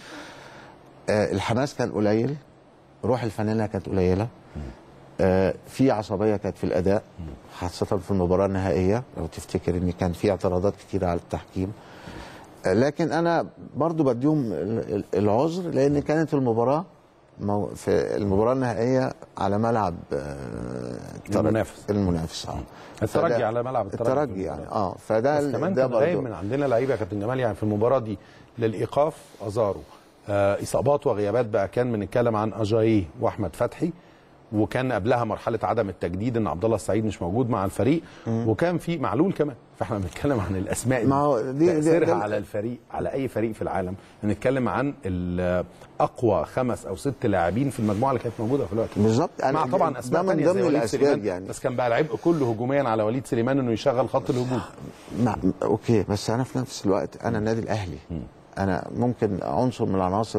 آه، الحماس كان قليل روح الفانيلا كانت قليله آه، في عصبيه كانت في الاداء خاصه في المباراه النهائيه لو تفتكر ان كان في اعتراضات كتيره على التحكيم آه، لكن انا برضو بديهم ال- ال- العذر لان كانت المباراه مو- في المباراه النهائيه على ملعب آه، الترجي- المنافس. المنافس اه الترجي فده- على ملعب الترجي في الترجي يعني المباراة. اه فده بس كمان ده كان غايب برضو من عندنا لعيبه يا كابتن جمال يعني في المباراه دي للايقاف ازارو آه اصابات وغيابات بقى كان بنتكلم عن اجاييه واحمد فتحي وكان قبلها مرحله عدم التجديد ان عبد الله السعيد مش موجود مع الفريق وكان في معلول كمان فاحنا بنتكلم عن الاسماء دي ما هو دي- دي- تاثيرها ده- على الفريق على اي فريق في العالم بنتكلم عن ال- اقوى خمس او ست لاعبين في المجموعه اللي كانت موجوده في الوقت ده. بالظبط مع طبعا ده اسماء من تانية زي ضمن وليد الاسباب سليمان يعني بس كان بقى العبء كله هجوميا على وليد سليمان انه يشغل خط الهجوم مع اوكي بس انا في نفس الوقت انا النادي الاهلي انا ممكن عنصر من العناصر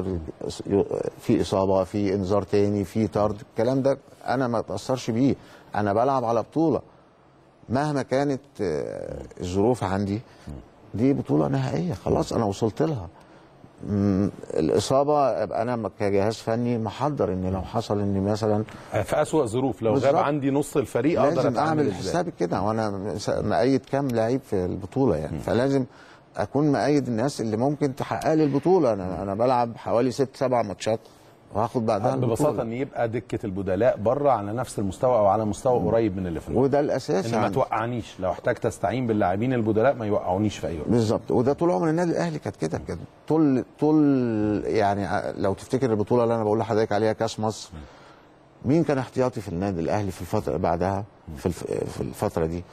في اصابه في انذار تاني في طرد الكلام ده انا ما اتاثرش بيه انا بلعب على بطوله مهما كانت آه، الظروف عندي دي بطوله نهائيه خلاص انا وصلت لها مم، الاصابه ابقى انا كجهاز فني محضر ان لو حصل ان مثلا في اسوأ ظروف لو غاب بالظبط. عندي نص الفريق اقدر لازم اتعامل اعمل ازاي حسابي كده وانا س- مأيد كام لعيب في البطوله يعني فلازم اكون مأيد الناس اللي ممكن تحقق لي البطوله انا انا بلعب حوالي ست سبع ماتشات وهاخد بعدها ببساطه البطوله ان يبقى دكه البدلاء بره على نفس المستوى او على مستوى قريب من اللي في الملعب وده الاساس ان ما يعني توقعنيش لو احتاجت استعين باللاعبين البدلاء ما يوقعونيش في اي وقت بالظبط وده طول عمر النادي الاهلي كانت كده كده طول طول يعني ع- لو تفتكر البطوله اللي انا بقول لحضرتك عليها كاس مصر مين كان احتياطي في النادي الاهلي في الفتره بعدها في الف- في الفتره دي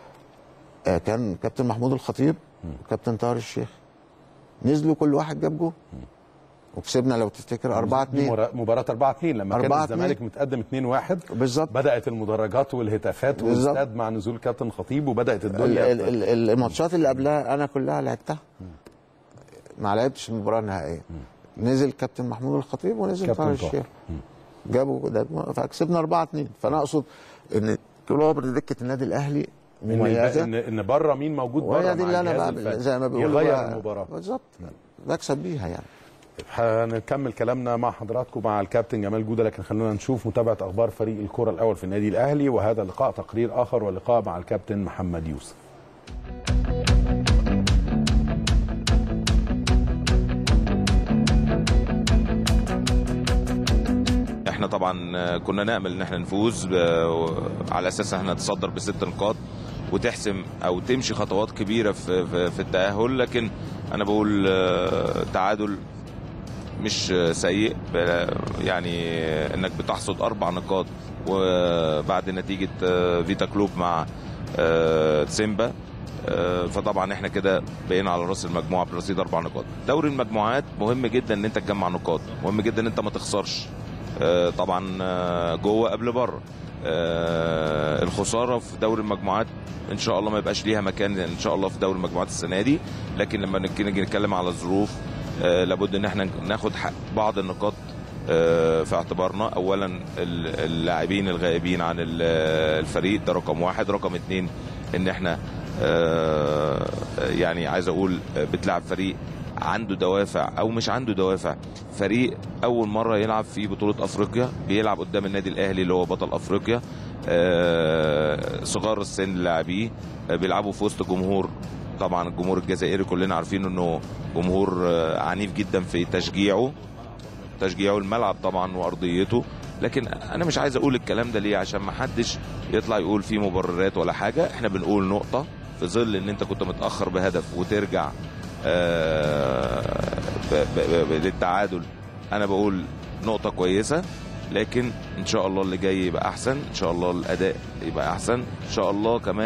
آه، كان كابتن محمود الخطيب وكابتن طاهر الشيخ نزلوا كل واحد جاب جول وكسبنا لو تفتكر 4 دي 2 مرا- مباراه 4 2 لما كان 4-2. الزمالك متقدم 2 1 بالظبط بدات المدرجات والهتافات بالظبط. والاستاد مع نزول كابتن خطيب وبدات ال- الدنيا ال- ال- الماتشات اللي قبلها انا كلها لعبتها ما لعبتش المباراه النهائيه نزل كابتن محمود الخطيب ونزل كابتن طاهر طاهر. الشيخ جابوا ده فكسبنا 4 2 فانا اقصد ان طول عمر دكه النادي الاهلي ان يبقى- مميزه ان ان بره مين موجود بره وهي دي مع اللي انا الجهاز بعمل الفني. زي ما بيقولوا يغير بقى- المباراه بالظبط بكسب بيها يعني هنكمل كلامنا مع حضراتكم مع الكابتن جمال جوده لكن خلونا نشوف متابعه اخبار فريق الكره الاول في النادي الاهلي وهذا لقاء تقرير اخر ولقاء مع الكابتن محمد يوسف احنا طبعا كنا نامل ان احنا نفوز ب- على اساس احنا نتصدر بست نقاط وتحسم او تمشي خطوات كبيره في في, في التاهل لكن انا بقول آه، تعادل مش سيء ب- يعني انك بتحصد اربع نقاط وبعد نتيجه آه، فيتا كلوب مع آه، سيمبا آه، فطبعا احنا كده بقينا على راس المجموعه برصيد اربع نقاط دوري المجموعات مهم جدا ان انت تجمع نقاط مهم جدا ان انت ما تخسرش آه، طبعا آه، جوه قبل بره آه، الخساره في دوري المجموعات ان شاء الله ما يبقاش ليها مكان ان شاء الله في دوري المجموعات السنه دي لكن لما نك- نيجي نتكلم على الظروف آه، لابد ان احنا ناخد حق بعض النقاط آه، في اعتبارنا اولا ال- اللاعبين الغائبين عن ال- الفريق ده رقم واحد رقم اتنين ان احنا آه، يعني عايز اقول آه، بتلعب فريق عنده دوافع او مش عنده دوافع فريق اول مره يلعب في بطوله افريقيا بيلعب قدام النادي الاهلي اللي هو بطل افريقيا آه، صغار السن لاعبيه آه، بيلعبوا في وسط جمهور طبعا الجمهور الجزائري كلنا عارفين انه جمهور آه، عنيف جدا في تشجيعه تشجيعه الملعب طبعا وارضيته لكن انا مش عايز اقول الكلام ده ليه عشان ما حدش يطلع يقول فيه مبررات ولا حاجه احنا بنقول نقطه في ظل ان انت كنت متاخر بهدف وترجع آه، ب- ب- ب- للتعادل انا بقول نقطه كويسه لكن ان شاء الله اللي جاي يبقى احسن ان شاء الله الاداء يبقى احسن ان شاء الله كمان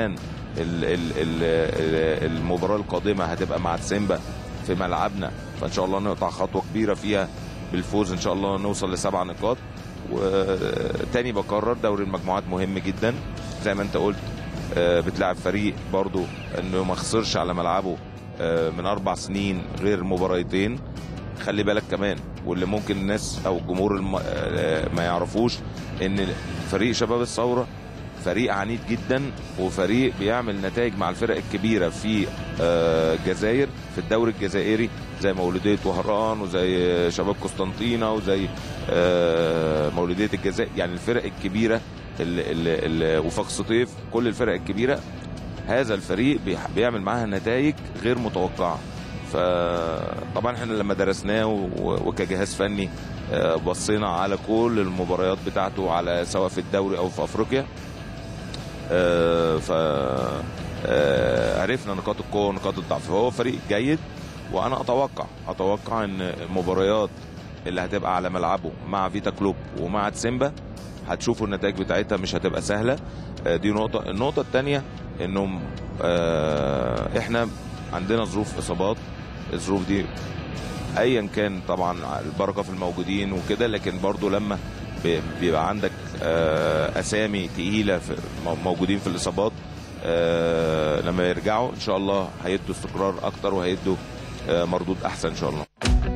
ال- ال- ال- المباراه القادمه هتبقى مع سيمبا في ملعبنا فان شاء الله نقطع خطوه كبيره فيها بالفوز ان شاء الله نوصل لسبع نقاط وتاني بكرر دوري المجموعات مهم جدا زي ما انت قلت آه، بتلعب فريق برضو انه ما خسرش على ملعبه آه، من اربع سنين غير مباراتين خلي بالك كمان واللي ممكن الناس او الجمهور الم... آه، ما يعرفوش ان فريق شباب الثوره فريق عنيد جدا وفريق بيعمل نتائج مع الفرق الكبيره في آه، الجزائر في الدوري الجزائري زي مولوديه وهران وزي شباب قسطنطينه وزي آه، مولوديه الجزائر يعني الفرق الكبيره اللي اللي اللي وفاق سطيف كل الفرق الكبيره هذا الفريق بيح- بيعمل معاها نتائج غير متوقعه فطبعا احنا لما درسناه و- وكجهاز فني آه، بصينا على كل المباريات بتاعته على سواء في الدوري او في افريقيا آه، ف آه، عرفنا نقاط القوه ونقاط الضعف هو فريق جيد وانا اتوقع اتوقع ان المباريات اللي هتبقى على ملعبه مع فيتا كلوب ومع تسيمبا هتشوفوا النتائج بتاعتها مش هتبقى سهله آه، دي نقطه النقطه الثانيه انهم آه، احنا عندنا ظروف اصابات الظروف دي ايا كان طبعا البركه في الموجودين وكده لكن برضو لما بي- بيبقى عندك آه، اسامي تقيله في مو- موجودين في الاصابات آه، لما يرجعوا ان شاء الله هيدوا استقرار اكتر وهيدوا آه، مردود احسن ان شاء الله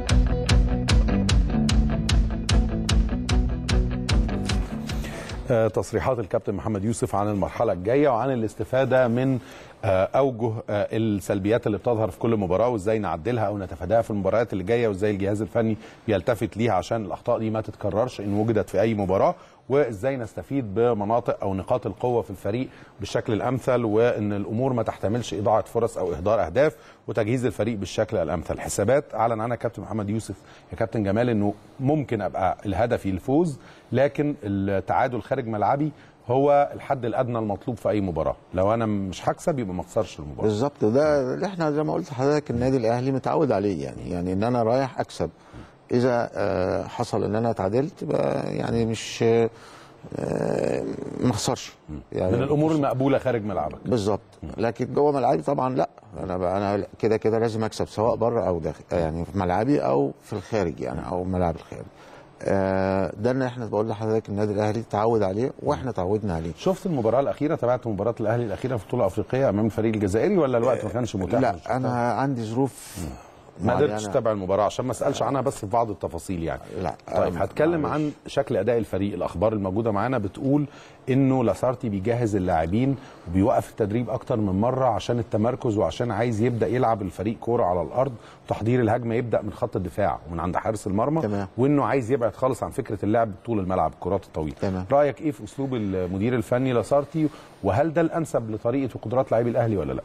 آه، تصريحات الكابتن محمد يوسف عن المرحلة الجاية وعن الاستفادة من آه، أوجه آه، السلبيات اللي بتظهر في كل مباراة وإزاي نعدلها أو نتفاداها في المباريات اللي جاية وإزاي الجهاز الفني بيلتفت ليها عشان الأخطاء دي ما تتكررش إن وجدت في أي مباراة وإزاي نستفيد بمناطق أو نقاط القوة في الفريق بالشكل الأمثل وإن الأمور ما تحتملش إضاعة فرص أو إهدار أهداف وتجهيز الفريق بالشكل الأمثل حسابات أعلن عنها كابتن محمد يوسف يا كابتن جمال إنه ممكن أبقى الهدفي الفوز لكن التعادل خارج ملعبي هو الحد الادنى المطلوب في اي مباراه لو انا مش هكسب يبقى ما اخسرش المباراه بالظبط ده اللي احنا زي ما قلت لحضرتك النادي الاهلي متعود عليه يعني يعني ان انا رايح اكسب اذا آه، حصل ان انا اتعادلت يبقى يعني مش آه، ما اخسرش يعني من الامور المقبوله خارج ملعبك بالظبط لكن جوه ملعبي طبعا لا انا بقى انا كده كده لازم اكسب سواء بره او داخل يعني في ملعبي او في الخارج يعني او ملعب الخارج آه، ده اللي احنا بقول لحضرتك النادي الاهلي تعود عليه واحنا تعودنا عليه شفت المباراه الاخيره تابعت مباراه الاهلي الاخيره في بطوله افريقيه امام الفريق الجزائري ولا الوقت ما كانش متاح لا للشفتها؟ انا عندي ظروف ما قدرتش معينة. اتابع المباراه عشان ما اسالش عنها بس في بعض التفاصيل يعني لا طيب آه، هتكلم معلش. عن شكل اداء الفريق الاخبار الموجوده معانا بتقول انه لاسارتي بيجهز اللاعبين وبيوقف التدريب اكتر من مره عشان التمركز وعشان عايز يبدا يلعب الفريق كوره على الارض وتحضير الهجمه يبدا من خط الدفاع ومن عند حارس المرمى تمام. وانه عايز يبعد خالص عن فكره اللعب طول الملعب الكرات الطويله تمام. رايك ايه في اسلوب المدير الفني لاسارتي وهل ده الانسب لطريقه وقدرات لاعبي الاهلي ولا لا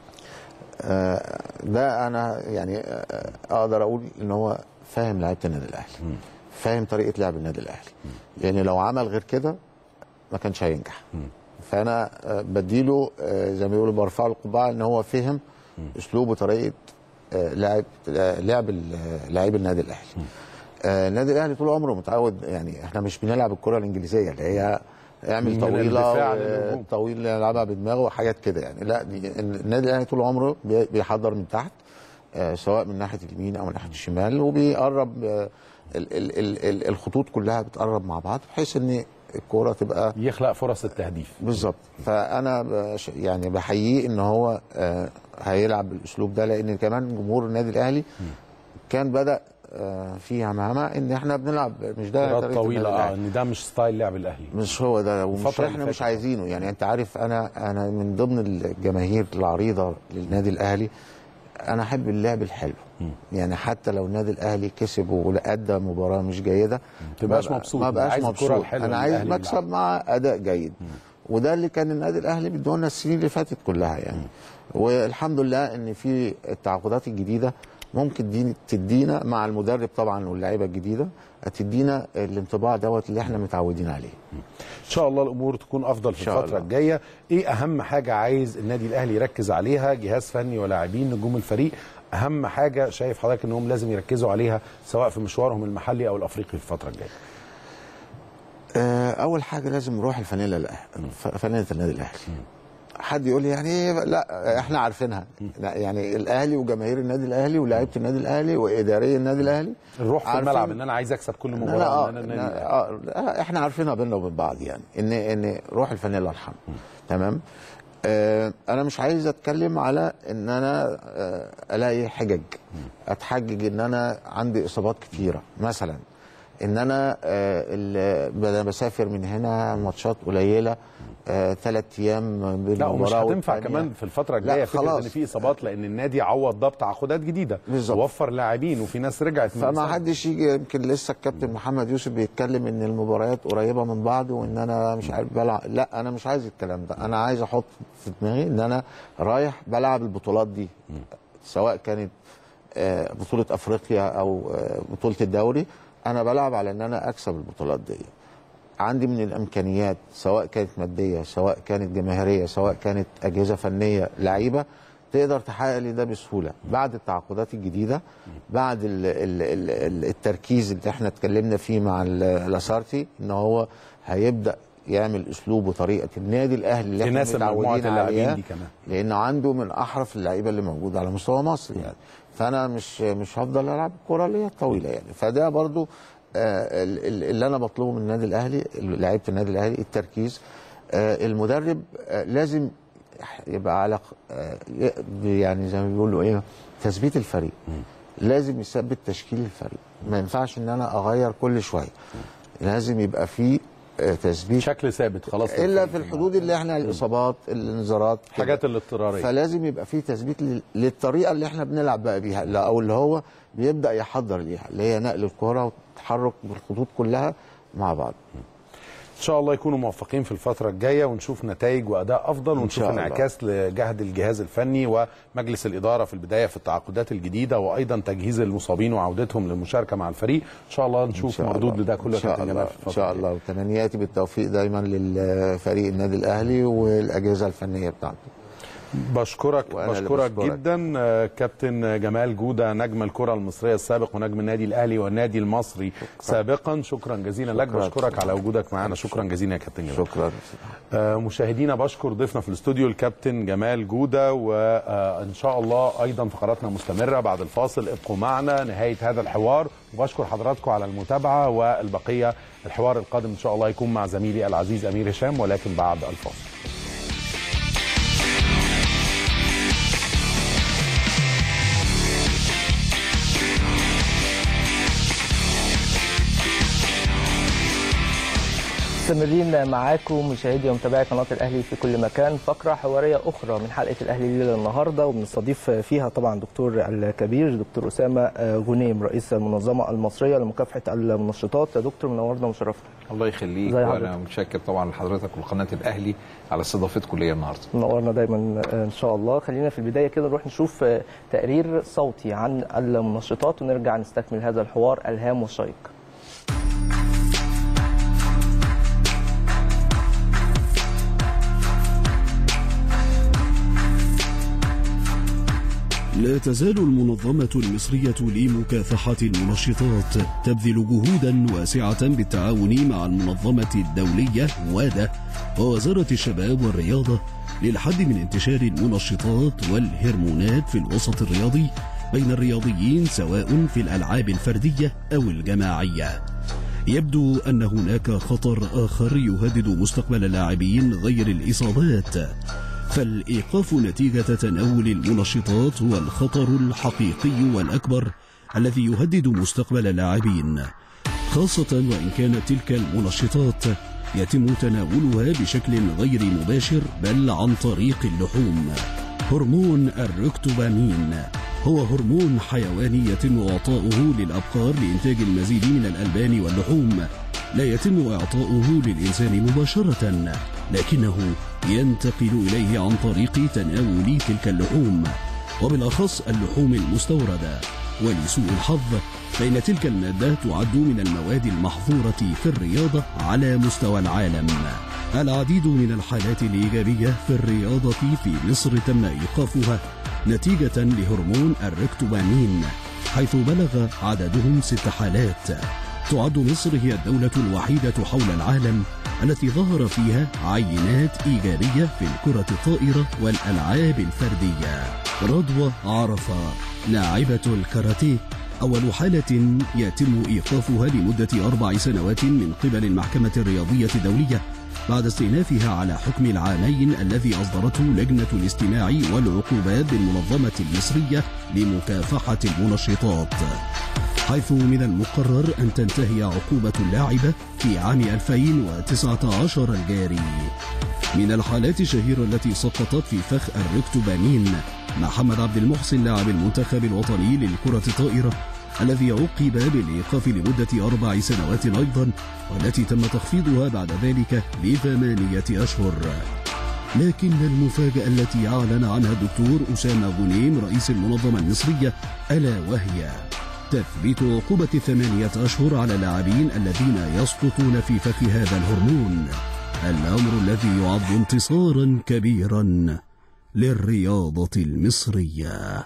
آه، ده انا يعني آه، اقدر اقول ان هو فاهم لعيبه النادي الاهلي فاهم طريقه لعب النادي الاهلي يعني لو عمل غير كده ما كانش هينجح فانا آه، بديله آه، زي ما بيقولوا برفع له القبعه ان هو فهم اسلوب وطريقه آه، لعب آه، لعب ال- آه، لاعبي النادي الاهلي آه، النادي الاهلي طول عمره متعود يعني احنا مش بنلعب الكره الانجليزيه اللي هي اعمل من طويله الدفاع و- للهجوم. طويل يلعبها بدماغه وحاجات كده يعني لا دي النادي الاهلي طول عمره بي- بيحضر من تحت آه، سواء من ناحيه اليمين او من ناحيه الشمال وبيقرب آه، ال- ال- ال- ال- الخطوط كلها بتقرب مع بعض بحيث ان الكوره تبقى يخلق فرص التهديف بالظبط فانا بش- يعني بحييه ان هو آه، هيلعب بالاسلوب ده لان كمان جمهور النادي الاهلي كان بدا آه، في همهمه ان احنا بنلعب مش ده كرات طريقة طويله النادي اه الأهلي. ان ده مش ستايل لعب الاهلي مش هو ده ومش الفترة اللي احنا مش فاتت. عايزينه يعني انت عارف انا انا من ضمن الجماهير العريضه للنادي الاهلي انا احب اللعب الحلو يعني حتى لو النادي الاهلي كسب وادى مباراه مش جيده تبقاش ما- مبسوط، ما انت بقاش عايز الكرة مبسوط الحلوة انا اللي عايز الأهلي مكسب مع اداء جيد وده اللي كان النادي الاهلي بيدونا السنين اللي فاتت كلها يعني والحمد لله ان في التعاقدات الجديده ممكن دي تدينا مع المدرب طبعا واللعيبه الجديده تدينا الانطباع دوت اللي احنا متعودين عليه ان شاء الله الامور تكون افضل في إن شاء الفتره الله. الجايه ايه اهم حاجه عايز النادي الاهلي يركز عليها جهاز فني ولاعبين نجوم الفريق اهم حاجه شايف حضرتك انهم لازم يركزوا عليها سواء في مشوارهم المحلي او الافريقي في الفتره الجايه آه، اول حاجه لازم نروح الفانيلا الأهلي ف- فانيله النادي الاهلي حد يقول لي يعني ايه لا احنا عارفينها لا، يعني الاهلي وجماهير النادي الاهلي ولاعيبه النادي الاهلي واداريه النادي الاهلي الروح في عارفين- الملعب ان انا عايز اكسب كل لا مباراه لا إن آه أنا النادي الأهلي. آه آه احنا عارفينها بيننا وبين بعض يعني ان ان روح الفانيلا الحمراء تمام آه انا مش عايز اتكلم على ان انا آه الاقي حجج اتحجج ان انا عندي اصابات كتيره مثلا ان انا آه ال- بدل بسافر من هنا ماتشات قليله ثلاث ايام بين لا ومش المباراة هتنفع والتانية. كمان في الفتره لا، الجايه فكره خلاص. ان في اصابات لان النادي عوض ده بتعاقدات جديده بالظبط. وفر لاعبين وفي ناس رجعت من فما الإصابة. حدش يجي يمكن لسه الكابتن محمد يوسف بيتكلم ان المباريات قريبه من بعض وان انا مش عارف بلعب لا انا مش عايز الكلام ده انا عايز احط في دماغي ان انا رايح بلعب البطولات دي سواء كانت آه، بطوله افريقيا او آه، بطوله الدوري انا بلعب على ان انا اكسب البطولات دي عندي من الامكانيات سواء كانت ماديه سواء كانت جماهيريه سواء كانت اجهزه فنيه لعيبه تقدر تحقق لي ده بسهوله بعد التعاقدات الجديده بعد ال ال ال ال التركيز اللي احنا اتكلمنا فيه مع ال- لاسارتي ان هو هيبدا يعمل اسلوب وطريقه النادي الاهلي اللي احنا يناسب مجموعة متعودين اللاعبين عليها دي كمان. لانه عنده من احرف اللعيبه اللي موجوده على مستوى مصر يعني فانا مش مش هفضل العب الكره اللي هي الطويله يعني فده برضو آه، ال- ال- اللي انا بطلبه من النادي الاهلي لعيبه النادي الاهلي التركيز آه، المدرب آه، لازم يبقى على آه، يعني زي ما بيقولوا ايه تثبيت الفريق لازم يثبت تشكيل الفريق ما ينفعش ان انا اغير كل شويه لازم يبقى في آه، تثبيت شكل ثابت خلاص الا في الحدود اللي احنا الاصابات الانذارات كده. الحاجات الاضطراريه فلازم يبقى في تثبيت لل- للطريقه اللي احنا بنلعب بقى بيها لا- او اللي هو بيبدا يحضر ليها اللي هي نقل الكره والتحرك بالخطوط كلها مع بعض ان شاء الله يكونوا موفقين في الفتره الجايه ونشوف نتائج واداء افضل ونشوف شاء الله. انعكاس لجهد الجهاز الفني ومجلس الاداره في البدايه في التعاقدات الجديده وايضا تجهيز المصابين وعودتهم للمشاركه مع الفريق ان شاء الله إن نشوف شاء مردود الله. لده كله ان شاء كابتن الله جمال في ان الفترة شاء الجاية. الله وتمنياتي بالتوفيق دايما للفريق النادي الاهلي والاجهزه الفنيه بتاعته بشكرك وأنا اللي بشكرك بشكرك. جدا آه، كابتن جمال جوده نجم الكره المصريه السابق ونجم النادي الاهلي والنادي المصري سابقا شكرا جزيلا لك شكرا. بشكرك على وجودك معنا شكرا جزيلا يا كابتن جمال شكرا آه، مشاهدينا بشكر ضيفنا في الاستوديو الكابتن جمال جوده وان شاء الله ايضا فقراتنا مستمره بعد الفاصل ابقوا معنا نهايه هذا الحوار وبشكر حضراتكم على المتابعه والبقيه الحوار القادم ان شاء الله يكون مع زميلي العزيز امير هشام ولكن بعد الفاصل مستمرين معاكم مشاهدي ومتابعي قناه الاهلي في كل مكان فقره حواريه اخرى من حلقه الاهلي ليله النهارده وبنستضيف فيها طبعا دكتور الكبير دكتور اسامه غنيم رئيس المنظمه المصريه لمكافحه المنشطات يا دكتور منورنا ومشرفنا الله يخليك زي وانا حضرتك. متشكر طبعا لحضرتك ولقناه الاهلي على استضافتكم ليا النهارده منورنا دايما ان شاء الله خلينا في البدايه كده نروح نشوف تقرير صوتي عن المنشطات ونرجع نستكمل هذا الحوار الهام وشيق لا تزال المنظمة المصرية لمكافحة المنشطات تبذل جهودا واسعة بالتعاون مع المنظمة الدولية وادة ووزارة الشباب والرياضة للحد من انتشار المنشطات والهرمونات في الوسط الرياضي بين الرياضيين سواء في الألعاب الفردية أو الجماعية يبدو أن هناك خطر آخر يهدد مستقبل اللاعبين غير الإصابات فالإيقاف نتيجة تناول المنشطات هو الخطر الحقيقي والأكبر الذي يهدد مستقبل اللاعبين خاصة وإن كانت تلك المنشطات يتم تناولها بشكل غير مباشر بل عن طريق اللحوم هرمون الركتوبامين هو هرمون حيواني يتم إعطاؤه للأبقار لإنتاج المزيد من الألبان واللحوم لا يتم إعطاؤه للإنسان مباشرة لكنه ينتقل إليه عن طريق تناول تلك اللحوم وبالأخص اللحوم المستوردة ولسوء الحظ فإن تلك المادة تعد من المواد المحظورة في الرياضة على مستوى العالم العديد من الحالات الإيجابية في الرياضة في مصر تم إيقافها نتيجة لهرمون الركتوبامين حيث بلغ عددهم ست حالات تعد مصر هي الدولة الوحيدة حول العالم التي ظهر فيها عينات إيجابية في الكرة الطائرة والألعاب الفردية رضوى عرفة لاعبة الكاراتيه أول حالة يتم إيقافها لمدة أربع سنوات من قبل المحكمة الرياضية الدولية بعد استئنافها على حكم العامين الذي أصدرته لجنة الاستماع والعقوبات بالمنظمة المصرية لمكافحة المنشطات حيث من المقرر أن تنتهي عقوبة اللاعبة في عام 2019 الجاري من الحالات الشهيرة التي سقطت في فخ الركتوبامين محمد عبد المحسن لاعب المنتخب الوطني للكرة الطائرة الذي عوقب بالإيقاف لمدة أربع سنوات أيضا والتي تم تخفيضها بعد ذلك لثمانية أشهر لكن المفاجأة التي أعلن عنها الدكتور أسامة غنيم رئيس المنظمة المصرية ألا وهي تثبيت عقوبة ثمانية أشهر على اللاعبين الذين يسقطون في فخ هذا الهرمون الأمر الذي يعد انتصارا كبيرا للرياضة المصرية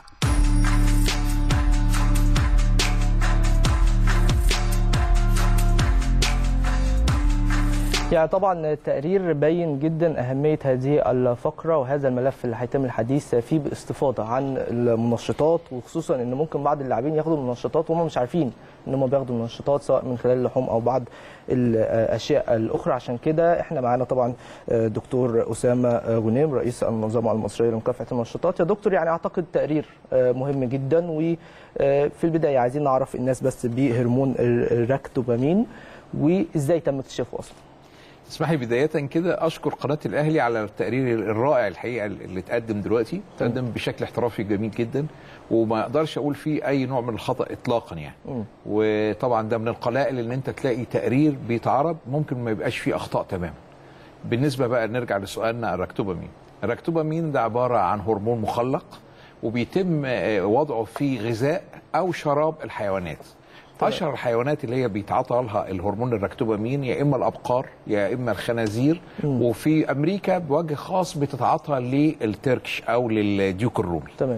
يعني طبعا التقرير بين جدا أهمية هذه الفقرة وهذا الملف اللي هيتم الحديث فيه باستفاضة عن المنشطات وخصوصا ان ممكن بعض اللاعبين ياخدوا المنشطات وهم مش عارفين ان هم بياخدوا منشطات سواء من خلال اللحوم او بعض الاشياء الاخرى عشان كده احنا معانا طبعا دكتور اسامه غنيم رئيس المنظمه المصريه لمكافحه المنشطات يا دكتور يعني اعتقد تقرير مهم جدا وفي البدايه عايزين نعرف الناس بس بهرمون الراكتوبامين وازاي تم اكتشافه اصلا اسمحي بداية كده أشكر قناة الأهلي على التقرير الرائع الحقيقة اللي اتقدم دلوقتي اتقدم بشكل احترافي جميل جدا وما أقدرش أقول فيه أي نوع من الخطأ إطلاقا يعني م. وطبعا ده من القلائل إن أنت تلاقي تقرير بيتعرض ممكن ما يبقاش فيه أخطاء تماما بالنسبة بقى نرجع لسؤالنا الراكتوبامين الراكتوبامين ده عبارة عن هرمون مخلق وبيتم وضعه في غذاء أو شراب الحيوانات اشهر الحيوانات اللي هي بيتعاطى لها الهرمون الراكتوبامين يا اما الابقار يا اما الخنازير مم. وفي امريكا بوجه خاص بتتعاطى للتركش او للديوك الرومي تمام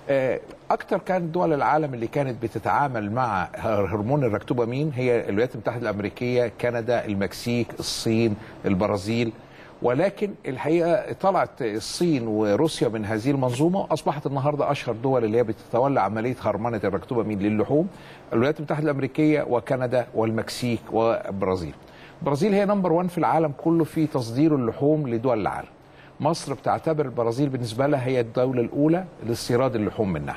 اكتر كانت دول العالم اللي كانت بتتعامل مع هرمون الراكتوبامين هي الولايات المتحده الامريكيه كندا المكسيك الصين البرازيل ولكن الحقيقه طلعت الصين وروسيا من هذه المنظومه اصبحت النهارده اشهر دول اللي هي بتتولى عمليه هرمنه الراكتوبامين للحوم الولايات المتحده الامريكيه وكندا والمكسيك والبرازيل. البرازيل هي نمبر 1 في العالم كله في تصدير اللحوم لدول العالم. مصر بتعتبر البرازيل بالنسبه لها هي الدوله الاولى لاستيراد اللحوم منها.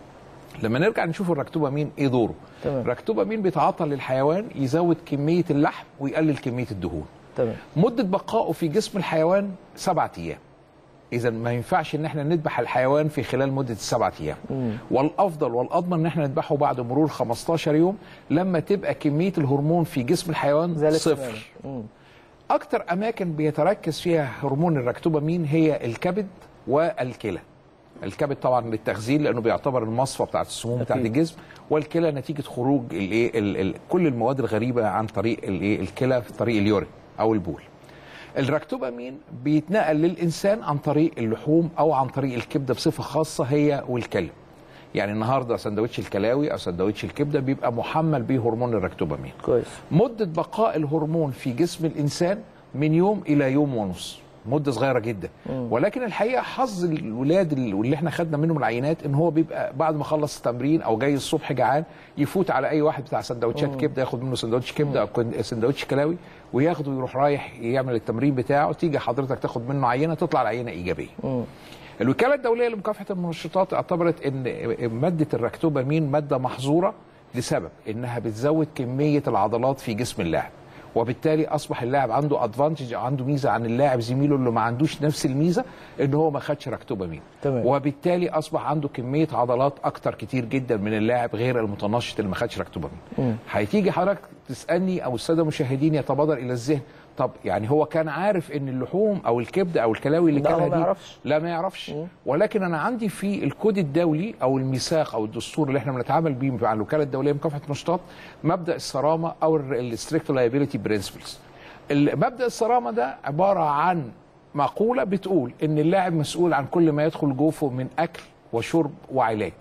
لما نرجع نشوف الراكتوبامين ايه دوره؟ تمام. الراكتوبامين بيتعاطى للحيوان يزود كميه اللحم ويقلل كميه الدهون. تمام مده بقائه في جسم الحيوان سبعة ايام اذا ما ينفعش ان احنا نذبح الحيوان في خلال مده السبعة ايام مم. والافضل والاضمن ان احنا نذبحه بعد مرور 15 يوم لما تبقى كميه الهرمون في جسم الحيوان زالت صفر تماماً. مم. اكتر اماكن بيتركز فيها هرمون الراكتوبامين هي الكبد والكلى الكبد طبعا للتخزين لانه بيعتبر المصفى بتاعت السموم بتاعت أكيد. الجسم والكلى نتيجه خروج الايه ال- ال- كل المواد الغريبه عن طريق الايه الكلى في طريق اليورين او البول الراكتوبامين بيتنقل للانسان عن طريق اللحوم او عن طريق الكبده بصفه خاصه هي والكلى يعني النهارده سندوتش الكلاوي او سندوتش الكبده بيبقى محمل بيه هرمون الراكتوبامين كويس مدة بقاء الهرمون في جسم الإنسان من يوم إلى يوم ونص مدة صغيرة جدا ولكن الحقيقة حظ الولاد اللي احنا خدنا منهم العينات ان هو بيبقى بعد ما خلص التمرين او جاي الصبح جعان يفوت على اي واحد بتاع سندوتشات كبده ياخد منه سندوتش كبده او كن- سندوتش كلاوي وياخده ويروح رايح يعمل التمرين بتاعه تيجي حضرتك تاخد منه عينه تطلع العينه ايجابيه. مم. الوكاله الدوليه لمكافحه المنشطات اعتبرت ان ماده الراكتوبامين ماده محظوره لسبب انها بتزود كميه العضلات في جسم اللاعب وبالتالي اصبح اللاعب عنده ادفانتج عنده ميزه عن اللاعب زميله اللي ما عندوش نفس الميزه ان هو ما خدش راكتوبامين تمام. وبالتالي اصبح عنده كميه عضلات اكتر كتير جدا من اللاعب غير المتنشط اللي ما خدش راكتوبامين مم. هتيجي حضرتك تسالني او الساده المشاهدين يتبادر الى الذهن طب يعني هو كان عارف ان اللحوم او الكبده او الكلاوي اللي لا، هو كانها ما دي يعرفش. لا ما يعرفش مم. ولكن انا عندي في الكود الدولي او الميثاق او الدستور اللي احنا بنتعامل بيه مع الوكاله الدوليه لمكافحه النشاطات مبدا الصرامه او الستريكت لايبيليتي برنسبلز مبدا الصرامه ده عباره عن مقوله بتقول ان اللاعب مسؤول عن كل ما يدخل جوفه من اكل وشرب وعلاج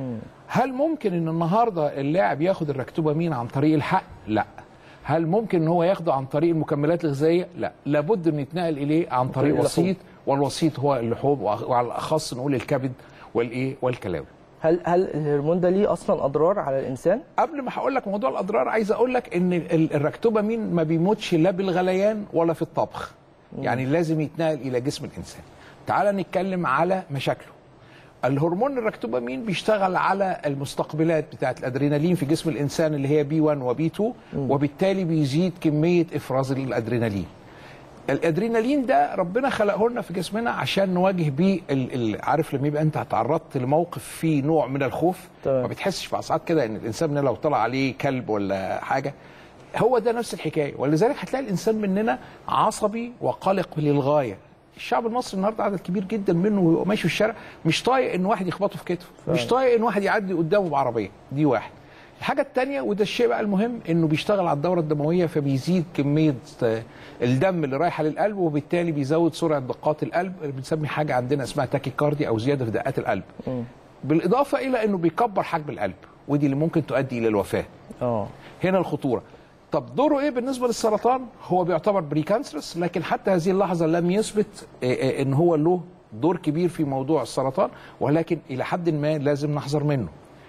هل ممكن ان النهارده اللاعب ياخد الركتوبامين عن طريق الحقن لا هل ممكن ان هو ياخده عن طريق المكملات الغذائيه لا لابد ان يتنقل اليه عن طريق اللحوم. وسيط والوسيط هو اللحوم وعلى الاخص نقول الكبد والايه والكلاوي هل هل الهرمون ده ليه اصلا اضرار على الانسان؟ قبل ما هقول لك موضوع الاضرار عايز اقول لك ان ال- الركتوبامين ما بيموتش لا بالغليان ولا في الطبخ يعني لازم يتنقل الى جسم الانسان تعال نتكلم على مشاكله الهرمون الركتوبامين بيشتغل على المستقبلات بتاعه الادرينالين في جسم الانسان اللي هي بي 1 وبي 2 وبالتالي بيزيد كميه افراز الادرينالين الادرينالين ده ربنا خلقه لنا في جسمنا عشان نواجه بيه ال- ال- عارف لما يبقى انت تعرضت لموقف فيه نوع من الخوف تمام. ما بتحسش في ساعات كده ان الانسان مننا لو طلع عليه كلب ولا حاجه هو ده نفس الحكايه ولذلك هتلاقي الانسان مننا عصبي وقلق للغايه الشعب المصري النهارده عدد كبير جدا منه وهو ماشي في الشارع مش طايق ان واحد يخبطه في كتفه مش طايق ان واحد يعدي قدامه بعربيه دي واحد الحاجة التانية وده الشيء بقى المهم انه بيشتغل على الدورة الدموية فبيزيد كمية آه، الدم اللي رايحة للقلب وبالتالي بيزود سرعة دقات القلب اللي بنسمي حاجة عندنا اسمها تاكيكارديا او زيادة في دقات القلب. بالإضافة إلى انه بيكبر حجم القلب ودي اللي ممكن تؤدي إلى الوفاة. اه هنا الخطوره طب دوره ايه بالنسبه للسرطان هو بيعتبر بريكانسرس لكن حتى هذه اللحظه لم يثبت آه، آه، ان هو له دور كبير في موضوع السرطان ولكن الى حد ما لازم نحذر منه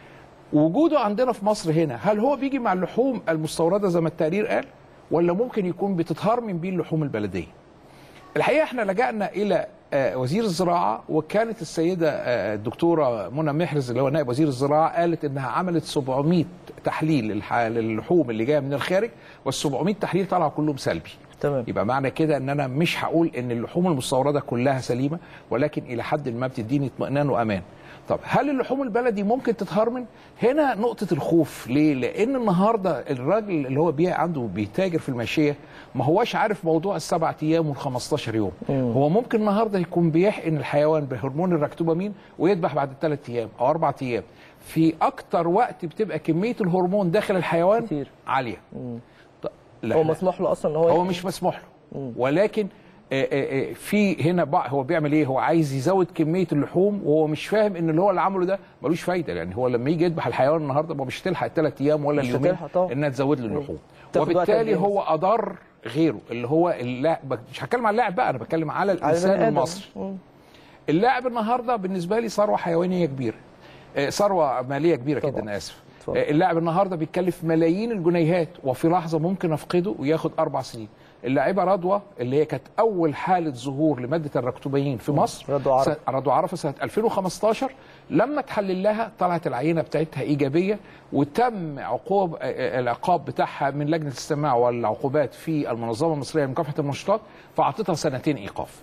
وجوده عندنا في مصر هنا هل هو بيجي مع اللحوم المستورده زي ما التقرير قال ولا ممكن يكون بتتهرمن بيه اللحوم البلديه الحقيقه احنا لجأنا الى آه، وزير الزراعه وكانت السيده آه، الدكتوره منى محرز اللي هو نائب وزير الزراعه قالت انها عملت 700 تحليل للح- للحوم اللي جايه من الخارج وال 700 تحليل طلعوا كلهم سلبي تمام يبقى معنى كده ان انا مش هقول ان اللحوم المستورده كلها سليمه ولكن الى حد ما بتديني اطمئنان وامان طب هل اللحوم البلدي ممكن تتهرمن هنا نقطه الخوف ليه لان النهارده الراجل اللي هو بيع عنده بيتاجر في الماشيه ما هوش عارف موضوع السبع ايام وال 15 يوم هو ممكن النهارده يكون بيحقن الحيوان بهرمون الركتوبامين ويذبح بعد ثلاث ايام او اربع ايام في اكتر وقت بتبقى كميه الهرمون داخل الحيوان كتير. عاليه طب لا هو لا. مسموح له اصلا ان هو هو يعمل- مش مسموح له ولكن آه، آه، آه، في هنا بقى هو بيعمل ايه هو عايز يزود كميه اللحوم وهو مش فاهم ان اللي هو اللي عمله ده ملوش فايده يعني هو لما يجي يذبح الحيوان النهارده ما مش هتلحق الثلاث ايام ولا مش اليومين هتلحق طبعا. انها تزود له اللحوم تاخد وقت قد وبالتالي إيه هو اضر غيره اللي هو اللاعب مش هتكلم على اللاعب بقى انا بتكلم على على الانسان البني آدم. المصري مم. اللاعب النهارده بالنسبه لي ثروه حيوانيه كبيره آه، ثروه ماليه كبيره كده طبعا. انا اسف اتفضل. آه، اللاعب النهارده بيتكلف ملايين الجنيهات وفي لحظه ممكن افقده وياخد اربع سنين اللاعبه رضوى اللي هي كانت اول حاله ظهور لماده الركتوبيين في مصر رضوى عرفة. سنة- رضوى عرفه سنه 2015 لما تحلل لها طلعت العينه بتاعتها ايجابيه وتم عقوب آه، آه، العقاب بتاعها من لجنه الاستماع والعقوبات في المنظمه المصريه لمكافحه المنشطات فاعطتها سنتين ايقاف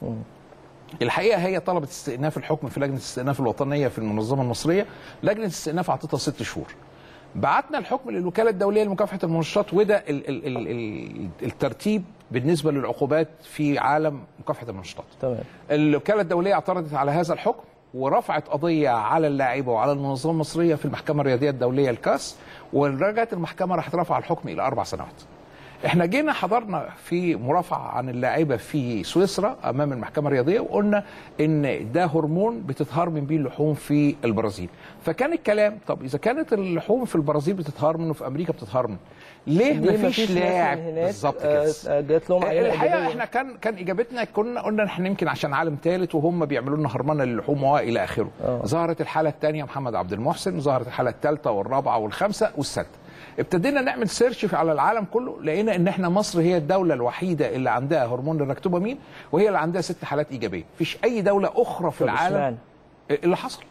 الحقيقه هي طلبت استئناف الحكم في لجنه الاستئناف الوطنيه في المنظمه المصريه لجنه الاستئناف اعطتها ست شهور بعتنا الحكم للوكاله الدوليه لمكافحه المنشطات وده ال ال ال ال الترتيب بالنسبه للعقوبات في عالم مكافحه المنشطات تمام الوكاله الدوليه اعترضت على هذا الحكم ورفعت قضيه على اللاعيبه وعلى المنظمه المصريه في المحكمه الرياضيه الدوليه الكاس ورجعت المحكمه راح ترفع الحكم الى اربع سنوات. احنا جينا حضرنا في مرافعه عن اللاعيبه في سويسرا امام المحكمه الرياضيه وقلنا ان ده هرمون بتتهرمن بيه اللحوم في البرازيل فكان الكلام طب اذا كانت اللحوم في البرازيل بتتهرمن وفي امريكا بتتهرمن ليه ليه مفيش مفيش ناس لاعب من هناك، بالظبط آه، كده آه، جات لهم عينة الحقيقه إيجابية؟ احنا كان كان اجابتنا كنا قلنا احنا يمكن عشان عالم ثالث وهم بيعملوا لنا هرمنه للحوم والى اخره آه. ظهرت الحاله الثانيه محمد عبد المحسن ظهرت الحاله الثالثه والرابعه والخامسه والسادسه ابتدينا نعمل سيرش في- على العالم كله لقينا ان احنا مصر هي الدوله الوحيده اللي عندها هرمون الركتوبامين وهي اللي عندها ست حالات ايجابيه مفيش اي دوله اخرى في طب العالم اشمعنى؟ اللي حصل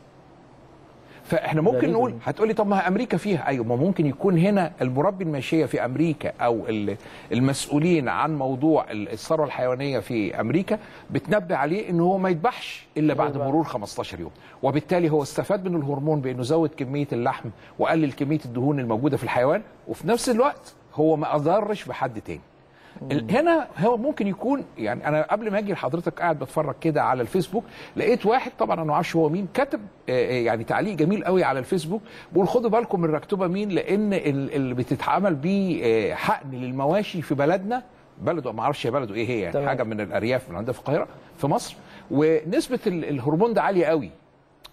فاحنا ممكن غريبة نقول دي. هتقولي طب ما امريكا فيها ايوه ما ممكن يكون هنا المربي الماشيه في امريكا او ال- المسؤولين عن موضوع ال- الثروه الحيوانيه في امريكا بتنبه عليه ان هو ما يذبحش الا بعد يذبح. مرور 15 يوم وبالتالي هو استفاد من الهرمون بانه زود كميه اللحم وقلل كميه الدهون الموجوده في الحيوان وفي نفس الوقت هو ما اضرش بحد تاني ال- هنا هو ممكن يكون يعني انا قبل ما اجي لحضرتك قاعد بتفرج كده على الفيسبوك لقيت واحد طبعا انا ما اعرفش هو مين كاتب آه، آه، يعني تعليق جميل قوي على الفيسبوك بيقول خدوا بالكم من ركتوبه مين لان ال- اللي بتتعمل بيه آه، حقن للمواشي في بلدنا بلده ما اعرفش هي بلده ايه هي يعني تمام. حاجه من الارياف من عندنا في القاهره في مصر ونسبه ال- الهرمون ده عاليه قوي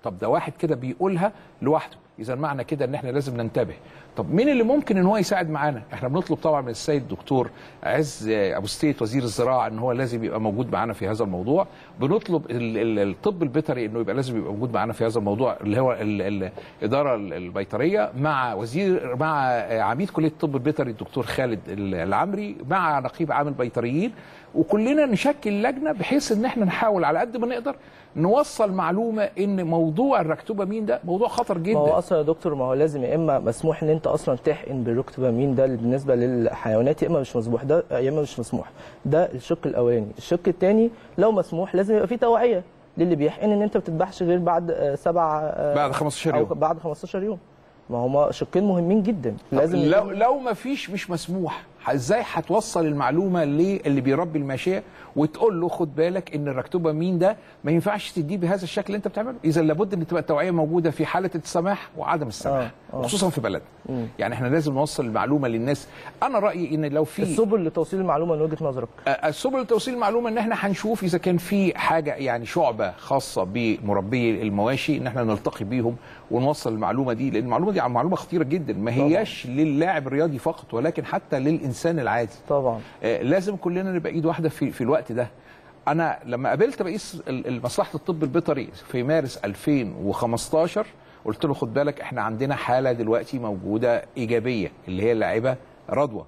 طب ده واحد كده بيقولها لوحده اذا معنى كده ان احنا لازم ننتبه طب مين اللي ممكن ان هو يساعد معانا احنا بنطلب طبعا من السيد الدكتور عز ابو ستيت وزير الزراعه ان هو لازم يبقى موجود معانا في هذا الموضوع بنطلب ال- ال- الطب البيطري انه يبقى لازم يبقى موجود معانا في هذا الموضوع اللي هو ال- ال- الاداره ال- البيطريه مع وزير مع عميد كليه الطب البيطري الدكتور خالد ال- العمري مع نقيب عام البيطريين وكلنا نشكل لجنه بحيث ان احنا نحاول على قد ما نقدر نوصل معلومه ان موضوع الركتوبامين ده موضوع خطر جدا ما هو اصلا يا دكتور ما هو لازم يا اما مسموح ان انت اصلا تحقن بالروكتوبامين ده بالنسبه للحيوانات يا اما مش مسموح ده يا اما مش مسموح ده الشق الاولاني الشق الثاني لو مسموح لازم يبقى في توعيه للي بيحقن ان انت ما بتذبحش غير بعد آه، سبع آه، بعد 15 أو يوم. بعد 15 يوم ما هما شقين مهمين جدا لازم لازم لو لو ما فيش مش مسموح ازاي هتوصل المعلومه للي بيربي الماشيه وتقول له خد بالك ان الركتوبامين ده ما ينفعش تديه بهذا الشكل اللي انت بتعمله اذا لابد ان تبقى التوعيه موجوده في حاله السماح وعدم السماح آه، آه. خصوصا في بلدنا يعني احنا لازم نوصل المعلومه للناس انا رايي ان لو في السبل لتوصيل المعلومه من وجهه نظرك آه، سبل توصيل المعلومه ان احنا هنشوف اذا كان في حاجه يعني شعبه خاصه بمربي المواشي ان احنا نلتقي بيهم ونوصل المعلومه دي لان المعلومه دي معلومه خطيره جدا ما هياش للاعب الرياضي فقط ولكن حتى للانسان العادي طبعا آه، لازم كلنا نبقى ايد واحده في في الوقت ده انا لما قابلت رئيس ال- ال- مصلحه الطب البيطري في مارس 2015 قلت له خد بالك احنا عندنا حاله دلوقتي موجوده ايجابيه اللي هي اللاعبه رضوى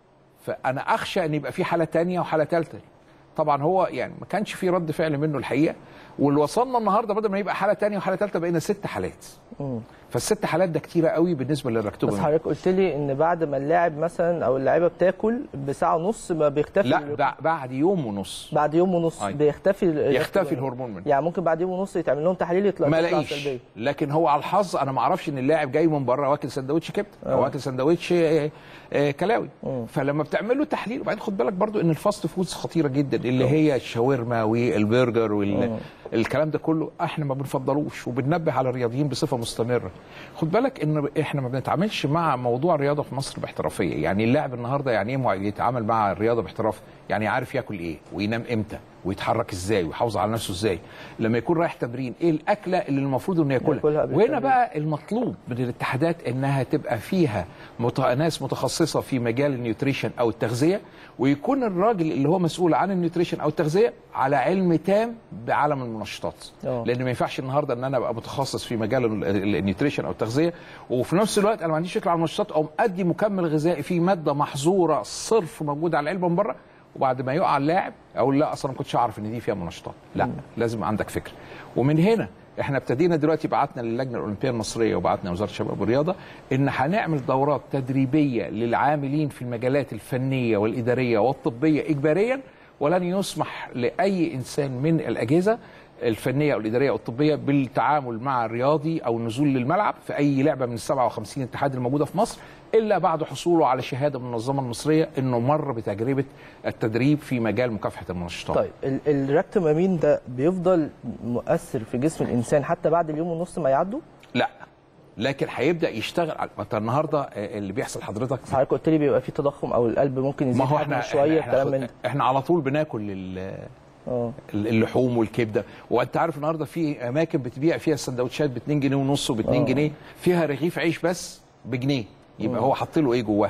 فانا اخشى ان يبقى في حاله تانية وحاله ثالثه طبعا هو يعني ما كانش في رد فعل منه الحقيقه واللي وصلنا النهارده بدل ما يبقى حاله تانية وحاله ثالثه بقينا ست حالات مم. فالست حالات ده كتيره قوي بالنسبه بس للركتوبه حضرتك قلت لي ان بعد ما اللاعب مثلا او اللاعيبه بتاكل بساعه ونص ما بيختفي لا ال- بع- بعد يوم ونص بعد يوم ونص أيوة. بيختفي ال- يختفي الهرمون منه يعني ممكن بعد يوم ونص يتعمل لهم تحاليل يطلع ما تطلع لاقيش سلبيه لكن هو على الحظ انا ما اعرفش ان اللاعب جاي من بره واكل سندوتش كبده او واكل سندوتش آه، آه، كلاوي فلما بتعمل له تحليل وبعدين خد بالك برضو ان الفاست فودز خطيره جدا اللي هي الشاورما والبرجر والكلام ده كله احنا ما بنفضلوش وبننبه على الرياضيين بصفه مستمره خد بالك ان احنا ما بنتعاملش مع موضوع الرياضه في مصر باحترافيه يعني اللاعب النهارده يعني ايه مع- يتعامل مع الرياضه باحتراف يعني عارف ياكل ايه وينام امتى ويتحرك ازاي ويحافظ على نفسه ازاي لما يكون رايح تمرين ايه الاكله اللي المفروض انه ياكلها ياكلها قبل وهنا التمرين. بقى المطلوب من الاتحادات انها تبقى فيها مت... ناس متخصصه في مجال النيوتريشن او التغذيه ويكون الراجل اللي هو مسؤول عن النيوتريشن او التغذيه على علم تام بعالم المنشطات أوه. لان ما ينفعش النهارده ان انا ابقى متخصص في مجال ال- ال- النيوتريشن او التغذيه وفي نفس الوقت انا ما عنديش فكره عن المنشطات او ادي مكمل غذائي فيه ماده محظوره صرف موجوده على العلبه من بره وبعد ما يقع اللاعب اقول لا اصلا ما كنتش اعرف ان دي فيها منشطات لا لازم عندك فكره ومن هنا احنا ابتدينا دلوقتي بعتنا للجنه الاولمبيه المصريه وبعتنا وزاره الشباب والرياضه ان هنعمل دورات تدريبيه للعاملين في المجالات الفنيه والاداريه والطبيه اجباريا ولن يسمح لاي انسان من الاجهزه الفنيه او الاداريه او الطبيه بالتعامل مع الرياضي او النزول للملعب في اي لعبه من ال 57 اتحاد الموجوده في مصر الا بعد حصوله على شهاده من المنظمه المصريه انه مر بتجربه التدريب في مجال مكافحه المنشطات. طيب ال- الراكتومامين ده بيفضل مؤثر في جسم الانسان حتى بعد اليوم ونص ما يعدوا لا لكن هيبدا يشتغل على ما انت النهارده آه، اللي بيحصل حضرتك حضرتك قلت لي بيبقى في تضخم او القلب ممكن يزيد ما هو حجمه احنا شويه احنا, كلام من احنا, احنا على طول بناكل ال- اه اللحوم والكبده وانت عارف النهارده في اماكن بتبيع فيها السندوتشات ب 2 جنيه ونص وب 2 آه. جنيه فيها رغيف عيش بس بجنيه يبقى هو حاط له ايه جواها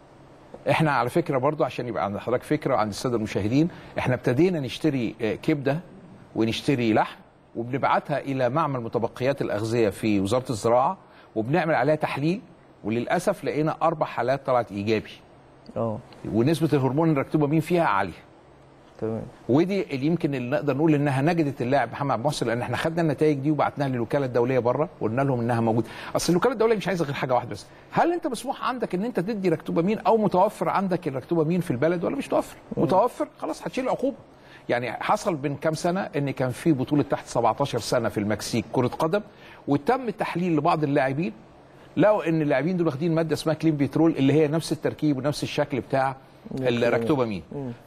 احنا على فكره برضو عشان يبقى عند حضرتك فكره وعند الساده المشاهدين احنا ابتدينا نشتري آه، كبده ونشتري لحم وبنبعتها الى معمل متبقيات الاغذيه في وزاره الزراعه وبنعمل عليها تحليل وللاسف لقينا اربع حالات طلعت ايجابي اه ونسبه الهرمون الركتوبامين فيها عاليه تمام ودي اللي يمكن اللي نقدر نقول انها نجدت اللاعب محمد عبد المحسن لان احنا خدنا النتائج دي وبعتناها للوكاله الدوليه بره وقلنا لهم انها موجوده اصل الوكاله الدوليه مش عايزه غير حاجه واحده بس هل انت مسموح عندك ان انت تدي ركتوبامين او متوفر عندك الركتوبامين في البلد ولا مش متوفر متوفر خلاص هتشيل عقوبه يعني حصل من كام سنه ان كان في بطوله تحت 17 سنه في المكسيك كره قدم وتم تحليل لبعض اللاعبين لقوا ان اللاعبين دول واخدين ماده اسمها كلين بيترول اللي هي نفس التركيب ونفس الشكل بتاع الركتوبامين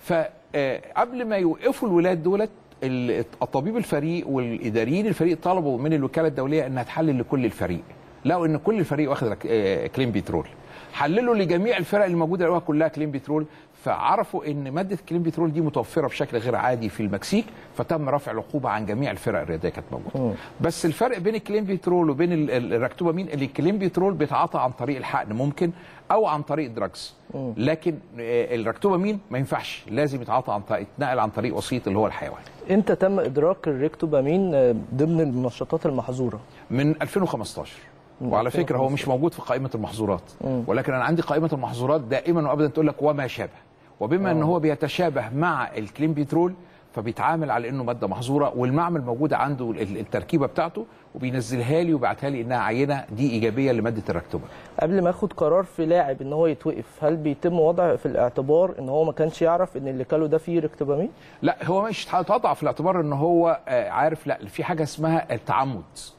فقبل ما يوقفوا الولاد دولت ال- الطبيب الفريق والاداريين الفريق طلبوا من الوكاله الدوليه انها تحلل لكل الفريق لقوا ان كل الفريق واخد رك- آه، كلين بيترول حللوا لجميع الفرق اللي موجوده لقوها كلها كلين بيترول فعرفوا ان ماده كلين بترول دي متوفره بشكل غير عادي في المكسيك فتم رفع العقوبه عن جميع الفرق الرياضيه كانت موجوده بس الفرق بين الكلين بترول وبين ال- ال- الراكتوبامين اللي الكلين بترول بيتعاطى عن طريق الحقن ممكن او عن طريق دراجز لكن آه، الراكتوبامين ما ينفعش لازم يتعاطى عن طريق يتنقل عن طريق وسيط اللي هو الحيوان امتى تم ادراك الريكتوبامين آه، ضمن المنشطات المحظوره من 2015 وعلى فكره هو مش موجود في قائمه المحظورات ولكن انا عندي قائمه المحظورات دائما وابدا تقول لك وما شابه وبما ان هو بيتشابه مع الكلين بترول فبيتعامل على انه ماده محظوره والمعمل موجود عنده ال- التركيبه بتاعته وبينزلها لي وبيبعتها لي انها عينه دي ايجابيه لماده الركتوبه قبل ما اخد قرار في لاعب ان هو يتوقف هل بيتم وضع في الاعتبار ان هو ما كانش يعرف ان اللي كاله ده فيه ريكتوبامين لا هو مش تضع في الاعتبار ان هو آه، عارف لا في حاجه اسمها التعمد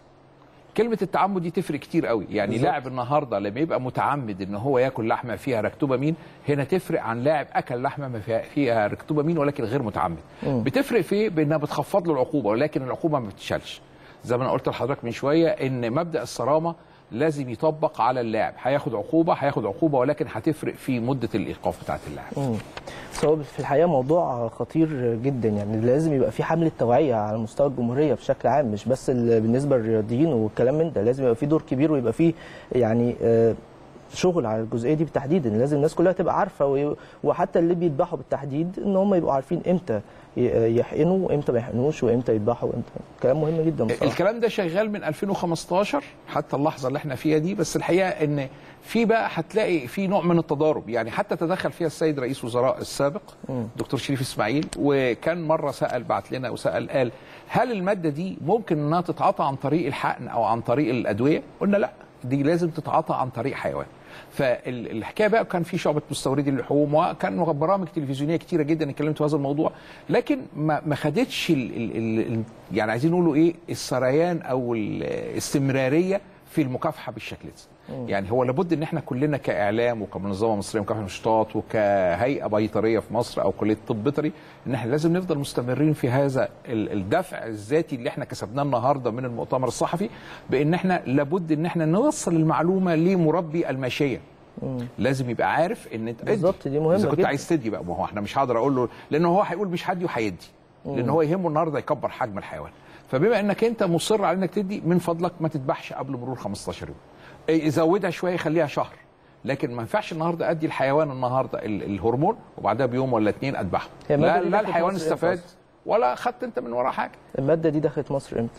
كلمة التعمد دي تفرق كتير قوي يعني بالظبط. لاعب النهارده لما يبقى متعمد ان هو ياكل لحمه فيها ركتوبامين هنا تفرق عن لاعب اكل لحمه ما فيها, فيها ركتوبامين ولكن غير متعمد بتفرق في إيه؟ بانها بتخفض له العقوبه ولكن العقوبه ما بتتشالش زي ما انا قلت لحضرتك من شويه ان مبدا الصرامه لازم يطبق على اللاعب هياخد عقوبه هياخد عقوبه ولكن هتفرق في مده الايقاف بتاعت اللاعب بس هو في الحقيقه موضوع خطير جدا يعني لازم يبقى في حمله توعيه على مستوى الجمهوريه بشكل عام مش بس ال- بالنسبه للرياضيين والكلام من ده لازم يبقى في دور كبير ويبقى في يعني آه، شغل على الجزئيه دي بالتحديد إن لازم الناس كلها تبقى عارفه وي- وحتى اللي بيذبحوا بالتحديد ان هم يبقوا عارفين امتى ي- يحقنوا وامتى ما يحقنوش وامتى يذبحوا وامتى كلام مهم جدا بصراحه الكلام ده شغال من 2015 حتى اللحظه اللي احنا فيها دي بس الحقيقه ان في بقى هتلاقي في نوع من التضارب يعني حتى تدخل فيها السيد رئيس وزراء السابق دكتور شريف اسماعيل وكان مره سال بعت لنا وسال قال هل الماده دي ممكن انها تتعاطى عن طريق الحقن او عن طريق الادويه قلنا لا دي لازم تتعاطى عن طريق حيوان فالحكايه بقى كان في شعبه مستوردي اللحوم وكان برامج تلفزيونيه كتيره جدا اتكلمت في هذا الموضوع لكن ما ما خدتش ال ال ال ال يعني عايزين نقولوا ايه السريان او الاستمراريه في المكافحه بالشكل ده يعني هو لابد ان احنا كلنا كاعلام وكمنظمه مصريه لمكافحه النشاطات وكهيئه بيطريه في مصر او كليه طب بيطري ان احنا لازم نفضل مستمرين في هذا ال- الدفع الذاتي اللي احنا كسبناه النهارده من المؤتمر الصحفي بان احنا لابد ان احنا نوصل المعلومه لمربي الماشيه لازم يبقى عارف ان انت بالظبط، دي مهمة اذا كنت جدا. عايز تدي بقى ما هو احنا مش هقدر اقول له لان هو هيقول مش هدي وهيدي لان هو يهمه النهارده يكبر حجم الحيوان فبما انك انت مصر على انك تدي من فضلك ما تذبحش قبل مرور 15 يوم إيه، زودها شويه خليها شهر لكن ما ينفعش النهارده ادي الحيوان النهارده ال- الهرمون وبعدها بيوم ولا اتنين اذبحه هي المادة لا, دي لا دخلت الحيوان مصر استفاد إمتى ولا خدت انت من وراه حاجه الماده دي دخلت مصر امتى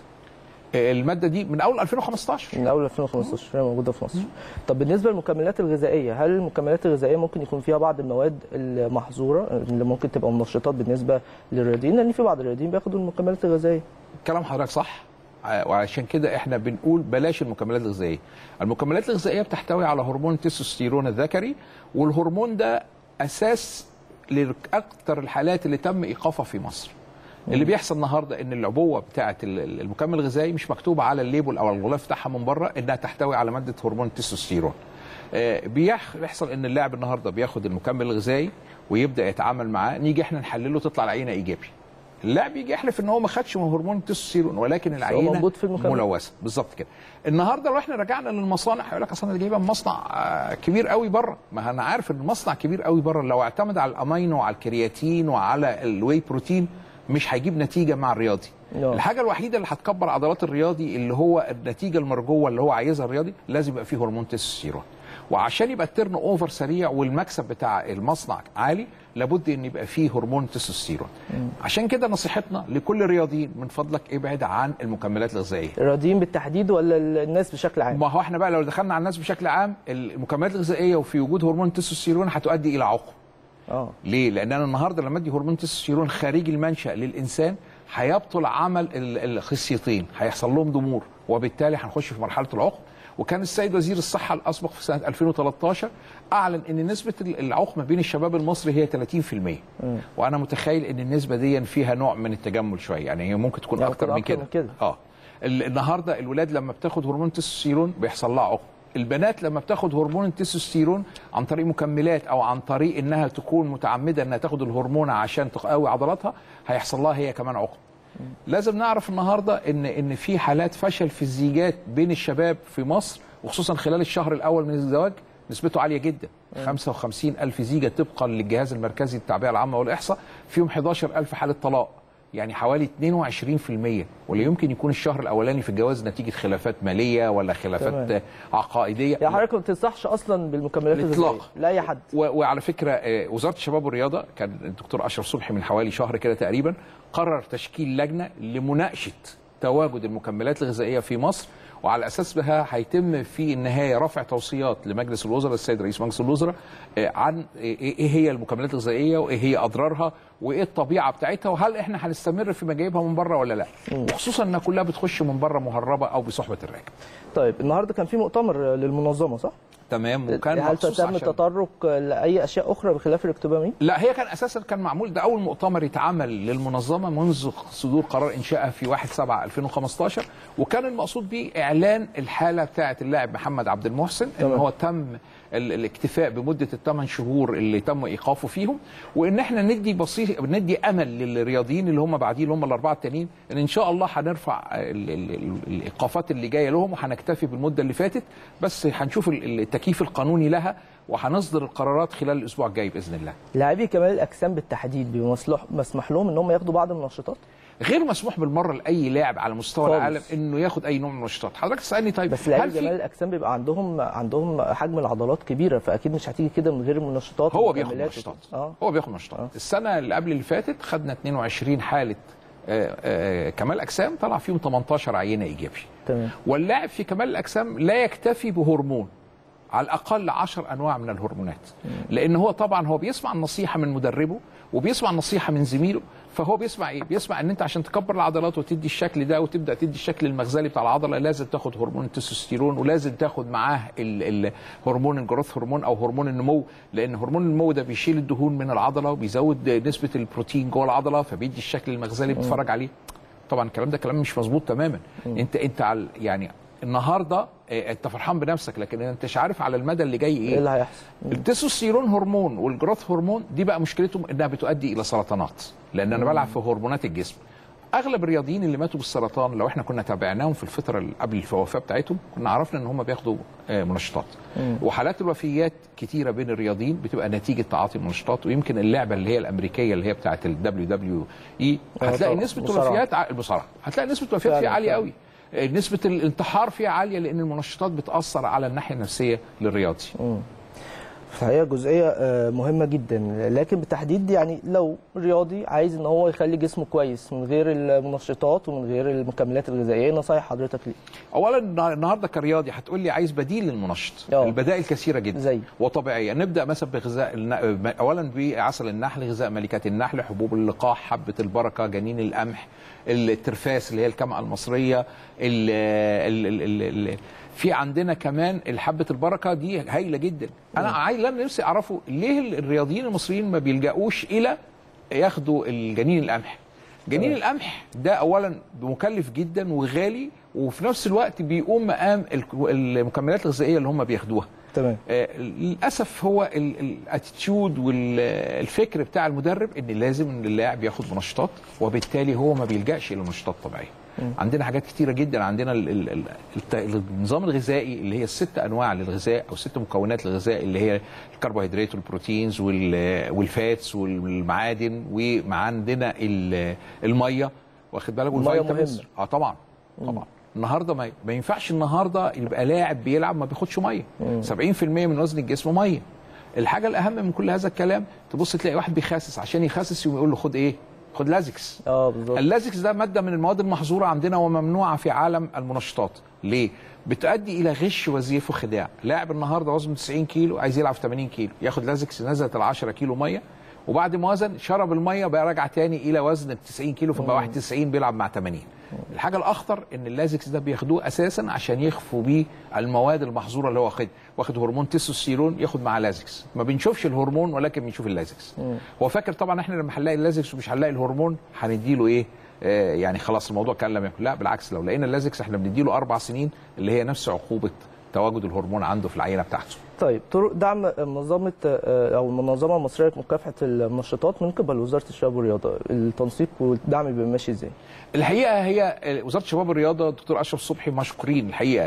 الماده دي من اول 2015 من اول 2015 هي موجوده في مصر طب بالنسبه للمكملات الغذائيه هل المكملات الغذائيه ممكن يكون فيها بعض المواد المحظوره اللي ممكن تبقى منشطات بالنسبه للرياضيين لان في بعض الرياضيين بياخدوا المكملات الغذائيه كلام حضرتك صح ع- وعشان كده احنا بنقول بلاش المكملات الغذائيه المكملات الغذائيه بتحتوي على هرمون التستوستيرون الذكري والهرمون ده اساس لاكثر الحالات اللي تم ايقافها في مصر اللي بيحصل النهارده ان العبوه بتاعه ال- ال- المكمل الغذائي مش مكتوب على الليبل او الغلاف بتاعها من بره انها تحتوي على ماده هرمون التستوستيرون آه، بيح- بيحصل ان اللاعب النهارده بياخد المكمل الغذائي ويبدا يتعامل معاه نيجي احنا نحلله تطلع العينه ايجابي اللاعب يجي يحلف ان هو ما خدش من هرمون التستوستيرون ولكن العينه موجود في المكمل. ملوثه بالظبط كده النهارده لو احنا رجعنا للمصانع هيقول لك اصل انا جايبها من مصنع آه، كبير قوي بره ما انا عارف ان المصنع كبير قوي بره لو اعتمد على الامينو وعلى الكرياتين وعلى الواي بروتين مش هيجيب نتيجه مع الرياضي نعم. الحاجه الوحيده اللي هتكبر عضلات الرياضي اللي هو النتيجه المرجوه اللي هو عايزها الرياضي لازم يبقى فيه هرمون تستوستيرون وعشان يبقى التيرن اوفر سريع والمكسب بتاع المصنع عالي لابد ان يبقى فيه هرمون تستوستيرون عشان كده نصيحتنا لكل الرياضيين من فضلك ابعد عن المكملات الغذائيه الرياضيين بالتحديد ولا الناس بشكل عام ما هو احنا بقى لو دخلنا على الناس بشكل عام المكملات الغذائيه وفي وجود هرمون التستوستيرون هتؤدي الى عقم اه ليه؟ لان انا النهارده لما ادي هرمون تستوستيرون خارجي المنشا للانسان هيبطل عمل ال- الخصيتين هيحصل لهم ضمور وبالتالي هنخش في مرحله العقم وكان السيد وزير الصحه الاسبق في سنه 2013 اعلن ان نسبه ال- العقم بين الشباب المصري هي 30% وانا متخيل ان النسبه دي فيها نوع من التجمل شويه يعني هي ممكن تكون يعني اكتر تكون من أكتر كده من كده. اه ال- النهارده الولاد لما بتاخد هرمون تستوستيرون بيحصل لها عقم البنات لما بتاخد هرمون التستوستيرون عن طريق مكملات او عن طريق انها تكون متعمده انها تاخد الهرمون عشان تقوي عضلاتها هيحصل لها هي كمان عقم لازم نعرف النهارده ان ان في حالات فشل في الزيجات بين الشباب في مصر وخصوصا خلال الشهر الاول من الزواج نسبته عاليه جدا 55 الف زيجه طبقا للجهاز المركزي للتعبئه العامه والاحصاء فيهم 11 الف حاله طلاق يعني حوالي 22% ولا يمكن يكون الشهر الاولاني في الجواز نتيجه خلافات ماليه ولا خلافات تمام. آه، عقائديه يعني حضرتك ما بتنصحش اصلا بالمكملات الإطلاق. الغذائيه لاي حد و- وعلى فكره آه، وزاره الشباب والرياضه كان الدكتور اشرف صبحي من حوالي شهر كده تقريبا قرر تشكيل لجنه لمناقشه تواجد المكملات الغذائيه في مصر وعلى اساس بها هيتم في النهايه رفع توصيات لمجلس الوزراء السيد رئيس مجلس الوزراء آه، عن ايه إيه هي المكملات الغذائيه وايه هي اضرارها وايه الطبيعه بتاعتها وهل احنا هنستمر في مجايبها من بره ولا لا وخصوصا انها كلها بتخش من بره مهربه او بصحبه الراكب طيب النهارده كان في مؤتمر للمنظمه صح؟ تمام وكان هل مخصوص تم عشان- التطرق لاي اشياء اخرى بخلاف الاكتوبامين؟ لا هي كان اساسا كان معمول ده اول مؤتمر يتعمل للمنظمه منذ صدور قرار انشائها في 1 7 2015 وكان المقصود به اعلان الحاله بتاعه اللاعب محمد عبد المحسن ان تمام. هو تم ال- الاكتفاء بمده الثمان شهور اللي تم ايقافه فيهم وان احنا ندي بصير ندي امل للرياضيين اللي هم بعدين اللي هم الاربعه التانيين ان ان شاء الله هنرفع ال- ال- ال- الايقافات اللي جايه لهم وهنكتفي بالمده اللي فاتت بس هنشوف ال- التكييف القانوني لها وهنصدر القرارات خلال الاسبوع الجاي باذن الله لاعبي كمال الاجسام بالتحديد بيبقى مسلوح- مسمح لهم ان هم ياخدوا بعض المنشطات؟ غير مسموح بالمره لاي لاعب على مستوى خالص. العالم انه ياخد اي نوع من النشاطات حضرتك تسالني طيب بس لاعبي هل كمال في الاجسام بيبقى عندهم عندهم حجم العضلات كبيره فاكيد مش هتيجي كده من غير المنشطات هو بياخد والمكملات منشطات وكده. اه هو بياخد منشطات آه. السنه اللي قبل اللي فاتت خدنا 22 حاله آه، آه، كمال اجسام طلع فيهم 18 عينه ايجابي تمام واللاعب في كمال الاجسام لا يكتفي بهرمون على الاقل 10 انواع من الهرمونات لان هو طبعا هو بيسمع النصيحه من مدربه وبيسمع النصيحه من زميله فهو بيسمع ايه بيسمع ان انت عشان تكبر العضلات وتدي الشكل ده وتبدا تدي الشكل المغزلي بتاع العضله لازم تاخد هرمون التستوستيرون ولازم تاخد معاه ال- ال- هرمون الجروث هرمون او هرمون النمو لان هرمون النمو ده بيشيل الدهون من العضله وبيزود نسبه البروتين جوه العضله فبيدي الشكل المغزلي اللي بتتفرج عليه طبعا الكلام ده كلام مش مظبوط تماما انت انت على يعني النهارده اه، انت فرحان بنفسك لكن انت مش عارف على المدى اللي جاي ايه ايه اللي هيحصل؟ التستوستيرون هرمون والجروث هرمون دي بقى مشكلتهم انها بتؤدي الى سرطانات لان انا بلعب في هرمونات الجسم اغلب الرياضيين اللي ماتوا بالسرطان لو احنا كنا تابعناهم في الفتره اللي قبل الوفاه بتاعتهم كنا عرفنا ان هم بياخدوا آه، منشطات وحالات الوفيات كتيره بين الرياضيين بتبقى نتيجه تعاطي المنشطات ويمكن اللعبه اللي هي الامريكيه اللي هي بتاعه الدبليو دبليو اي هتلاقي طبعا. نسبه مصارعة. الوفيات ع- المصارعه هتلاقي نسبه الوفيات فيها فعلا، عاليه فعلا. قوي آه، نسبه الانتحار فيها عاليه لان المنشطات بتاثر على الناحيه النفسيه للرياضي فهي جزئيه آه، مهمه جدا لكن بالتحديد يعني لو رياضي عايز ان هو يخلي جسمه كويس من غير المنشطات ومن غير المكملات الغذائيه ايه نصايح حضرتك ليه؟ اولا النهار- النهارده كرياضي هتقول لي عايز بديل للمنشط آه. البدائل كثيره جدا زي؟ وطبيعيه نبدا مثلا بغذاء الن... اولا بعسل النحل غذاء ملكات النحل حبوب اللقاح حبه البركه جنين القمح الترفاس اللي هي الكمعه المصريه ال... ال... ال... ال... ال... في عندنا كمان الحبه البركه دي هايله جدا انا عايز انا نفسي اعرفه ليه الرياضيين المصريين ما بيلجأوش الى ياخدوا الجنين القمح جنين القمح ده اولا مكلف جدا وغالي وفي نفس الوقت بيقوم مقام الك- المكملات الغذائيه اللي هم بياخدوها تمام آه، للاسف هو الاتيتيود والفكر بتاع المدرب ان لازم ان اللاعب ياخد منشطات وبالتالي هو ما بيلجاش الى منشطات طبيعيه عندنا حاجات كتيره جدا عندنا ال- ال- ال- الت- النظام الغذائي اللي هي الست انواع للغذاء او ست مكونات للغذاء اللي هي الكربوهيدرات والبروتينز وال- والفاتس والمعادن وعندنا ال- الميه واخد بالك المية والفيتامينز. مهمة. اه طبعا طبعا النهارده ما, ما ينفعش النهارده يبقى لاعب بيلعب ما بياخدش ميه 70% من وزن الجسم ميه الحاجه الاهم من كل هذا الكلام تبص تلاقي واحد بيخاسس عشان يخاسس يقوم يقول له خد ايه خد لازكس اه بالظبط اللازكس ده ماده من المواد المحظوره عندنا وممنوعه في عالم المنشطات ليه بتؤدي الى غش وزيف وخداع لاعب النهارده وزنه 90 كيلو عايز يلعب 80 كيلو ياخد لازكس نزلت ال 10 كيلو ميه وبعد ما وزن شرب الميه بقى راجع تاني الى وزن ال 90 كيلو فبقى 91 بيلعب مع 80 الحاجه الاخطر ان اللازكس ده بياخدوه اساسا عشان يخفوا بيه المواد المحظوره اللي هو واخد واخد هرمون تستوستيرون ياخد معاه لازكس ما بنشوفش الهرمون ولكن بنشوف اللازكس هو فاكر طبعا احنا لما هنلاقي اللازكس ومش هنلاقي الهرمون هنديله ايه آه يعني خلاص الموضوع كان لم يكن لا بالعكس لو لقينا اللازكس احنا بنديله اربع سنين اللي هي نفس عقوبه تواجد الهرمون عنده في العينه بتاعته طيب طرق دعم منظمه آه، او المنظمه المصريه لمكافحه المنشطات من قبل وزاره الشباب والرياضه التنسيق والدعم بيبقى ماشي ازاي؟ الحقيقه هي وزاره الشباب والرياضه الدكتور اشرف صبحي مشكورين الحقيقه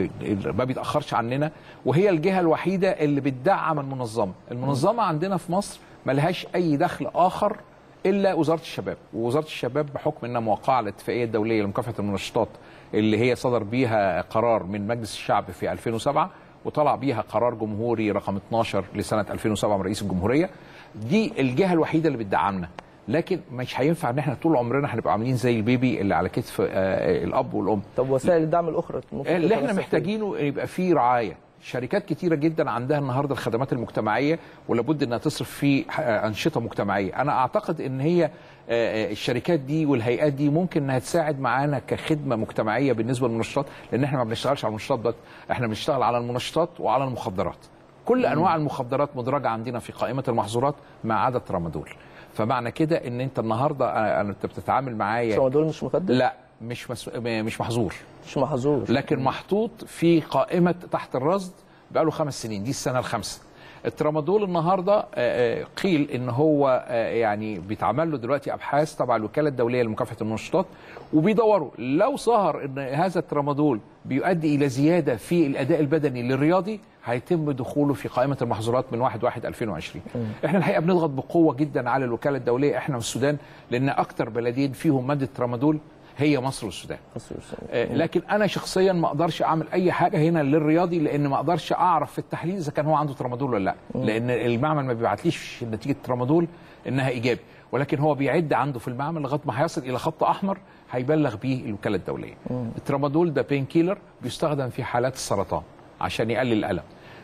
ما بيتاخرش عننا وهي الجهه الوحيده اللي بتدعم المنظمه المنظمه عندنا في مصر ملهاش اي دخل اخر الا وزاره الشباب ووزاره الشباب بحكم انها موقعه على الاتفاقيه الدوليه لمكافحه المنشطات اللي هي صدر بيها قرار من مجلس الشعب في 2007 وطلع بيها قرار جمهوري رقم 12 لسنه 2007 من رئيس الجمهوريه دي الجهه الوحيده اللي بتدعمنا لكن مش هينفع ان احنا طول عمرنا هنبقى عاملين زي البيبي اللي على كتف آه، الاب والام طب وسائل الدعم الاخرى ممكن اللي احنا تتنسق محتاجينه يبقى فيه رعايه شركات كتيره جدا عندها النهارده الخدمات المجتمعيه ولابد انها تصرف في آه، انشطه مجتمعيه انا اعتقد ان هي آه، آه، الشركات دي والهيئات دي ممكن انها تساعد معانا كخدمه مجتمعيه بالنسبه للمنشطات لان احنا ما بنشتغلش على المنشطات بس احنا بنشتغل على المنشطات وعلى المخدرات كل انواع المخدرات مدرجه عندنا في قائمه المحظورات ما عدا الترامادول فمعنى كده ان انت النهارده آه، انت بتتعامل معايا دول مش مخدر؟ لا مش مس... مش محظور مش محظور لكن محطوط في قائمه تحت الرصد بقاله خمس سنين دي السنه الخامسه الترامادول النهارده آه، آه، قيل ان هو آه، يعني بيتعمل له دلوقتي ابحاث تبع الوكاله الدوليه لمكافحه المنشطات وبيدوروا لو ظهر ان هذا الترامادول بيؤدي الى زياده في الاداء البدني للرياضي هيتم دخوله في قائمه المحظورات من 1 1 2020 احنا الحقيقه بنضغط بقوه جدا على الوكاله الدوليه احنا والسودان لان اكتر بلدين فيهم ماده ترامادول هي مصر والسودان آه، لكن انا شخصيا ما اقدرش اعمل اي حاجه هنا للرياضي لان ما اقدرش اعرف في التحليل اذا كان هو عنده ترامادول ولا لا مم. لان المعمل ما بيبعتليش نتيجه ترامادول انها ايجابي ولكن هو بيعد عنده في المعمل لغايه ما هيصل الى خط احمر هيبلغ بيه الوكاله الدوليه الترامادول ده بين كيلر بيستخدم في حالات السرطان عشان يقلل الالم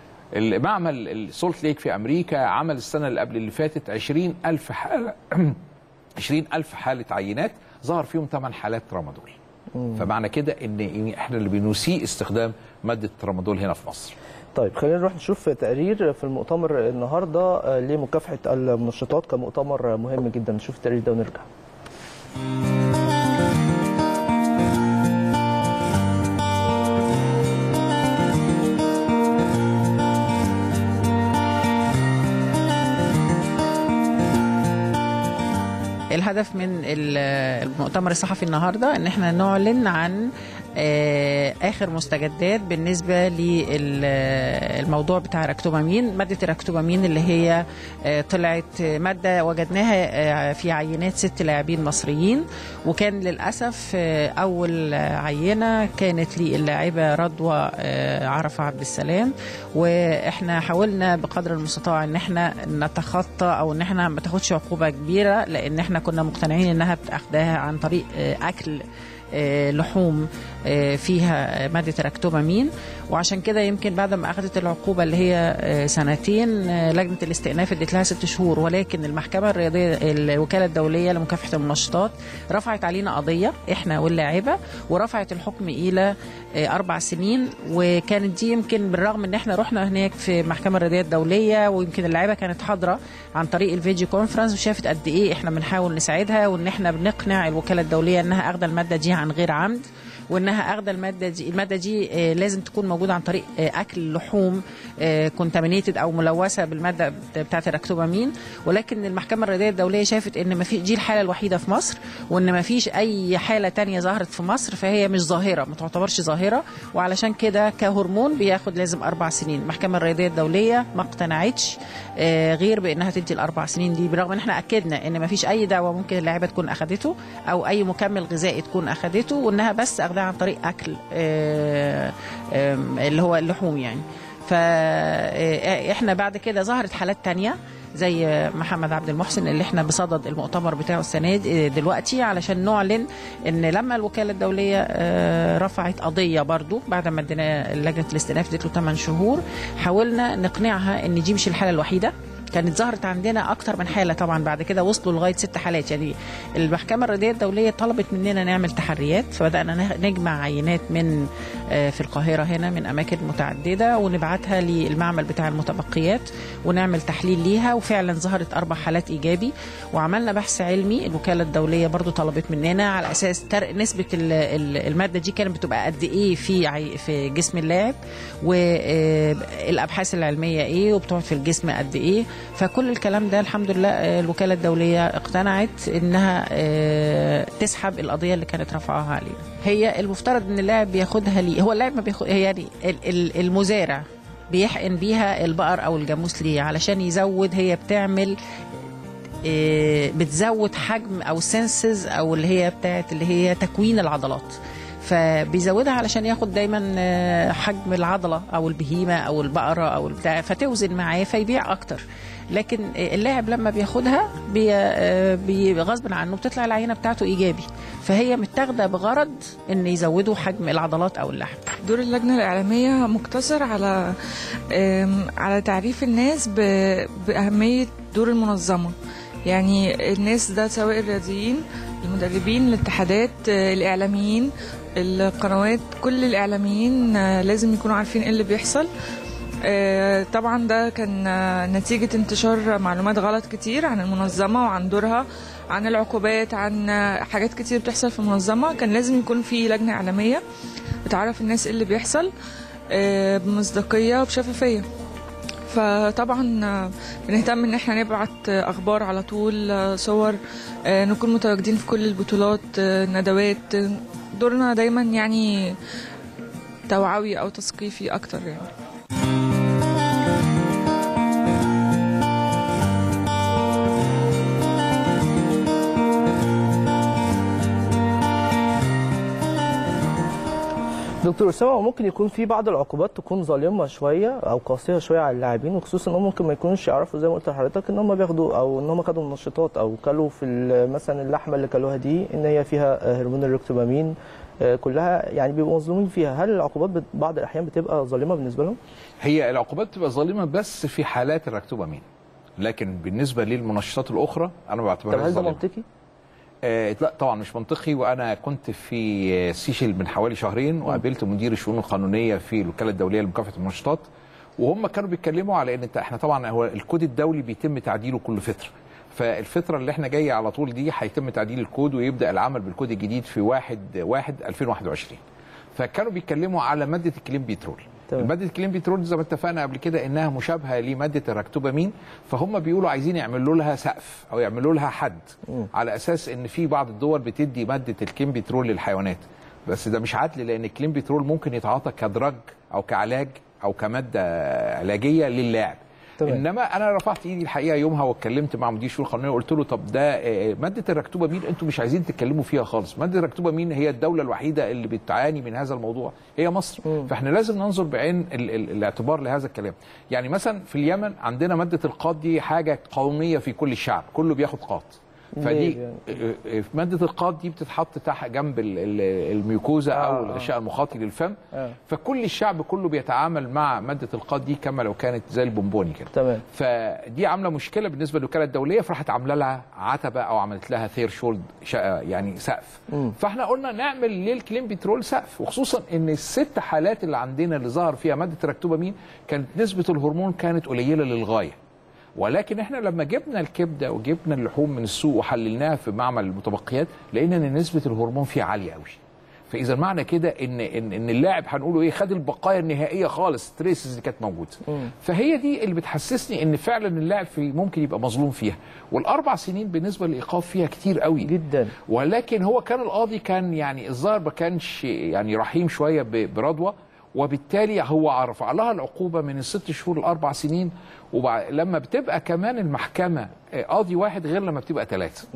المعمل السولت ليك في امريكا عمل السنه اللي قبل اللي فاتت 20000 حاله 20000 حاله عينات ظهر فيهم 8 حالات ترامادول فمعنى كده ان إن احنا اللي بنسيء استخدام ماده الترامادول هنا في مصر طيب خلينا نروح نشوف تقرير في المؤتمر النهارده آه، لمكافحه المنشطات كمؤتمر مهم جدا نشوف التقرير ده ونرجع الهدف من ال- المؤتمر الصحفي النهارده ان احنا نعلن عن آه، اخر مستجدات بالنسبه للموضوع بتاع الركتوبامين ماده الركتوبامين اللي هي آه، طلعت ماده وجدناها آه، في عينات ست لاعبين مصريين وكان للاسف آه، اول عينه كانت للاعبه رضوى آه، عرفه عبد السلام واحنا حاولنا بقدر المستطاع ان احنا نتخطى او ان احنا ما تاخدش عقوبه كبيره لان احنا كنا مقتنعين انها بتاخدها عن طريق آه، اكل آه، لحوم آه، فيها مادة الركتوبامين وعشان كده يمكن بعد ما أخذت العقوبة اللي هي آه، سنتين آه، لجنة الاستئناف ادت لها ست شهور ولكن المحكمة الرياضية الوكالة الدولية لمكافحة المنشطات رفعت علينا قضية احنا واللاعبة ورفعت الحكم إلى آه، أربع سنين وكانت دي يمكن بالرغم ان احنا رحنا هناك في المحكمة الرياضية الدولية ويمكن اللاعبة كانت حاضرة عن طريق الفيديو كونفرنس وشافت قد ايه احنا بنحاول نساعدها وان احنا بنقنع الوكالة الدولية انها اخذ المادة دي عن غير عمد وانها اخذ الماده دي الماده دي آه، لازم تكون موجوده عن طريق آه، اكل لحوم كونتامينيتد او ملوثه بالماده بتاعه الركتوبامين ولكن المحكمه الرياضيه الدوليه شافت ان ما في دي الحاله الوحيده في مصر وان ما فيش اي حاله تانية ظهرت في مصر فهي مش ظاهره ما تعتبرش ظاهره وعلشان كده كهرمون بياخد لازم اربع سنين المحكمه الرياضيه الدوليه ما اقتنعتش آه، غير بانها تدي الاربع سنين دي برغم ان احنا اكدنا ان ما فيش اي دواء ممكن اللاعبه تكون اخذته او اي مكمل غذائي تكون اخذته وانها بس اخذها عن طريق اكل آه، آم، اللي هو اللحوم يعني فاحنا بعد كده ظهرت حالات تانية زي محمد عبد المحسن اللي احنا بصدد المؤتمر بتاعه السنه دي دلوقتي علشان نعلن ان لما الوكاله الدوليه آه، رفعت قضيه برضو بعد ما ادينا لجنه الاستئناف ادت له 8 شهور حاولنا نقنعها ان دي مش الحاله الوحيده كانت ظهرت عندنا اكتر من حاله طبعا بعد كده وصلوا لغايه ست حالات يعني المحكمه الرياضيه الدوليه طلبت مننا نعمل تحريات فبدانا نه- نجمع عينات من آه، في القاهره هنا من اماكن متعدده ونبعتها للمعمل بتاع المتبقيات ونعمل تحليل ليها وفعلا ظهرت اربع حالات ايجابي وعملنا بحث علمي الوكاله الدوليه برضو طلبت مننا على اساس تر... نسبه ال- ال- الماده دي كانت بتبقى قد ايه في عي... في جسم اللاعب والابحاث العلميه ايه وبتقعد في الجسم قد ايه فكل الكلام ده الحمد لله آه، الوكاله الدوليه اقتنعت انها آه، تسحب القضيه اللي كانت رفعها علينا هي المفترض ان اللاعب بياخدها ليه هو اللاعب ما بياخد هي يعني ال- ال- المزارع بيحقن بيها البقر او الجاموس ليه علشان يزود هي بتعمل آه، بتزود حجم او سنسز او اللي هي بتاعت اللي هي تكوين العضلات فبيزودها علشان ياخد دايما آه، حجم العضله او البهيمه او البقره او البتاع فتوزن معاه فيبيع اكتر لكن آه، اللاعب لما بياخدها بي آه، بي غصب عنه بتطلع العينه بتاعته ايجابي فهي متاخده بغرض ان يزودوا حجم العضلات او اللحم دور اللجنة الإعلامية مقتصر على آم، على تعريف الناس ب- بأهمية دور المنظمة يعني الناس ده سواء الرياضيين المدربين الاتحادات آه، الإعلاميين القنوات كل الإعلاميين آه، لازم يكونوا عارفين ايه اللي بيحصل آه، طبعا ده كان آه، نتيجة انتشار معلومات غلط كتير عن المنظمة وعن دورها عن العقوبات عن آه، حاجات كتير بتحصل في المنظمة كان لازم يكون في لجنة إعلامية بتعرف الناس ايه اللي بيحصل آه، بمصداقية وبشفافية فطبعا آه، بنهتم ان احنا نبعت آه، اخبار على طول آه، صور آه، نكون متواجدين في كل البطولات آه، ندوات آه، دورنا دايما يعني توعوي او تثقيفي اكتر يعني دكتور اسامه ممكن يكون في بعض العقوبات تكون ظالمه شويه او قاسيه شويه على اللاعبين وخصوصا ان هم ممكن ما يكونوش يعرفوا زي ما قلت لحضرتك ان هم بياخدوا او ان هم خدوا منشطات او كلوا في ال- مثلا اللحمه اللي كلوها دي ان هي فيها هرمون الريكتوبامين آه، كلها يعني بيبقوا مظلومين فيها هل العقوبات بت- بعض الاحيان بتبقى ظالمه بالنسبه لهم؟ هي العقوبات بتبقى ظالمه بس في حالات الركتوبامين لكن بالنسبه للمنشطات الاخرى انا ما طب بعتبرهاش هل ده ظالمه منطقي؟ آه لا طبعا مش منطقي وانا كنت في سيشل من حوالي شهرين وقابلت مدير الشؤون القانونيه في الوكاله الدوليه لمكافحه المنشطات وهم كانوا بيتكلموا على ان انت احنا طبعا هو الكود الدولي بيتم تعديله كل فتره فالفتره اللي احنا جايه على طول دي هيتم تعديل الكود ويبدا العمل بالكود الجديد في 1 1 2021 فكانوا بيتكلموا على ماده الكلين بيترول تمام. ماده الكلين بيترول زي ما اتفقنا قبل كده انها مشابهه لماده الركتوبامين فهم بيقولوا عايزين يعملوا لها سقف او يعملوا لها حد على اساس ان في بعض الدول بتدي ماده الكلين بيترول للحيوانات بس ده مش عدل لان الكلين بيترول ممكن يتعاطى كدرج او كعلاج او كماده علاجيه للاعب تمام. انما انا رفعت ايدي الحقيقه يومها واتكلمت مع مدير الشؤون القانونيه وقلت له طب ده آه، ماده الركتوبامين انتم مش عايزين تتكلموا فيها خالص ماده الركتوبامين هي الدوله الوحيده اللي بتعاني من هذا الموضوع هي مصر فاحنا لازم ننظر بعين ال ال الاعتبار لهذا الكلام يعني مثلا في اليمن عندنا ماده القاط دي حاجه قوميه في كل الشعب كله بياخد قاط فدي ليه آه، آه، ماده القاط دي بتتحط تحت جنب ال- ال- الميوكوزا او آه، آه. الغشاء المخاطي للفم آه. فكل الشعب كله بيتعامل مع ماده القاط دي كما لو كانت زي البونبوني كده تمام فدي عامله مشكله بالنسبه للوكاله الدوليه فراحت عامله لها عتبه او عملت لها ثير شولد يعني سقف مم. فاحنا قلنا نعمل للكلين بترول سقف وخصوصا ان الست حالات اللي عندنا اللي ظهر فيها ماده الركتوبامين كانت نسبه الهرمون كانت قليله للغايه ولكن احنا لما جبنا الكبده وجبنا اللحوم من السوق وحللناها في معمل المتبقيات لقينا ان نسبه الهرمون فيها عاليه قوي فاذا معنى كده ان ان ان اللاعب هنقوله ايه خد البقايا النهائيه خالص التريسز اللي كانت موجوده فهي دي اللي بتحسسني ان فعلا اللاعب في ممكن يبقى مظلوم فيها والاربع سنين بالنسبه للايقاف فيها كتير قوي جدا ولكن هو كان القاضي كان يعني الظاهر ما كانش يعني رحيم شويه ب- برضوى وبالتالي هو رفع لها العقوبه من الست شهور لاربع سنين ولما بتبقى كمان المحكمه آه، قاضي واحد غير لما بتبقى ثلاثه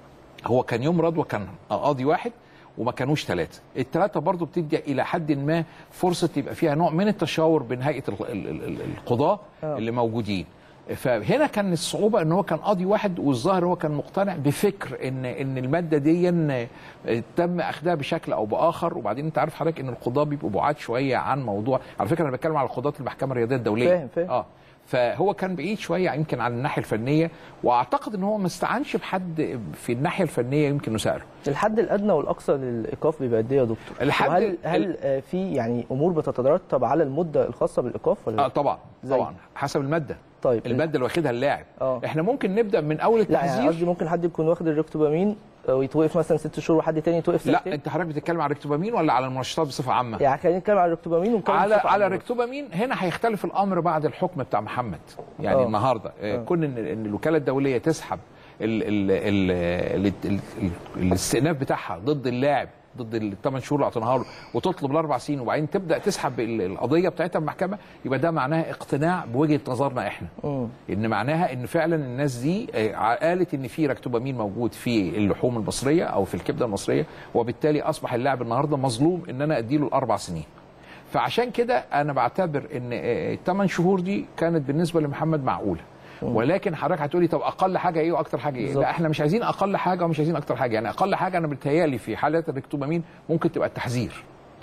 هو كان يوم رضوى كان قاضي واحد وما كانوش ثلاثه الثلاثه برضو بتدي الى حد ما فرصه يبقى فيها نوع من التشاور بين هيئه ال- ال- ال- ال- القضاه آه. اللي موجودين فهنا كان الصعوبه ان هو كان قاضي واحد والظاهر هو كان مقتنع بفكر ان ان الماده دي إن تم اخذها بشكل او باخر وبعدين انت عارف حضرتك ان القضاه بيبقوا بعاد شويه عن موضوع على فكره انا بتكلم على قضاه المحكمه الرياضيه الدوليه فاهم- فاهم. اه فهو كان بعيد شويه يمكن عن الناحيه الفنيه واعتقد ان هو ما استعنش بحد في الناحيه الفنيه يمكن نساله الحد الادنى والاقصى للايقاف بيبقى قد ايه يا دكتور؟ الحد وهل ال- هل آه، في يعني امور بتترتب على المده الخاصه بالايقاف ولا اه لا؟ طبعا زي؟ طبعا حسب الماده طيب الماده اللي واخدها اللاعب اه احنا ممكن نبدا من اول لا يعني التحذير قصدي ممكن حد يكون واخد الريكتوبامين آه، ويتوقف مثلا ست شهور وحد تاني يتوقف لا سنتين انت حضرتك بتتكلم على الريكتوبامين ولا على المنشطات بصفه عامه يعني خلينا نتكلم على الريكتوبامين ونتكلم على بصفة على عامة. الريكتوبامين هنا هيختلف الامر بعد الحكم بتاع محمد يعني آه. النهارده آه. آه. كون ان ان الوكاله الدوليه تسحب ال ال ال ال ال ال الاستئناف بتاعها ضد اللاعب ضد الثمان شهور اللي اعطيناها له وتطلب الاربع سنين وبعدين تبدا تسحب ال- القضيه بتاعتها من المحكمه يبقى ده معناها اقتناع بوجهه نظرنا احنا مم. ان معناها ان فعلا الناس دي آه، قالت ان في ركتوبامين موجود في اللحوم المصريه او في الكبده المصريه وبالتالي اصبح اللاعب النهارده مظلوم ان انا اديله الاربع سنين فعشان كده انا بعتبر ان الثمان شهور دي كانت بالنسبه لمحمد معقوله ولكن حضرتك هتقولي طب اقل حاجه ايه واكتر حاجه ايه؟ بالظبط. لا احنا مش عايزين اقل حاجه ومش عايزين اكتر حاجه، يعني اقل حاجه انا بتهيالي في حالات الريكتوبامين ممكن تبقى التحذير.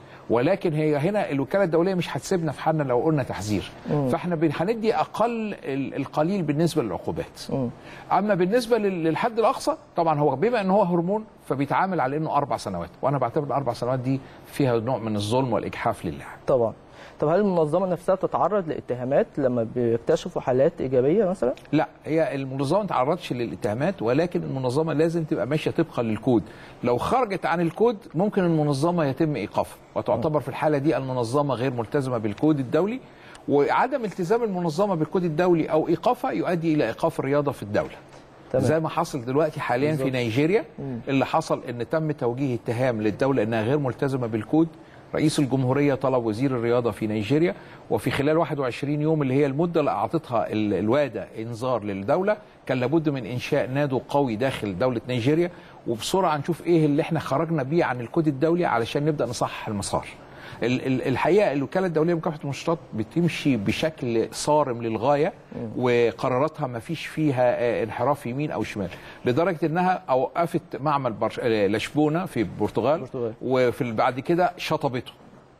ولكن هي هنا الوكاله الدوليه مش هتسيبنا في حالنا لو قلنا تحذير مم. فاحنا بن- هندي اقل ال- القليل بالنسبه للعقوبات مم. اما بالنسبه لل- للحد الاقصى طبعا هو بما ان هو هرمون فبيتعامل على انه اربع سنوات وانا بعتبر الاربع سنوات دي فيها نوع من الظلم والاجحاف للاعب طبعا طب هل المنظمه نفسها بتتعرض لاتهامات لما بيكتشفوا حالات ايجابيه مثلا؟ لا هي المنظمه ما تعرضش للاتهامات ولكن المنظمه لازم تبقى ماشيه طبقا للكود لو خرجت عن الكود ممكن المنظمه يتم ايقافها وتعتبر في الحاله دي المنظمه غير ملتزمه بالكود الدولي وعدم التزام المنظمه بالكود الدولي او ايقافها يؤدي الى ايقاف الرياضه في الدوله تمام. زي ما حصل دلوقتي حاليا في بالظبط. نيجيريا مم. اللي حصل ان تم توجيه اتهام للدوله انها غير ملتزمه بالكود رئيس الجمهوريه طلب وزير الرياضه في نيجيريا وفي خلال 21 يوم اللي هي المده اللي اعطتها ال- الواده انذار للدوله كان لابد من انشاء نادو قوي داخل دوله نيجيريا وبسرعه نشوف ايه اللي احنا خرجنا بيه عن الكود الدولي علشان نبدا نصحح المسار ال- ال- الحقيقه الوكاله الدوليه لمكافحه المنشطات بتمشي بشكل صارم للغايه وقراراتها ما فيش فيها آه، انحراف يمين او شمال لدرجه انها اوقفت معمل برش... آه، لشبونه في البرتغال البرتغال. وفي ال- بعد كده شطبته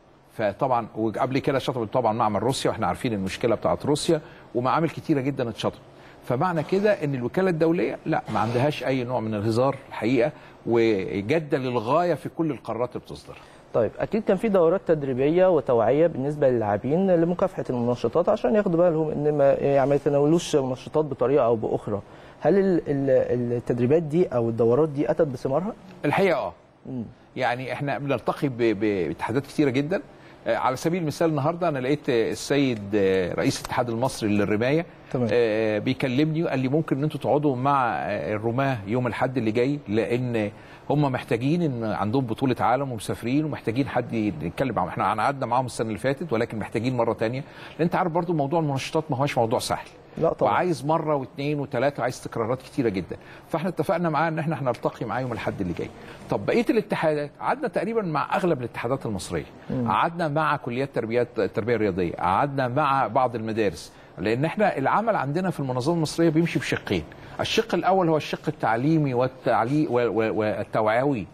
فطبعا وقبل كده شطبت طبعا معمل روسيا واحنا عارفين المشكله بتاعت روسيا ومعامل كتيره جدا اتشطبت فمعنى كده ان الوكاله الدوليه لا ما عندهاش اي نوع من الهزار الحقيقه وجاده للغايه في كل القرارات اللي بتصدرها طيب اكيد كان في دورات تدريبيه وتوعيه بالنسبه للاعبين لمكافحه المنشطات عشان ياخدوا بالهم ان ما يعني ما يتناولوش منشطات بطريقه او باخرى هل ال- ال- التدريبات دي او الدورات دي اتت بثمارها الحقيقه اه مم. يعني احنا بنلتقي ب- ب- باتحادات كتيره جدا آه، على سبيل المثال النهارده انا لقيت آه، السيد آه، رئيس الاتحاد المصري للرمايه تمام. آه، بيكلمني وقال لي ممكن ان انتوا تقعدوا مع آه، الرماه يوم الاحد اللي جاي لان هم محتاجين ان عندهم بطوله عالم ومسافرين ومحتاجين حد يتكلم معاهم احنا قعدنا معاهم السنه اللي فاتت ولكن محتاجين مره تانية لان انت عارف برضو موضوع المنشطات ما هوش موضوع سهل لا طبعا وعايز مره واثنين وثلاثه وعايز تكرارات كتيره جدا فاحنا اتفقنا معاه ان احنا هنلتقي معاه يوم الاحد اللي جاي طب بقيه الاتحادات قعدنا تقريبا مع اغلب الاتحادات المصريه قعدنا مع كليات تربيات التربيه الرياضيه قعدنا مع بعض المدارس لان احنا العمل عندنا في المنظمه المصريه بيمشي بشقين الشق الاول هو الشق التعليمي والتعلي والتوعوي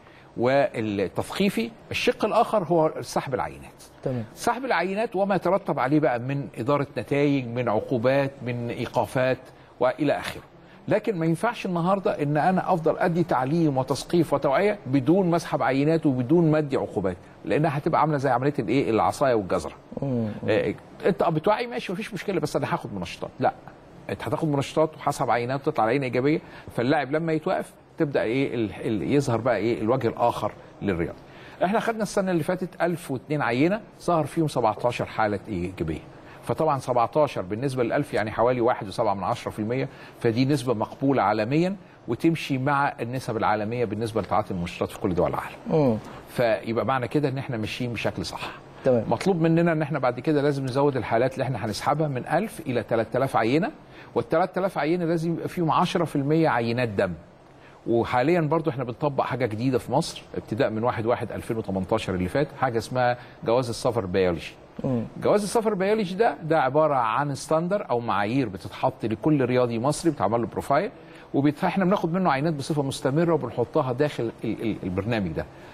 والتثقيفي الشق الاخر هو سحب العينات تمام سحب العينات وما يترتب عليه بقى من إدارة نتائج من عقوبات من إيقافات وإلى آخره لكن ما ينفعش النهاردة إن أنا أفضل أدي تعليم وتثقيف وتوعية بدون مسحب عينات وبدون مدي عقوبات لأنها هتبقى عاملة زي عملية الإيه العصاية والجزرة مم. آه، أنت بتوعي ماشي مفيش مشكلة بس أنا هاخد منشطات لا أنت هتاخد منشطات وحسب عينات وتطلع عينة إيجابية فاللاعب لما يتوقف تبدأ إيه ال- ال- يظهر بقى إيه الوجه الآخر للرياضة احنا خدنا السنه اللي فاتت 1002 عينه ظهر فيهم 17 حاله ايجابيه فطبعا 17 بالنسبه لل 1000 يعني حوالي 1.7 من 10% فدي نسبه مقبوله عالميا وتمشي مع النسب العالميه بالنسبه لتعاطي المنشطات في كل دول العالم مم. فيبقى معنى كده ان احنا ماشيين بشكل صح تمام مطلوب مننا ان احنا بعد كده لازم نزود الحالات اللي احنا هنسحبها من 1000 الى 3000 عينه وال 3000 عينه لازم يبقى فيهم 10% عينات دم وحاليا برضو احنا بنطبق حاجه جديده في مصر ابتداء من 1 1 2018 اللي فات حاجه اسمها جواز السفر بيولوجي مم. جواز السفر البيولوجي ده ده عباره عن ستاندر او معايير بتتحط لكل رياضي مصري بتعمل له بروفايل واحنا بناخد منه عينات بصفه مستمره وبنحطها داخل ال- ال- البرنامج ده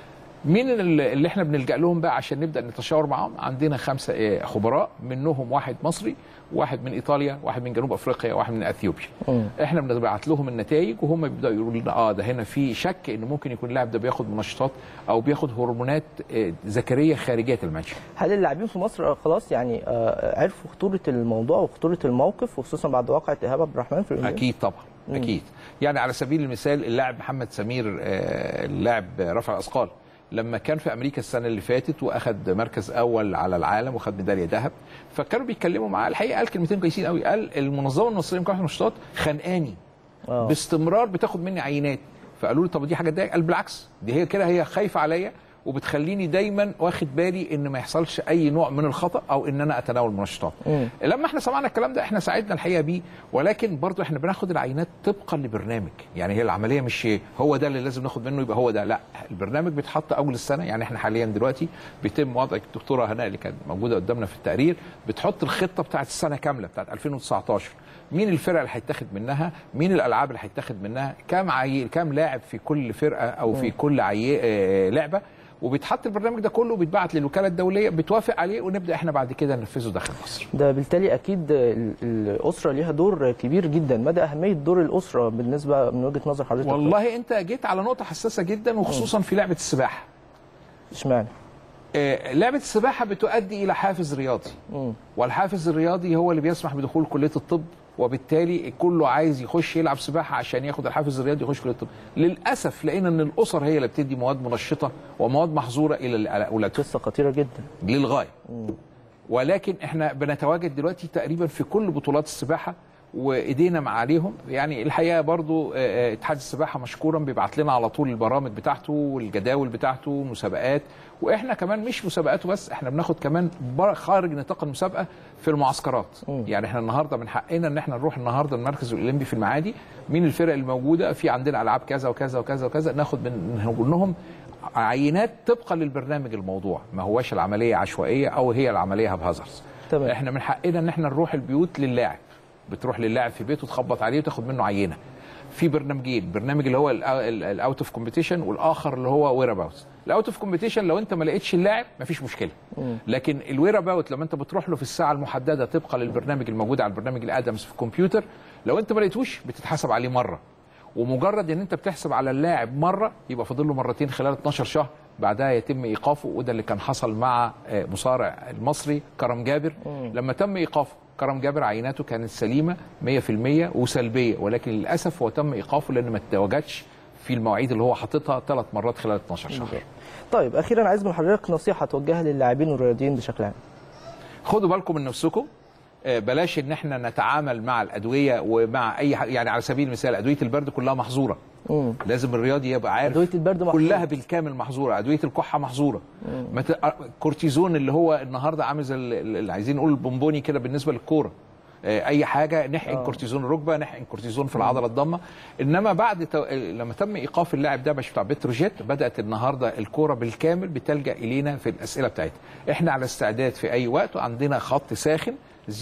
مين اللي اللي احنا بنلجا لهم بقى عشان نبدا نتشاور معاهم عندنا خمسه آه، خبراء منهم واحد مصري واحد من ايطاليا واحد من جنوب افريقيا واحد من اثيوبيا احنا بنبعت لهم النتائج وهم بيبداوا يقولوا لنا اه ده هنا في شك ان ممكن يكون اللاعب ده بياخد منشطات او بياخد هرمونات آه، ذكريه خارجيه المنشأ هل اللاعبين في مصر خلاص يعني آه، عرفوا خطوره الموضوع وخطوره الموقف وخصوصا بعد واقعه ايهاب عبد الرحمن في الأولمبياد؟ اكيد طبعا مم. اكيد يعني على سبيل المثال اللاعب محمد سمير آه، اللاعب رفع اثقال لما كان في امريكا السنه اللي فاتت واخد مركز اول على العالم وخد ميداليه ذهب فكانوا بيتكلموا معاه الحقيقه قال كلمتين كويسين قوي قال المنظمه المصريه لمكافحه النشاطات خانقاني آه. باستمرار بتاخد مني عينات فقالوا له طب دي حاجه تضايق قال بالعكس دي هي كده هي خايفه عليا وبتخليني دايما واخد بالي ان ما يحصلش اي نوع من الخطا او ان انا اتناول منشطات مم. لما احنا سمعنا الكلام ده احنا ساعدنا الحقيقه بيه ولكن برضو احنا بناخد العينات طبقا لبرنامج يعني هي العمليه مش هو ده اللي لازم ناخد منه يبقى هو ده لا البرنامج بيتحط اول السنه يعني احنا حاليا دلوقتي بيتم وضع الدكتوره هناء اللي كانت موجوده قدامنا في التقرير بتحط الخطه بتاعت السنه كامله بتاعت 2019 مين الفرق اللي هيتاخد منها مين الالعاب اللي هيتاخد منها كام عي... كام لاعب في كل فرقه او في كل عي... آه، لعبه وبيتحط البرنامج ده كله وبيتبعت للوكاله الدوليه بتوافق عليه ونبدا احنا بعد كده ننفذه داخل مصر ده بالتالي اكيد ال- الاسره ليها دور كبير جدا مدى اهميه دور الاسره بالنسبه من وجهه نظر حضرتك والله انت جيت على نقطه حساسه جدا وخصوصا في لعبه السباحه اشمعنى آه، لعبه السباحه بتؤدي الى حافز رياضي مم. والحافز الرياضي هو اللي بيسمح بدخول كليه الطب وبالتالي كله عايز يخش يلعب سباحه عشان ياخد الحافز الرياضي يخش كليه الطب للاسف لقينا ان الاسر هي اللي بتدي مواد منشطه ومواد محظوره الى اولادهم قصه خطيره جدا للغايه ولكن احنا بنتواجد دلوقتي تقريبا في كل بطولات السباحه وايدينا مع عليهم يعني الحقيقه برضو آه، آه، اتحاد السباحه مشكورا بيبعت لنا على طول البرامج بتاعته والجداول بتاعته مسابقات واحنا كمان مش مسابقاته بس احنا بناخد كمان بر- خارج نطاق المسابقه في المعسكرات يعني احنا النهارده من حقنا ان احنا نروح النهارده المركز الاولمبي في المعادي مين الفرق الموجوده في عندنا العاب كذا وكذا وكذا وكذا ناخد من نقول لهم عينات طبقا للبرنامج الموضوع ما هواش العمليه عشوائيه او هي العمليه هبهزرز تمام. احنا من حقنا ان احنا نروح البيوت للاعب بتروح للاعب في بيته تخبط عليه وتاخد منه عينه في برنامجين برنامج اللي هو الاوت اوف كومبيتيشن والاخر اللي هو وير اباوت الاوت اوف كومبيتيشن لو انت ما لقيتش اللاعب مفيش مشكله لكن الوير اباوت لما انت بتروح له في الساعه المحدده طبقا للبرنامج الموجود على البرنامج الادمز في الكمبيوتر لو انت ما لقيتوش بتتحسب عليه مره ومجرد ان انت بتحسب على اللاعب مره يبقى فاضل له مرتين خلال 12 شهر بعدها يتم ايقافه وده اللي كان حصل مع آه، مصارع المصري كرم جابر لما تم ايقافه كرم جابر عيناته كانت سليمه 100% وسلبيه ولكن للاسف هو تم ايقافه لان ما تواجدش في المواعيد اللي هو حاططها ثلاث مرات خلال 12 شهر طيب اخيرا عايز من حضرتك نصيحه توجهها للاعبين والرياضيين بشكل عام خدوا بالكم من نفسكم آه، بلاش ان احنا نتعامل مع الادويه ومع اي حاجه يعني على سبيل المثال ادويه البرد كلها محظوره مم. لازم الرياضي يبقى عارف ادويه البرد محظوظة. كلها بالكامل محظوره ادويه الكحه محظوره مت... كورتيزون اللي هو النهارده عامل زي ال- اللي عايزين نقول البونبوني كده بالنسبه للكوره آه، اي حاجه نحقن آه. كورتيزون الركبه نحقن كورتيزون في العضله الضامه انما بعد تو... لما تم ايقاف اللاعب ده مش بتاع بتروجيت بدات النهارده الكوره بالكامل بتلجا الينا في الاسئله بتاعتها احنا على استعداد في اي وقت وعندنا خط ساخن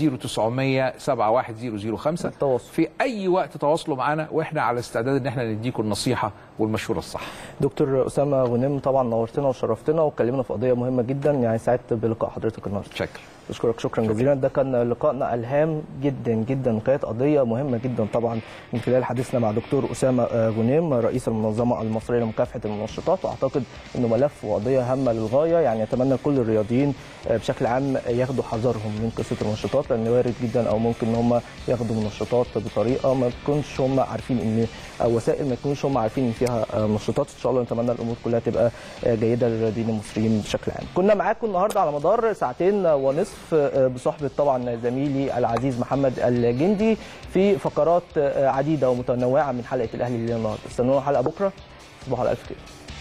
0900 71005 التواصل. في اي وقت تواصلوا معانا واحنا على استعداد ان احنا نديكم النصيحه والمشوره الصح دكتور اسامه غنيم طبعا نورتنا وشرفتنا واتكلمنا في قضيه مهمه جدا يعني سعدت بلقاء حضرتك النهارده شكرا بشكرك شكرا جزيلا ده كان لقائنا الهام جدا جدا وكانت قضيه مهمه جدا طبعا من خلال حديثنا مع دكتور اسامه آه، غنيم رئيس المنظمه المصريه لمكافحه المنشطات واعتقد انه ملف وقضيه هامه للغايه يعني اتمنى كل الرياضيين آه، بشكل عام ياخدوا حذرهم من قصه المنشطات لان وارد جدا او ممكن ان هم ياخدوا منشطات بطريقه ما تكونش هم عارفين ان او وسائل ما يكونوش هم عارفين ان فيها آه، منشطات ان شاء الله نتمنى الامور كلها تبقى آه، جيده للرياضيين المصريين بشكل عام كنا معاكم النهارده على مدار ساعتين ونصف آه، بصحبه طبعا زميلي العزيز محمد الجندي في فقرات آه، عديده ومتنوعه من حلقه الاهلي الليله النهارده استنونا حلقه بكره تصبحوا على الف خير